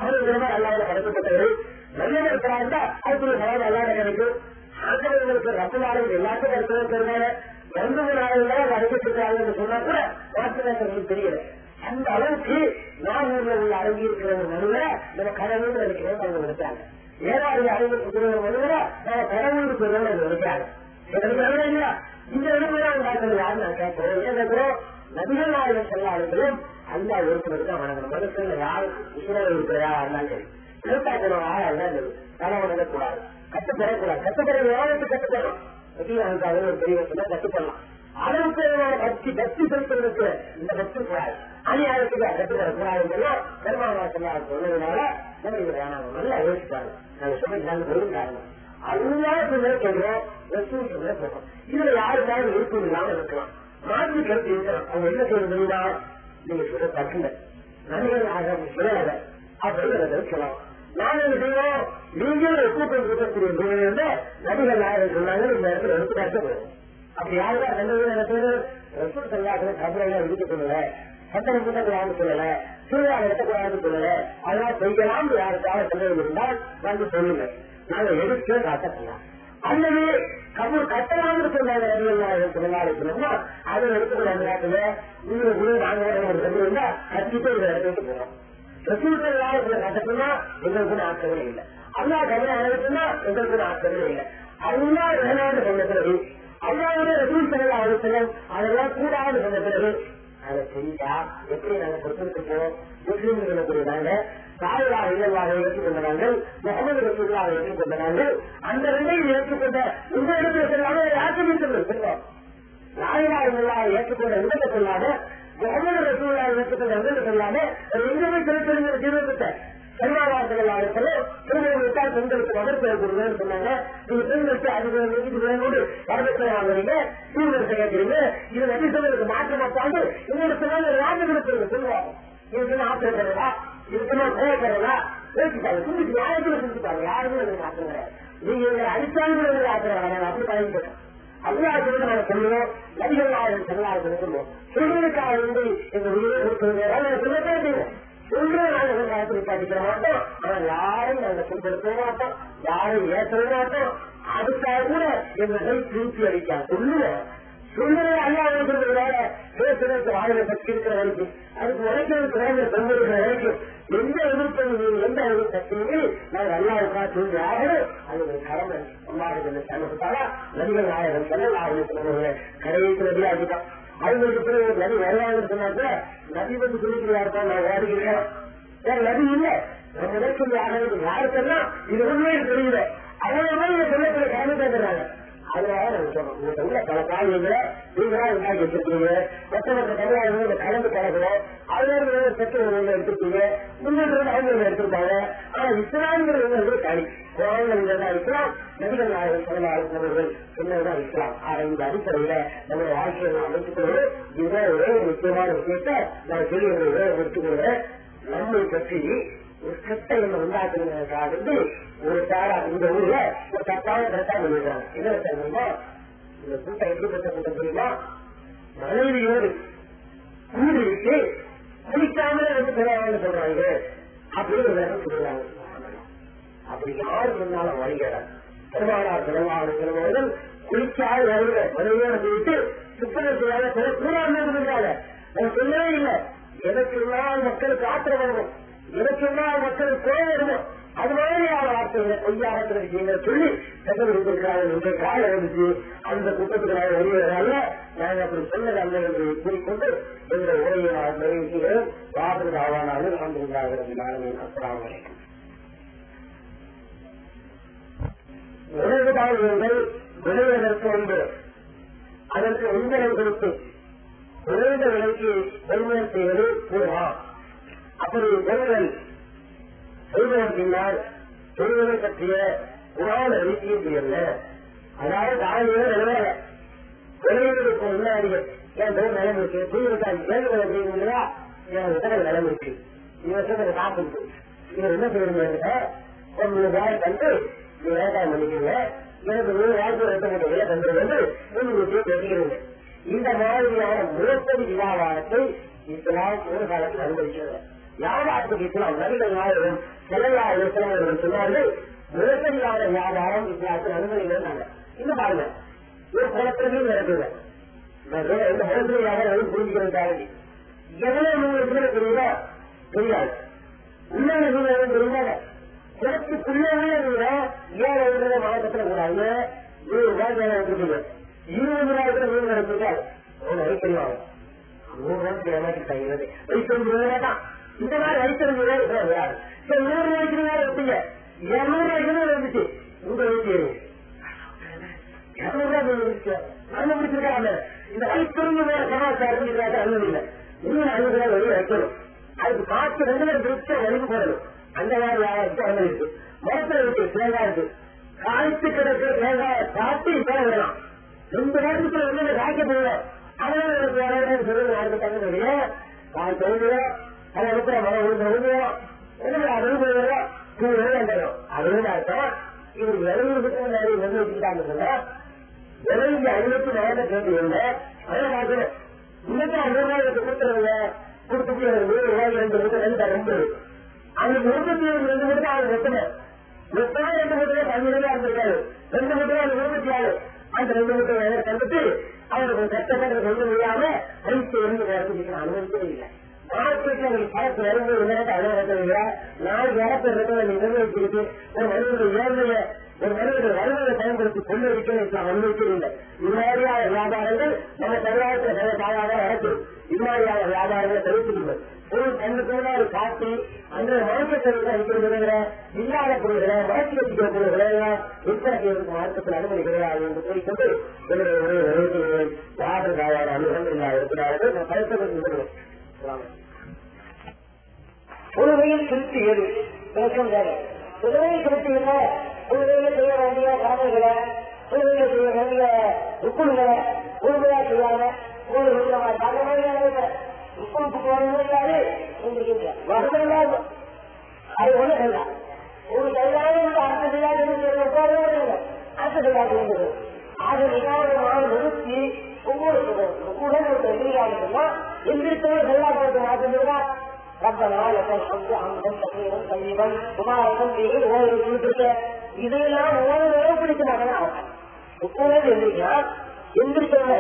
படைக்கப்பட்டவர் நல்லது இருக்கிறாருந்தா அதுக்குள்ள சவால் அல்லாத கிடைக்கும் ஆக்கிரமிகளுக்கு ரத்த நாடுகள் எல்லாத்தையும் இருக்கிறதுனால எந்த ஒரு நாடுகள் அடைக்கப்பட்டிருக்கிறாங்க சொன்னா கூட மாற்றுவேசங்களுக்கு தெரியல அந்த அளவுக்கு நான் உள்ள அடங்கி இருக்கிற ஒரு மனுவை நம்ம கடவுள் நினைக்கிறோம் அவங்க நினைச்சாங்க ஏழாவது அறிவுக்கு ஒரு மனுவை நம்ம கடவுளுக்கு பெறணும் நினைச்சாங்க இல்லையா இந்த இடத்துல பார்க்கறது யாரு நான் கேட்கிறோம் ஏன் கேட்கிறோம் நபிகள் நாயகம் செல்லாளுங்களும் அந்த ஒருத்தருக்கு தான் வணங்கணும் மனுஷன் யார் இஸ்ரேல் இருக்கிற யாரா இருந்தாலும் சரி எழுத்தாக்கணும் யாரா இருந்தாலும் சரி தலைவன் நடக்கூடாது கட்டுப்படக்கூடாது கட்டுப்பட எவ்வளவு கட்டுப்படணும் அது ஒரு பெரிய விஷயம் கட்டுப்படலாம் அளவுக்கு பக்தி பக்தி செலுத்துறதுக்கு இந்த பக்தி கூடாது அநியாயத்துக்கு கட்டுப்படக்கூடாதுன்னா பெருமாள் சொல்லாது சொன்னதுனால நம்ம இதை வேணாம் நல்லா யோசிப்பாங்க நாங்க சொல்லிட்டு வெறும் காரணம் அல்லாத சொல்றோம் ரசூல் சொல்றோம் இதுல யாருக்காவது விருப்பம் இல்லாம இருக்கலாம் மாற்று கருத்து இருக்கலாம் அவங்க என்ன சொல்றதுன்னா நீங்க சொல்ற தக்குல நன்மைகள் ஆக சொல்லல அப்படிங்கிறத சொல்லலாம் நாங்க என்ன செய்வோம் நீங்களும் கூட்டம் இருக்கக்கூடிய சூழ்நிலை நபிகள் நாயகர் சொன்னாங்க இந்த இடத்துல எடுத்து கஷ்டப்படும் அப்படி யாருக்கா ரெண்டு பேரும் என்ன செய்யுது ரசூல் சல்லாத்துல கபரெல்லாம் இருக்க சொல்லல சத்தனை கூட்டக்கூடாதுன்னு சொல்லல திருவிழா நடத்தக்கூடாதுன்னு சொல்லல அதெல்லாம் செய்யலாம் யாருக்காவது சந்தேகம் இருந்தால் வந்து சொல்லுங்க நாங்க எடுத்து காட்டலாம் அல்லது கபூர் கட்டலாம்னு சொன்னாங்க சொன்னா அதை எடுத்துக்கிற அந்த நேரத்துல நீங்க குரு நாங்க ஒரு சொல்லி இருந்தா கட்டிட்டு இந்த இடத்துக்கு போறோம் ரசூல்கள் யாருக்கு கட்டணும்னா எங்களுக்கு ஆட்சேபனை இல்லை அல்லா கவலை அழைச்சுன்னா எங்களுக்கு ஆட்சேபனை இல்லை அல்லா வேணான்னு சொன்ன பிறகு அல்லாவுடைய ரசூல் செல்லா அவசியம் அதெல்லாம் கூடாது சொன்ன பிறகு அதை செஞ்சா எப்படி நாங்க கொடுத்துருக்கோம் முஸ்லீம் சொல்லக்கூடியதாங்க சாயலா இல்லவாக ஏற்றுக்கொண்டார்கள் முகமது ரசூல்லாவை ஏற்றுக்கொண்டார்கள் அந்த ரெண்டையும் ஏற்றுக்கொண்ட இந்த இடத்துல சொல்லாம ஆக்கிரமித்து நாயலா இல்லவாக ஏற்றுக்கொண்ட இடத்தை சொல்லாத முகமது ரசூல்லா ஏற்றுக்கொண்ட இடத்தை சொல்லாத எங்கேயுமே திருப்பெருங்கிற ஜீவத்தை பெருமாவாசகத்தில் திருமணம் விட்டால் பெண்களுக்கு வகுப்பு கொடுங்கன்னு சொன்னாங்க நீங்க பெண்களுக்கு அதுக்கு வீட்டுக்கு வேணோடு வரவேற்க வாங்குறீங்க சூழ்நிலை கேட்கறீங்க இது நபி சொல்லுக்கு மாற்றமா பாண்டு இன்னொரு சொன்னாங்க ராஜகுலத்தில் சொல்லுவாங்க இதுக்கு ஆத்திரப்படுறதா இதுக்கு கோவப்படுறதா பேசிட்டாங்க துண்டிச்சு யாருக்குள்ள துண்டிப்பாங்க யாருமே எனக்கு மாற்றம் கிடையாது நீங்க எங்களை அடிச்சாலும் ஆத்திரம் அப்படி பயன்படுறேன் அல்லாஹ் நாங்க சொல்லுவோம் நபிகள் நாயகம் செல்லாத சொல்லுவோம் சொல்றதுக்காக வந்து எங்க உயிரை கொடுத்துருங்க சொல்லவே சொல்றோம் நாங்க காலத்தில் பாதிக்கிற மாட்டோம் ஆனா யாரும் நாங்க துன்படுத்த மாட்டோம் யாரும் ஏற்ற மாட்டோம் அதுக்காக கூட எங்களை திருப்பி அடிக்க சொல்லுவோம் சொல்லுறது அல்லா வேற பேசுறதுக்கு வாயில பற்றி இருக்கிற வரைக்கும் அதுக்கு உழைக்கிறதுக்கு வேலை சொல்லுகிற வரைக்கும் எந்த எதிர்ப்பு எந்த எதிர்ப்பு நாங்கள் அல்லாவுக்கா சொல்லி ஆகணும் அது ஒரு கடமை அம்மாவுக்கு சமத்தாலா நடிகர் நாயகன் சொல்ல நாயகன் கடைக்கு ரெடி ஆகிட்டான் அவங்களுக்கு பிறகு ஒரு நதி வருவாங்கன்னு சொன்னாக்க நதி வந்து குளிக்கிறாருப்பா நான் ஓடுகிறேன் வேற நதி இல்ல நம்ம நினைச்சது ஆகிறது யாருக்கெல்லாம் இது ஒண்ணுமே தெரியல அதனால இதை சொல்லக்கூடிய கடமை கேட்கிறாங்க அதனால நம்ம சொல்றோம் உங்க உள்ள பல காரியங்களை நீங்களா உண்டாக்கி வச்சிருக்கீங்க மற்ற மற்ற தமிழக கலந்து கலக்கிறோம் அதுல இருந்து பெற்ற உணவு எடுத்துருக்கீங்க முன்னேற்ற அவங்க எடுத்திருப்பாங்க ஆனா இஸ்லாம்ங்கிறது தனி குரான்கள் இஸ்லாம் நபிகள் நாயகர் சொல்லவர்கள் சொன்னதுதான் இஸ்லாம் ஆனா இந்த அடிப்படையில நம்ம வாழ்க்கையை நாம் அமைத்துக்கொள்வது இதுதான் ஒரே ஒரு முக்கியமான விஷயத்தை நான் சொல்லி ஒரே எடுத்துக்கொள்கிறேன் நம்மை பற்றி ஒரு கட்ட என்ன உண்டாக்குறதுக்காக வந்து ஒரு சாரா இந்த ஊர்ல ஒரு தப்பான கரெக்டா பண்ணிடுறாங்க என்ன தெரியுமா இந்த கூட்டம் எப்படிப்பட்ட கூட்டம் தெரியுமா மனைவியோடு கூடிட்டு குளிக்காமலே வந்து பெறாங்கன்னு சொல்றாங்க அப்படின்னு ஒரு இடம் சொல்றாங்க அப்படி யாரு சொன்னாலும் வழிகிறார் பெருமானார் பெருமாள் பெருமாள் குளிக்காத வருகிற மனைவியோட போயிட்டு சுத்தம் செய்யாத கூடாது இருந்தாங்க நான் சொல்லவே இல்லை எனக்கு நாள் மக்களுக்கு ஆத்திரம் வரணும் எனக்கு நாள் மக்களுக்கு கோவம் வரணும் அது மாதிரியான வார்த்தைகளை பொய்யாகத்தில் விஷயங்களை சொல்லி தகவல் இருந்திருக்கிறாங்க இந்த காலம் இருந்துச்சு அந்த கூட்டத்துக்கு நாங்கள் வருவதால நாங்கள் அப்படி சொன்னது அல்ல என்று கூறிக்கொண்டு என்ற உரையை நான் நிறைவேற்றுகிறோம் வாசல் ஆவானாலும் நான் இருந்தார்கள் அஸ்லாம் வலைக்கம் விளைவுதாள்கள் விளைவதற்கு முன்பு அதற்கு உங்களை கொடுத்து குறைந்த விலைக்கு கொள்முதல் செய்வது கூடலாம் அப்படி கொள்முதல் செய்வதன் பின்னால் செய்வதை பற்றிய புராண ரீதியும் தெரியல அதாவது காலையில நிலவர விளைவுகளுக்கு முன்னாடியே என் பேர் நிலம் இருக்கு தூய்மைக்காரி கேள்வி செய்யும் இல்லையா என் உத்தரவு நிலம் இருக்கு இவன் சொல்றது காப்பு இருக்கு இவர் என்ன செய்யறீங்க ஒரு மூணு ரூபாய் தந்து நீ விவசாயம் பண்ணிக்கிறீங்க எனக்கு மூணு ரூபாய்க்கு ரெண்டு விலை தந்துருங்க நீங்க பேசுகிறீங்க இந்த மாதிரியான முறைப்படி வியாபாரத்தை இஸ்லாம் ஒரு காலத்தில் அனுமதிக்கிறது வியாபாரத்துக்கு இஸ்லாம் நபிகள் நாயகம் செல்லையா இஸ்லாமர்கள் சொன்னார்கள் விவசாயியான வியாபாரம் இஸ்லாத்தில் அனுமதி இருந்தாங்க இன்னும் பாருங்க ஒரு குளத்திலையும் நடக்குது இந்த குளத்துல வியாபாரம் புரிஞ்சுக்கிறதுக்காக எவ்வளவு நூறு பேர் தெரியுதோ தெரியாது உண்மையான நூறு தெரியாத குளத்துக்குள்ளே நீங்க ஏழு எழுபது மாவட்டத்துல கூடாது நூறு ரூபாய் மேல எடுத்துக்கோங்க இருபது ரூபாய்க்கு நூறு எடுத்துக்காது அவங்க தெரியும் நூறு ரூபாய்க்கு ஏமாற்றிட்டாங்க வயசு ரூபாய் தான் இந்த மாதிரி வயசு ரூபாய் இருக்கிறாங்க சரி நூறு ரூபாய்க்கு மேல எடுத்தீங்க இருநூறு ரூபாய்க்கு மேல இருந்துச்சு உங்க வயசு கண்டுபிடிச்சிருக்காங்க இந்த வயசுக்கு மேல சமாச்சாரம் அனுமதி இல்லை இன்னும் அனுமதி வெளியே வைக்கணும் அதுக்கு காற்று ரெண்டு பேரும் பிரிச்சு வெளியே போடணும் அந்த மாதிரி வியாபாரத்துக்கு அனுமதி இருக்கு மரத்துல இருக்கு தேங்காய் இருக்கு காய்ச்சி கிடக்கு தேங்காயை காட்டி தேவை விடலாம் ரெண்டு நேரத்துக்கு வந்து காய்க்க போயிடும் அதனால எனக்கு வேற சொல்லுங்க யாருக்கு தங்க காய் தொழுகிறோம் அதை இருக்கிற மரம் விழுந்து விழுந்துடும் என்ன அறுபது போயிடும் நூறு ரூபாய் வந்துடும் அறுபது அர்த்தம் இவர் எழுபதுக்கு நிறைய வந்து வச்சுக்கிட்டாங்க சொன்னா எழுபது ஐநூத்தி நாலு கேட்டு அதை பார்க்கணும் இன்னைக்கு ஐநூறு ரூபாய் கொடுத்துருங்க கொடுத்துட்டு நூறு ரூபாய் ரெண்டு ரூபாய் ரெண்டு ரெண்டு அன்னைக்கு முப்பத்தி ஏழு ரெண்டு மட்டும் அவர் வெட்டணும் வெட்டனா ரெண்டு மட்டும் அஞ்சு ரூபாய் இருந்திருக்காரு ரெண்டு மட்டும் அது முப்பத்தி ஆறு அந்த ரெண்டு மட்டும் வேலை தந்துட்டு அவருக்கு கஷ்டப்பட்டு சொல்ல முடியாம வயசு இருந்து வேலை அனுமதிக்கவே இல்லை மார்க்கெட்ல நீங்க பழத்து வரும்போது நேரத்தை அனுமதிக்கிறீங்க நாலு இடத்துல இருக்கிறத நீங்க நிர்வகிச்சிருக்கு ஒரு மனிதனுடைய ஏழ்மையை ஒரு மனிதனுடைய வறுமையை பயன்படுத்தி கொண்டு இருக்கிற அனுமதிக்கிறீங்க இது மாதிரியான வியாபாரங்கள் நம்ம சமுதாயத்தில் சில சாதாரண நடக்குது இது மாதிரியான வியாபாரங்களை தவிர்த்துக்கணும் பொருள் கண்ணுக்குள்ள ஒரு காட்டி அந்த மார்க்கெட்டில் இருக்கிற இல்லாத பொருள்களை வளர்ச்சி வச்சுக்கிற பொருள்களை விற்பனை செய்வதற்கு மார்க்கத்தில் அனுமதி கிடையாது என்று கூறிக்கொண்டு என்னுடைய உரையை நிறைவேற்றுகிறேன் யாரும் வியாபார அனுபவம் இருக்கிறார்கள் நான் கருத்து பொழுதையில் திருப்தி எது விளக்கம் வேறு பொழுதையில் திருப்தி என்ன பொழுதையில் செய்ய வேண்டிய கடமைகளை பொழுதையில் செய்ய வேண்டிய ருக்குள்களை முழுமையா செய்யாம ஒரு ருக்குளுக்கு போறது இல்லாது வசதியில்லாத அது ஒண்ணு வேண்டாம் ஒரு கையாளர் அடுத்த கையாளர் அடுத்த கையாளர் ஆக நிதானமாக நிறுத்தி ஒவ்வொரு உடன் ஒரு எதிரியாளர்களா எந்திரித்தவர் செல்லாட்டத்தை மாற்றினா ரப்பனா லக்கல் ஹம்து ஹம்தன் கசீரன் கலீபன் குமாரன் நீங்கள் ஓய்வு கொடுத்துருக்க இதையெல்லாம் ஓய்வு நேர பிடிக்க மாட்டேன் உப்புவே எந்திரிக்கா எந்திரிச்சவங்க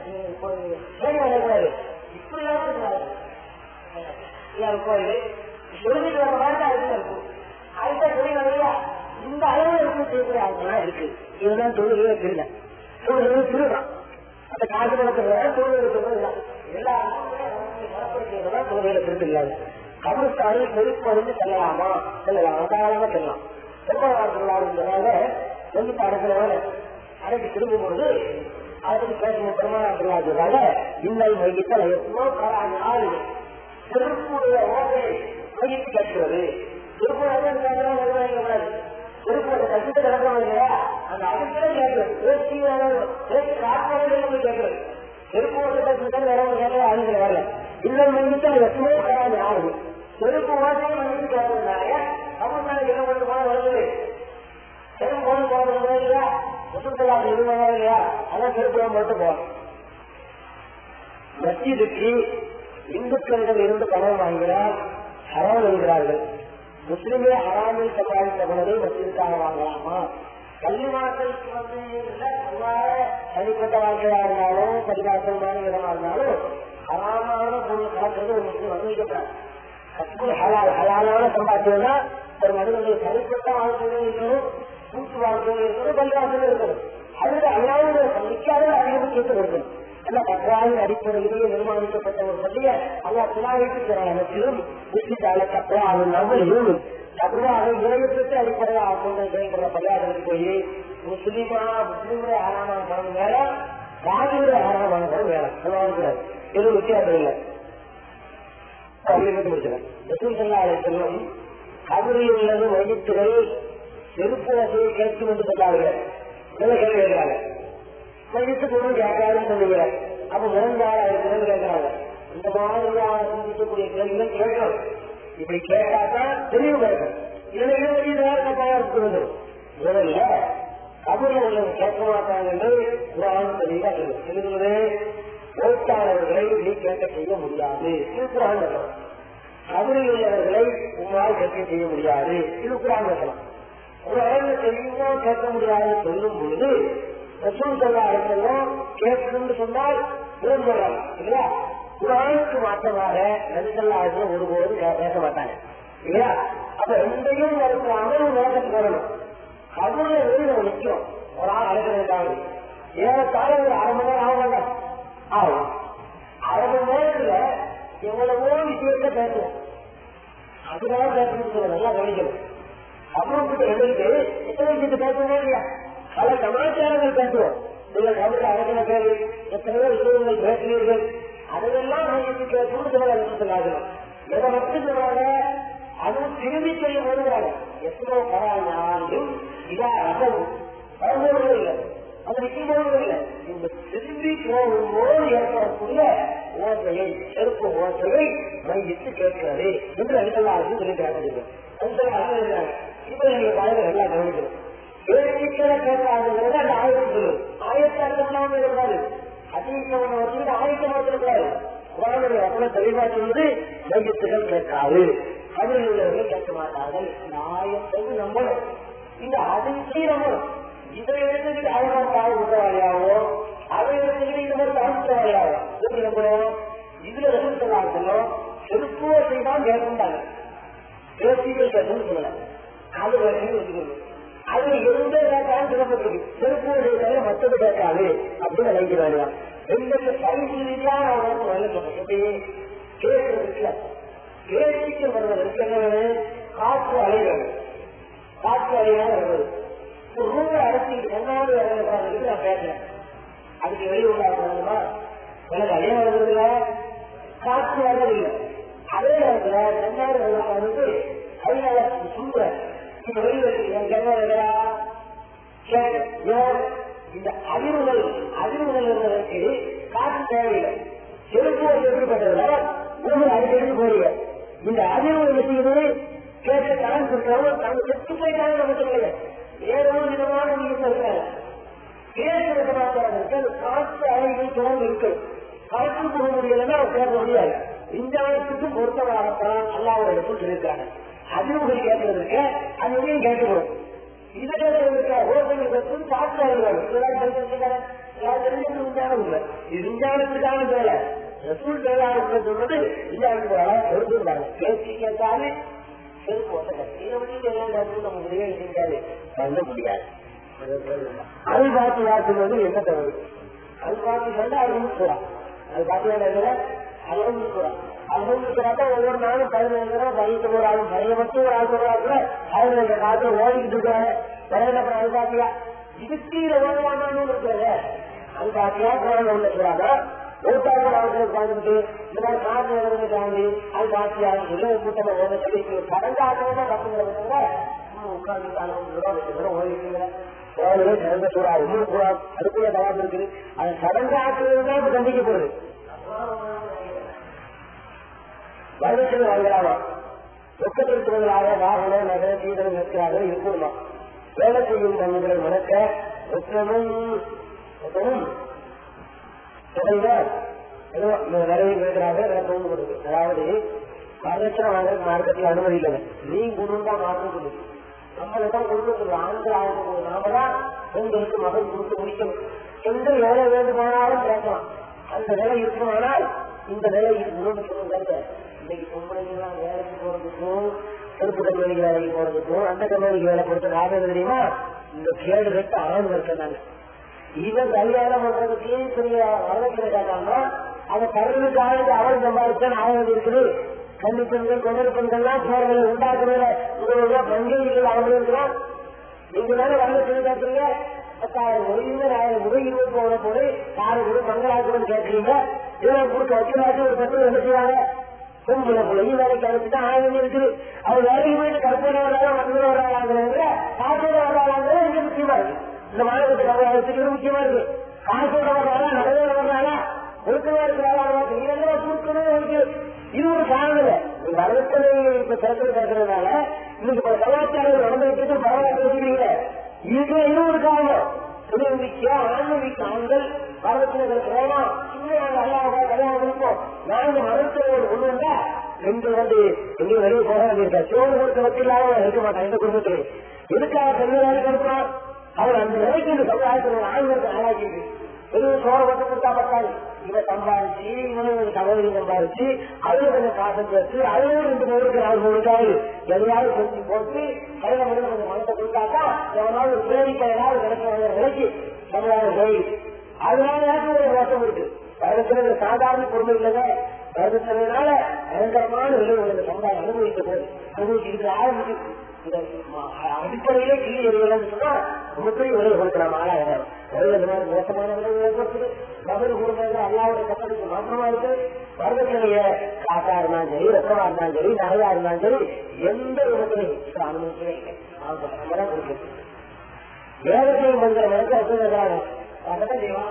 இப்படிலாம் கோயில் எழுதிட்டு வர மாதிரி அதுதான் இருக்கும் அடுத்த தொழில் இல்லையா இந்த அளவு இருக்கு செய்யக்கூடிய இருக்கு இதுதான் தொழிலே தெரியல தொழில் திருடான் அந்த காசு பணத்தை தொழில் சொல்றது எல்லா தொழில திருட்டு இல்லாது கபுஸ்தானில் நெருப்பறிந்து செல்லலாமா செல்லலாம் தாராளமா செல்லலாம் செல்லலாம்ன்றதுனால வந்து அடுக்கிறவங்க அடைக்கு திரும்பும் பொழுது அதுக்கு பேசணும் பெருமாள் இன்னல் மையத்தில் எத்தனோ காலாண்டு ஆறு திருப்புடைய ஓசை மையத்து கேட்கிறது திருப்பூர் திருப்பூர் கட்டிட்டு கிடக்கிறோம் இல்லையா அந்த அதுக்கே கேட்கிறது பேசி பேசி காப்பாடு கேட்கிறது திருப்பூர் கட்டிட்டு வேற கேட்கல அணுகிற வரல இன்னல் மையத்தில் எத்தனோ காலாண்டு ஆறு திருப்பு ஓசை மையத்து கேட்கறதுனால தமிழ்நாடு என்ன கொண்டு போன வருது செருப்பு போன போறது இல்லையா முசுத்தலாக இருந்தவங்க இல்லையா அதான் செருப்பு மட்டும் போகணும் மஸ்ஜிதுக்கு இந்துக்களிடம் இருந்து பணம் வாங்கினால் ஹராம் என்கிறார்கள் முஸ்லிமே ஹராமில் சம்பாதித்த பணத்தை மஸ்ஜிதுக்காக வாங்கலாமா கல்விவாசலுக்கு வந்து தனிப்பட்ட வாழ்க்கையா இருந்தாலும் பரிவாசமான இடமா இருந்தாலும் ஹராமான பொருள் கலக்கிறது ஒரு முஸ்லிம் அனுமதிக்கப்படாது கற்பூர் ஹலால் ஹலாலான சம்பாத்தியம்னா ஒரு மனிதனுடைய தனிப்பட்ட வாழ்க்கையும் இருக்கணும் கூட்டு வாழ்க்கையும் இருக்கணும் பரிவாசலும் இருக்கணும் அதுக்கு அல்லாத நிற்காத அதிகபட்சத்தில் இருக்கணும் அல்ல பற்றாவின் அடிப்படையிலேயே நிர்மாணிக்கப்பட்ட ஒரு பள்ளிய அல்லா துலாவிட்டிலும் புத்திட்டால தப்புவாக நம்பளையும் தப்புவாக இறைவத்திற்கு அடிப்படையாக கொண்டு செயல்படுற பள்ளியாளருக்கு போய் முஸ்லீமா முஸ்லீமுடைய ஆறாமான பணம் வேற ராஜுடைய ஆறாமான பணம் வேற சொல்லுவாங்க எதுவும் வித்தியாசம் இல்லை செல்லும் கபரில் உள்ளது மையத்துகள் செருப்பு வசதியை கேட்கும் என்று சொன்னார்கள் கேள்வி கேட்கிறாங்க மையத்துக்கு ஒன்றும் கேட்காதுன்னு சொல்லுகிறார் அப்ப முரண்பாடு இருக்குன்னு கேட்கிறாங்க இந்த மாதிரியான சிந்திக்கக்கூடிய கேள்விகள் கேட்கணும் இப்படி கேட்டாதான் தெளிவு கிடைக்கும் இல்லைன்னா வெளியே இருக்கிறது முதல்ல கபூர்ல உள்ளவங்க கேட்க மாட்டாங்க என்று குரான் தெளிவா சொல்லுது சொல்லுகிறது ஓட்டாளர்களை நீ கேட்க செய்ய முடியாது குரான் கபரில் உள்ளவர்களை உங்களால் கேட்க செய்ய முடியாது இது குரான் வசனம் ஒரு அளவுல தெரியுமோ கேட்க முடியாது சொல்லும் பொழுது ரசூல் சொல்லா இருக்கலாம் கேட்கணும்னு சொன்னால் புறம் சொல்றாங்க இல்லையா குரானுக்கு மாற்றமாக நபிசல்லா ஆயிரம் ஒருபோதும் கே- பேச மாட்டாங்க இல்லையா அப்ப ரெண்டையும் இருக்கிற அமலும் நோக்கத்துக்கு வரணும் கபூர்ல வெளியில நம்ம நிக்கிறோம் ஒரு ஆள் அழைக்கிறதுக்காக ஏறத்தாழ ஒரு அரை மணி நேரம் ஆகும் வேண்டாம் ஆகும் அரை மணி நேரத்துல எவ்வளவோ விஷயத்த பேசுவோம் அதுக்காக பேசணும்னு சொல்ல நல்லா கவனிக்கணும் அப்புறம் கிட்ட எங்களுக்கு எத்தனை விஷயத்தை பேசுவோம் இல்லையா பல சமாச்சாரங்கள் பேசுவோம் நீங்க கவனிக்க அழைக்கிற பேரு எத்தனையோ விஷயங்கள் பேசுவீர்கள் அதையெல்லாம் மையத்து கேட்கணும்னு சொல்ல நினைச்சலாகணும் எதை மட்டும் சொல்றாங்க அதுவும் திரும்பி செய்ய வருகிறாங்க எத்தனோ பராயும் இதா ரசம் வரும்போது இல்லை அது நிற்கும்போது இல்லை இந்த திரும்பி போகும்போது ஏற்படக்கூடிய ஓசையை செருப்பு ஓசையை மையத்து கேட்கிறது என்று அடிக்கலாருக்கு சொல்லி கேட்கிறது இப்ப நீங்க பாருங்க நல்லா கவனிக்கணும் கேள்விக்களை கேட்காதுங்கிறது அந்த ஆயத்து சொல்லும் ஆயத்தை அர்த்தம் இருக்காது அதிகமான வச்சுக்கிட்டு ஆயத்தை மாத்திருக்காரு குரானுடைய வசனம் தெளிவா சொல்லுது மையத்துகள் கேட்காது அதில் உள்ளவர்கள் கேட்க மாட்டார்கள் இந்த ஆயத்தை நம்பணும் இந்த அதிர்ச்சி நம்பணும் இதை எடுத்துக்கிட்டு அவர்கள் தாய் குற்றவாளியாவோ அதை எடுத்துக்கிட்டு இந்த மாதிரி தாய் குற்றவாளியாவோ எப்படி நம்பணும் இதுல ரெண்டு செருப்புவ செய்தான் கேட்கின்றாங்க பேசிகள் கேட்கணும்னு சொல்லலாம் அது வரைக்கும் வச்சுக்கணும் அது எந்த கேட்டாலும் சொல்லப்பட்டிருக்கு செருப்புவ செய்தாலும் மற்றது கேட்காது அப்படின்னு நினைக்கிறாங்க ரெண்டு சைஸ் ரீதியான அவனுக்கு நல்ல சொல்றேன் எப்படி கேட்கறதுக்குல பேசிக்கு வருவதற்கு என்ன வேணும் காற்று அலை வேணும் காற்று அலையாக வருவது ஒரு ரூபை அரைச்சிக்கிட்டு ரெண்டாவது வேலை உட்காந்துட்டு நான் பேசுறேன் அதுக்கு வெளியே உண்டாகுமா எனக்கு அதே வருவதில்ல காற்று வர்றதில்லை அதே நேரத்துல ரெண்டாவது வேலை உட்காந்துட்டு அதனால சொல்றேன் இப்ப வெளியே எனக்கு என்ன வேலையா கேட்க இந்த அதிர்வுகள் அதிர்வுகள் இருந்ததற்கு காற்று தேவையில்லை செருப்பு எப்படிப்பட்டதுல உணவு அடிக்கடி போறீங்க இந்த அதிர்வுகள் வச்சுக்கிறது கேட்க கடன் கொடுக்கிறவங்க தங்க செத்து போயிட்டாங்க நம்ம சொல்லல ஏதோ விதமான நீங்க இருக்காங்க கேட்கிற சமாச்சாரம் இருக்கு அது காற்று அலைகள் தொடர்ந்து இருக்கு காற்று போக முடியலன்னா பேச முடியாது விஞ்ஞானத்துக்கும் பொருத்தமாகத்தான் அல்லாவோட இடத்தில் சொல்லியிருக்காங்க அதிர்வுகள் கேட்கறதுக்கு அது எதையும் கேட்கணும் இதை கேட்கறதுக்கு ஓசைகள் கேட்கறது காற்று அலைகள் இதெல்லாம் தெரிஞ்சிருக்காங்க எல்லாம் தெரிஞ்சது விஞ்ஞானம் இல்லை இது விஞ்ஞானத்துக்கான வேலை ரசூல் வேளாண் சொல்றது விஞ்ஞானத்துக்காக பொறுத்துருந்தாங்க பேச்சு கேட்டாலே செருப்பு ஓட்டை இதை விட்டு எல்லாம் நம்ம முடிவே செஞ்சாரு பண்ண முடியாது அது பார்த்து வாக்குவது என்ன தவறு அது பார்த்து சொன்னா அருள் கூறா அது பார்த்து அருள் கூறா அருள் கூறாட்டா ஒவ்வொரு நாளும் பதினஞ்சு ரூபா பதினெட்டு ஒரு ஆளும் பழையபட்சம் ஒரு ஆள் சொல்றாங்க அவங்க இந்த காலத்துல ஓடிக்கிட்டு இருக்காங்க பழைய அப்புறம் அது பாத்தியா இதுக்கு ஓடுவானு இருக்கிறத அது பாத்தியா குழந்தை உள்ள சொல்றாங்க ஓட்டாங்க அவசரம் உட்காந்துட்டு இந்த மாதிரி காசு வருது தாண்டி அது பாத்தியா சொல்லி ஒரு கூட்டமா ஓட சொல்லி கடந்த ஆட்டமா தப்புங்கிறத உட்கார்ந்து ஓடிட்டு தேவையே சிறந்த சூறா இன்னும் கூட அதுக்குள்ள தவாப் இருக்குது அது சடங்கு ஆற்றுவது தான் இப்ப தண்டிக்கப்படுது வருடத்தில் வாங்கலாமா ரொக்கத்திற்குவதாக வாகன நகர சீதனம் இருக்கிறார்கள் இருக்கணுமா வேலை செய்யும் பங்குகளை மணக்க ரொக்கமும் ரொக்கமும் நிறைய கேட்கிறார்கள் விளக்கமும் கொடுக்கு அதாவது வரதட்சணை வாங்குறதுக்கு மார்க்கத்தில் அனுமதி இல்லை நீ குணம் தான் மாற்றம் கொடுக்கு நம்மளிடம் கொடுக்கக்கூடிய ஆண்கள் ஆகக்கூடிய நாம தான் பெண்களுக்கு மகன் கொடுத்து முடிக்கணும் பெண்கள் எவ்வளவு வேண்டுமானாலும் கேட்கலாம் அந்த நிலை இருக்குமானால் இந்த நிலை இருக்கணும்னு சொல்லுங்க இன்னைக்கு பொம்பளைங்கெல்லாம் வேலைக்கு போறதுக்கும் செருப்பு கம்பெனிக்கு வேலைக்கு போறதுக்கும் அந்த கம்பெனிக்கு வேலை கொடுத்த லாபம் தெரியுமா இந்த கேடு கட்டு ஆண் இருக்கிறாங்க இவன் கல்யாணம் பண்றதுக்கே பெரிய வரவேற்கிற கேட்டாங்கன்னா அதை கடலுக்காக அவள் சம்பாதிச்சான் ஆவது இருக்குது கல்வி பெண்கள் கொண்டது பெண்கள்லாம் சோழர்களை உண்டாக்குறதுல உங்களுடைய பங்களிகள் அவங்க இருக்கிறோம் நீங்க தானே வரவேற்று கேட்கறீங்க பத்தாயிரம் ஒரு இருபது ஆயிரம் கூட இருபது போன போது யாரு கூட மங்களாக்குறன்னு கேட்கறீங்க இதெல்லாம் கொடுக்க வச்சுனாச்சு ஒரு பத்து என்ன செய்வாங்க பொம்பளை பிள்ளைங்க வேலைக்கு அனுப்பிட்டு ஆயிரம் இருக்குது அவர் வேலைக்கு போயிட்டு கற்பனை வர்றாங்க மண்டல வர்றாங்கிறவங்க காசோட வர்றாங்கிறது மிக முக்கியமா இருக்கு இந்த மாநிலத்துக்கு வர்றதுக்கு முக்கியமா இருக்கு காசோட வர்றாங்க நடையோட வர்றாங்க ஒழுக்கமா இருக்கிறாங்க இதெல்லாம் கொடுக்கணும் இருக்கு இது ஒரு காரணம் இல்லை நீங்க வரவேற்பதை இப்ப திறக்கிறது இருக்கிறதுனால இன்னைக்கு இப்ப கலாச்சாரம் நடந்துட்டு பரவாயில்ல பேசுறீங்க இது இது ஒரு காரணம் திருநம்பிக்கையா ஆன்மீக ஆண்கள் வரவேற்கிறது வேணாம் இன்னும் நாங்க அல்லாத கல்யாணம் இருப்போம் நாங்க மருத்துவ கொண்டு வந்தா பெண்கள் வந்து எங்கேயும் வெளியே போக வேண்டியிருக்கா சோறு கொடுக்க வச்சில்லாம இருக்க மாட்டான் இந்த குடும்பத்தில் எதுக்காக பெண்கள் வேலைக்கு அனுப்புறான் அவர் அந்த நிலைக்கு இந்த சமுதாயத்தில் ஆண்களுக்கு ஆளாக்கிட்டு வெறும் சோறு மட்டும் கொடுத்தா பத்தாது இவன் சம்பாதிச்சு இவனு சகோதரி சம்பாதிச்சு அதுல கொஞ்சம் காசம் சேர்த்து அதுல ரெண்டு பேருக்கு நாலு மூணுக்காவது எதையாவது செஞ்சு போட்டு கையில மட்டும் கொஞ்சம் மனத்தை கொடுத்தாக்கா எவனாவது ஒரு பேரிக்கை ஏதாவது கிடைக்கிற நிலைக்கு சமுதாயம் போயிடுச்சு அதனால எனக்கு ஒரு வருஷம் இருக்கு வருடத்துல சாதாரண பொருள் இல்லைங்க வருடத்தினால பயங்கரமான விளைவுகள் இந்த சமுதாயம் அனுபவிக்க போகுது அனுபவிச்சுக்கிட்டு ஆரம்பிச்சு இந்த அடிப்படையிலே கீழே எறியலன்னு சொன்னா மிகப்பெரிய விளைவு கொடுக்கலாம் ஆளாக விளைவு மோசமான விளைவு ஏற்படுத்துது மகளிர் குடும்பங்கள் அல்லாவுடைய கட்டத்துக்கு மாற்றமா இருக்கு வருடத்தினுடைய காசா இருந்தாலும் சரி ரத்தமா இருந்தாலும் சரி நகையா இருந்தாலும் சரி எந்த விதத்திலையும் அனுமதிக்கவே இல்லை அவங்க நம்ம தான் கொடுக்குது வேதத்தையும் பண்ற மனசு வச்சுருக்கிறாங்க அதான் செய்வான்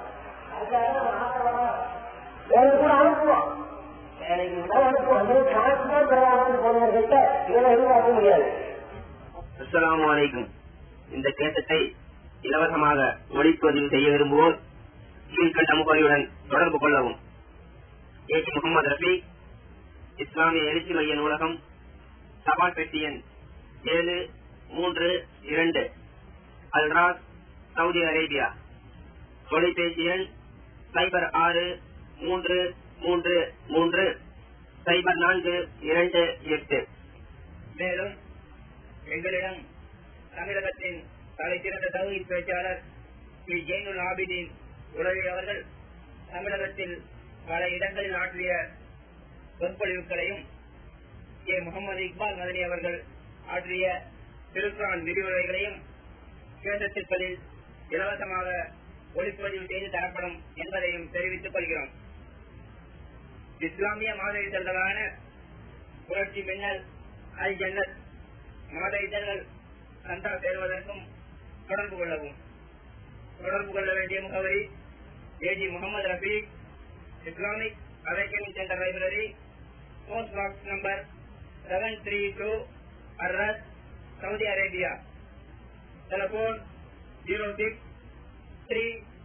வேலை கூட அனுப்புவான் வேலைக்கு கூட அனுப்புவான் அந்த காசு தான் தராமல் போனவர்கள்ட்ட இதெல்லாம் எதிர்பார்க்க முடியாது அஸ்ஸலாமு அலைக்கும் இந்த கேசத்தை இலவசமாக ஒளிப்பதிவு செய்ய விரும்புவோர் கீழ்கண்ட முகவரியுடன் தொடர்பு கொள்ளவும் ஏசி முகமது ரஃபீக் இஸ்லாமிய எழுச்சி மைய நூலகம் தபால் பெட்டி எண் ஏழு மூன்று இரண்டு அல்ராஸ் சவுதி அரேபியா தொலைபேசி எண் சைபர் ஆறு மூன்று மூன்று மூன்று சைபர் நான்கு இரண்டு எட்டு மேலும் எங்களிடம் தமிழகத்தின் தலை சிறந்த தகுதி பேச்சாளர் ஸ்ரீ ஜெயினுல் ஆபிதீன் உலகி அவர்கள் தமிழகத்தில் பல இடங்களில் ஆற்றிய சொற்பொழிவுகளையும் கே முகமது இக்பால் மதனி அவர்கள் ஆற்றிய திருக்குறான் விரிவுரைகளையும் கேசத்துக்களில் இலவசமாக ஒளிப்பதிவு செய்து தரப்படும் என்பதையும் தெரிவித்துக் கொள்கிறோம் இஸ்லாமிய மாத இதழ்களான புரட்சி மின்னல் அல் ஜன்னத் மாத இதழ்கள் சந்தா சேருவதற்கும் தொடர்பு கொள்ளவும் தொடர்பு கொள்ள வேண்டிய முகவரி AG Mohammed Rafeeq Islamic awakening centre library post box number seven three two Ar Rass Saudi Arabia telephone zero six three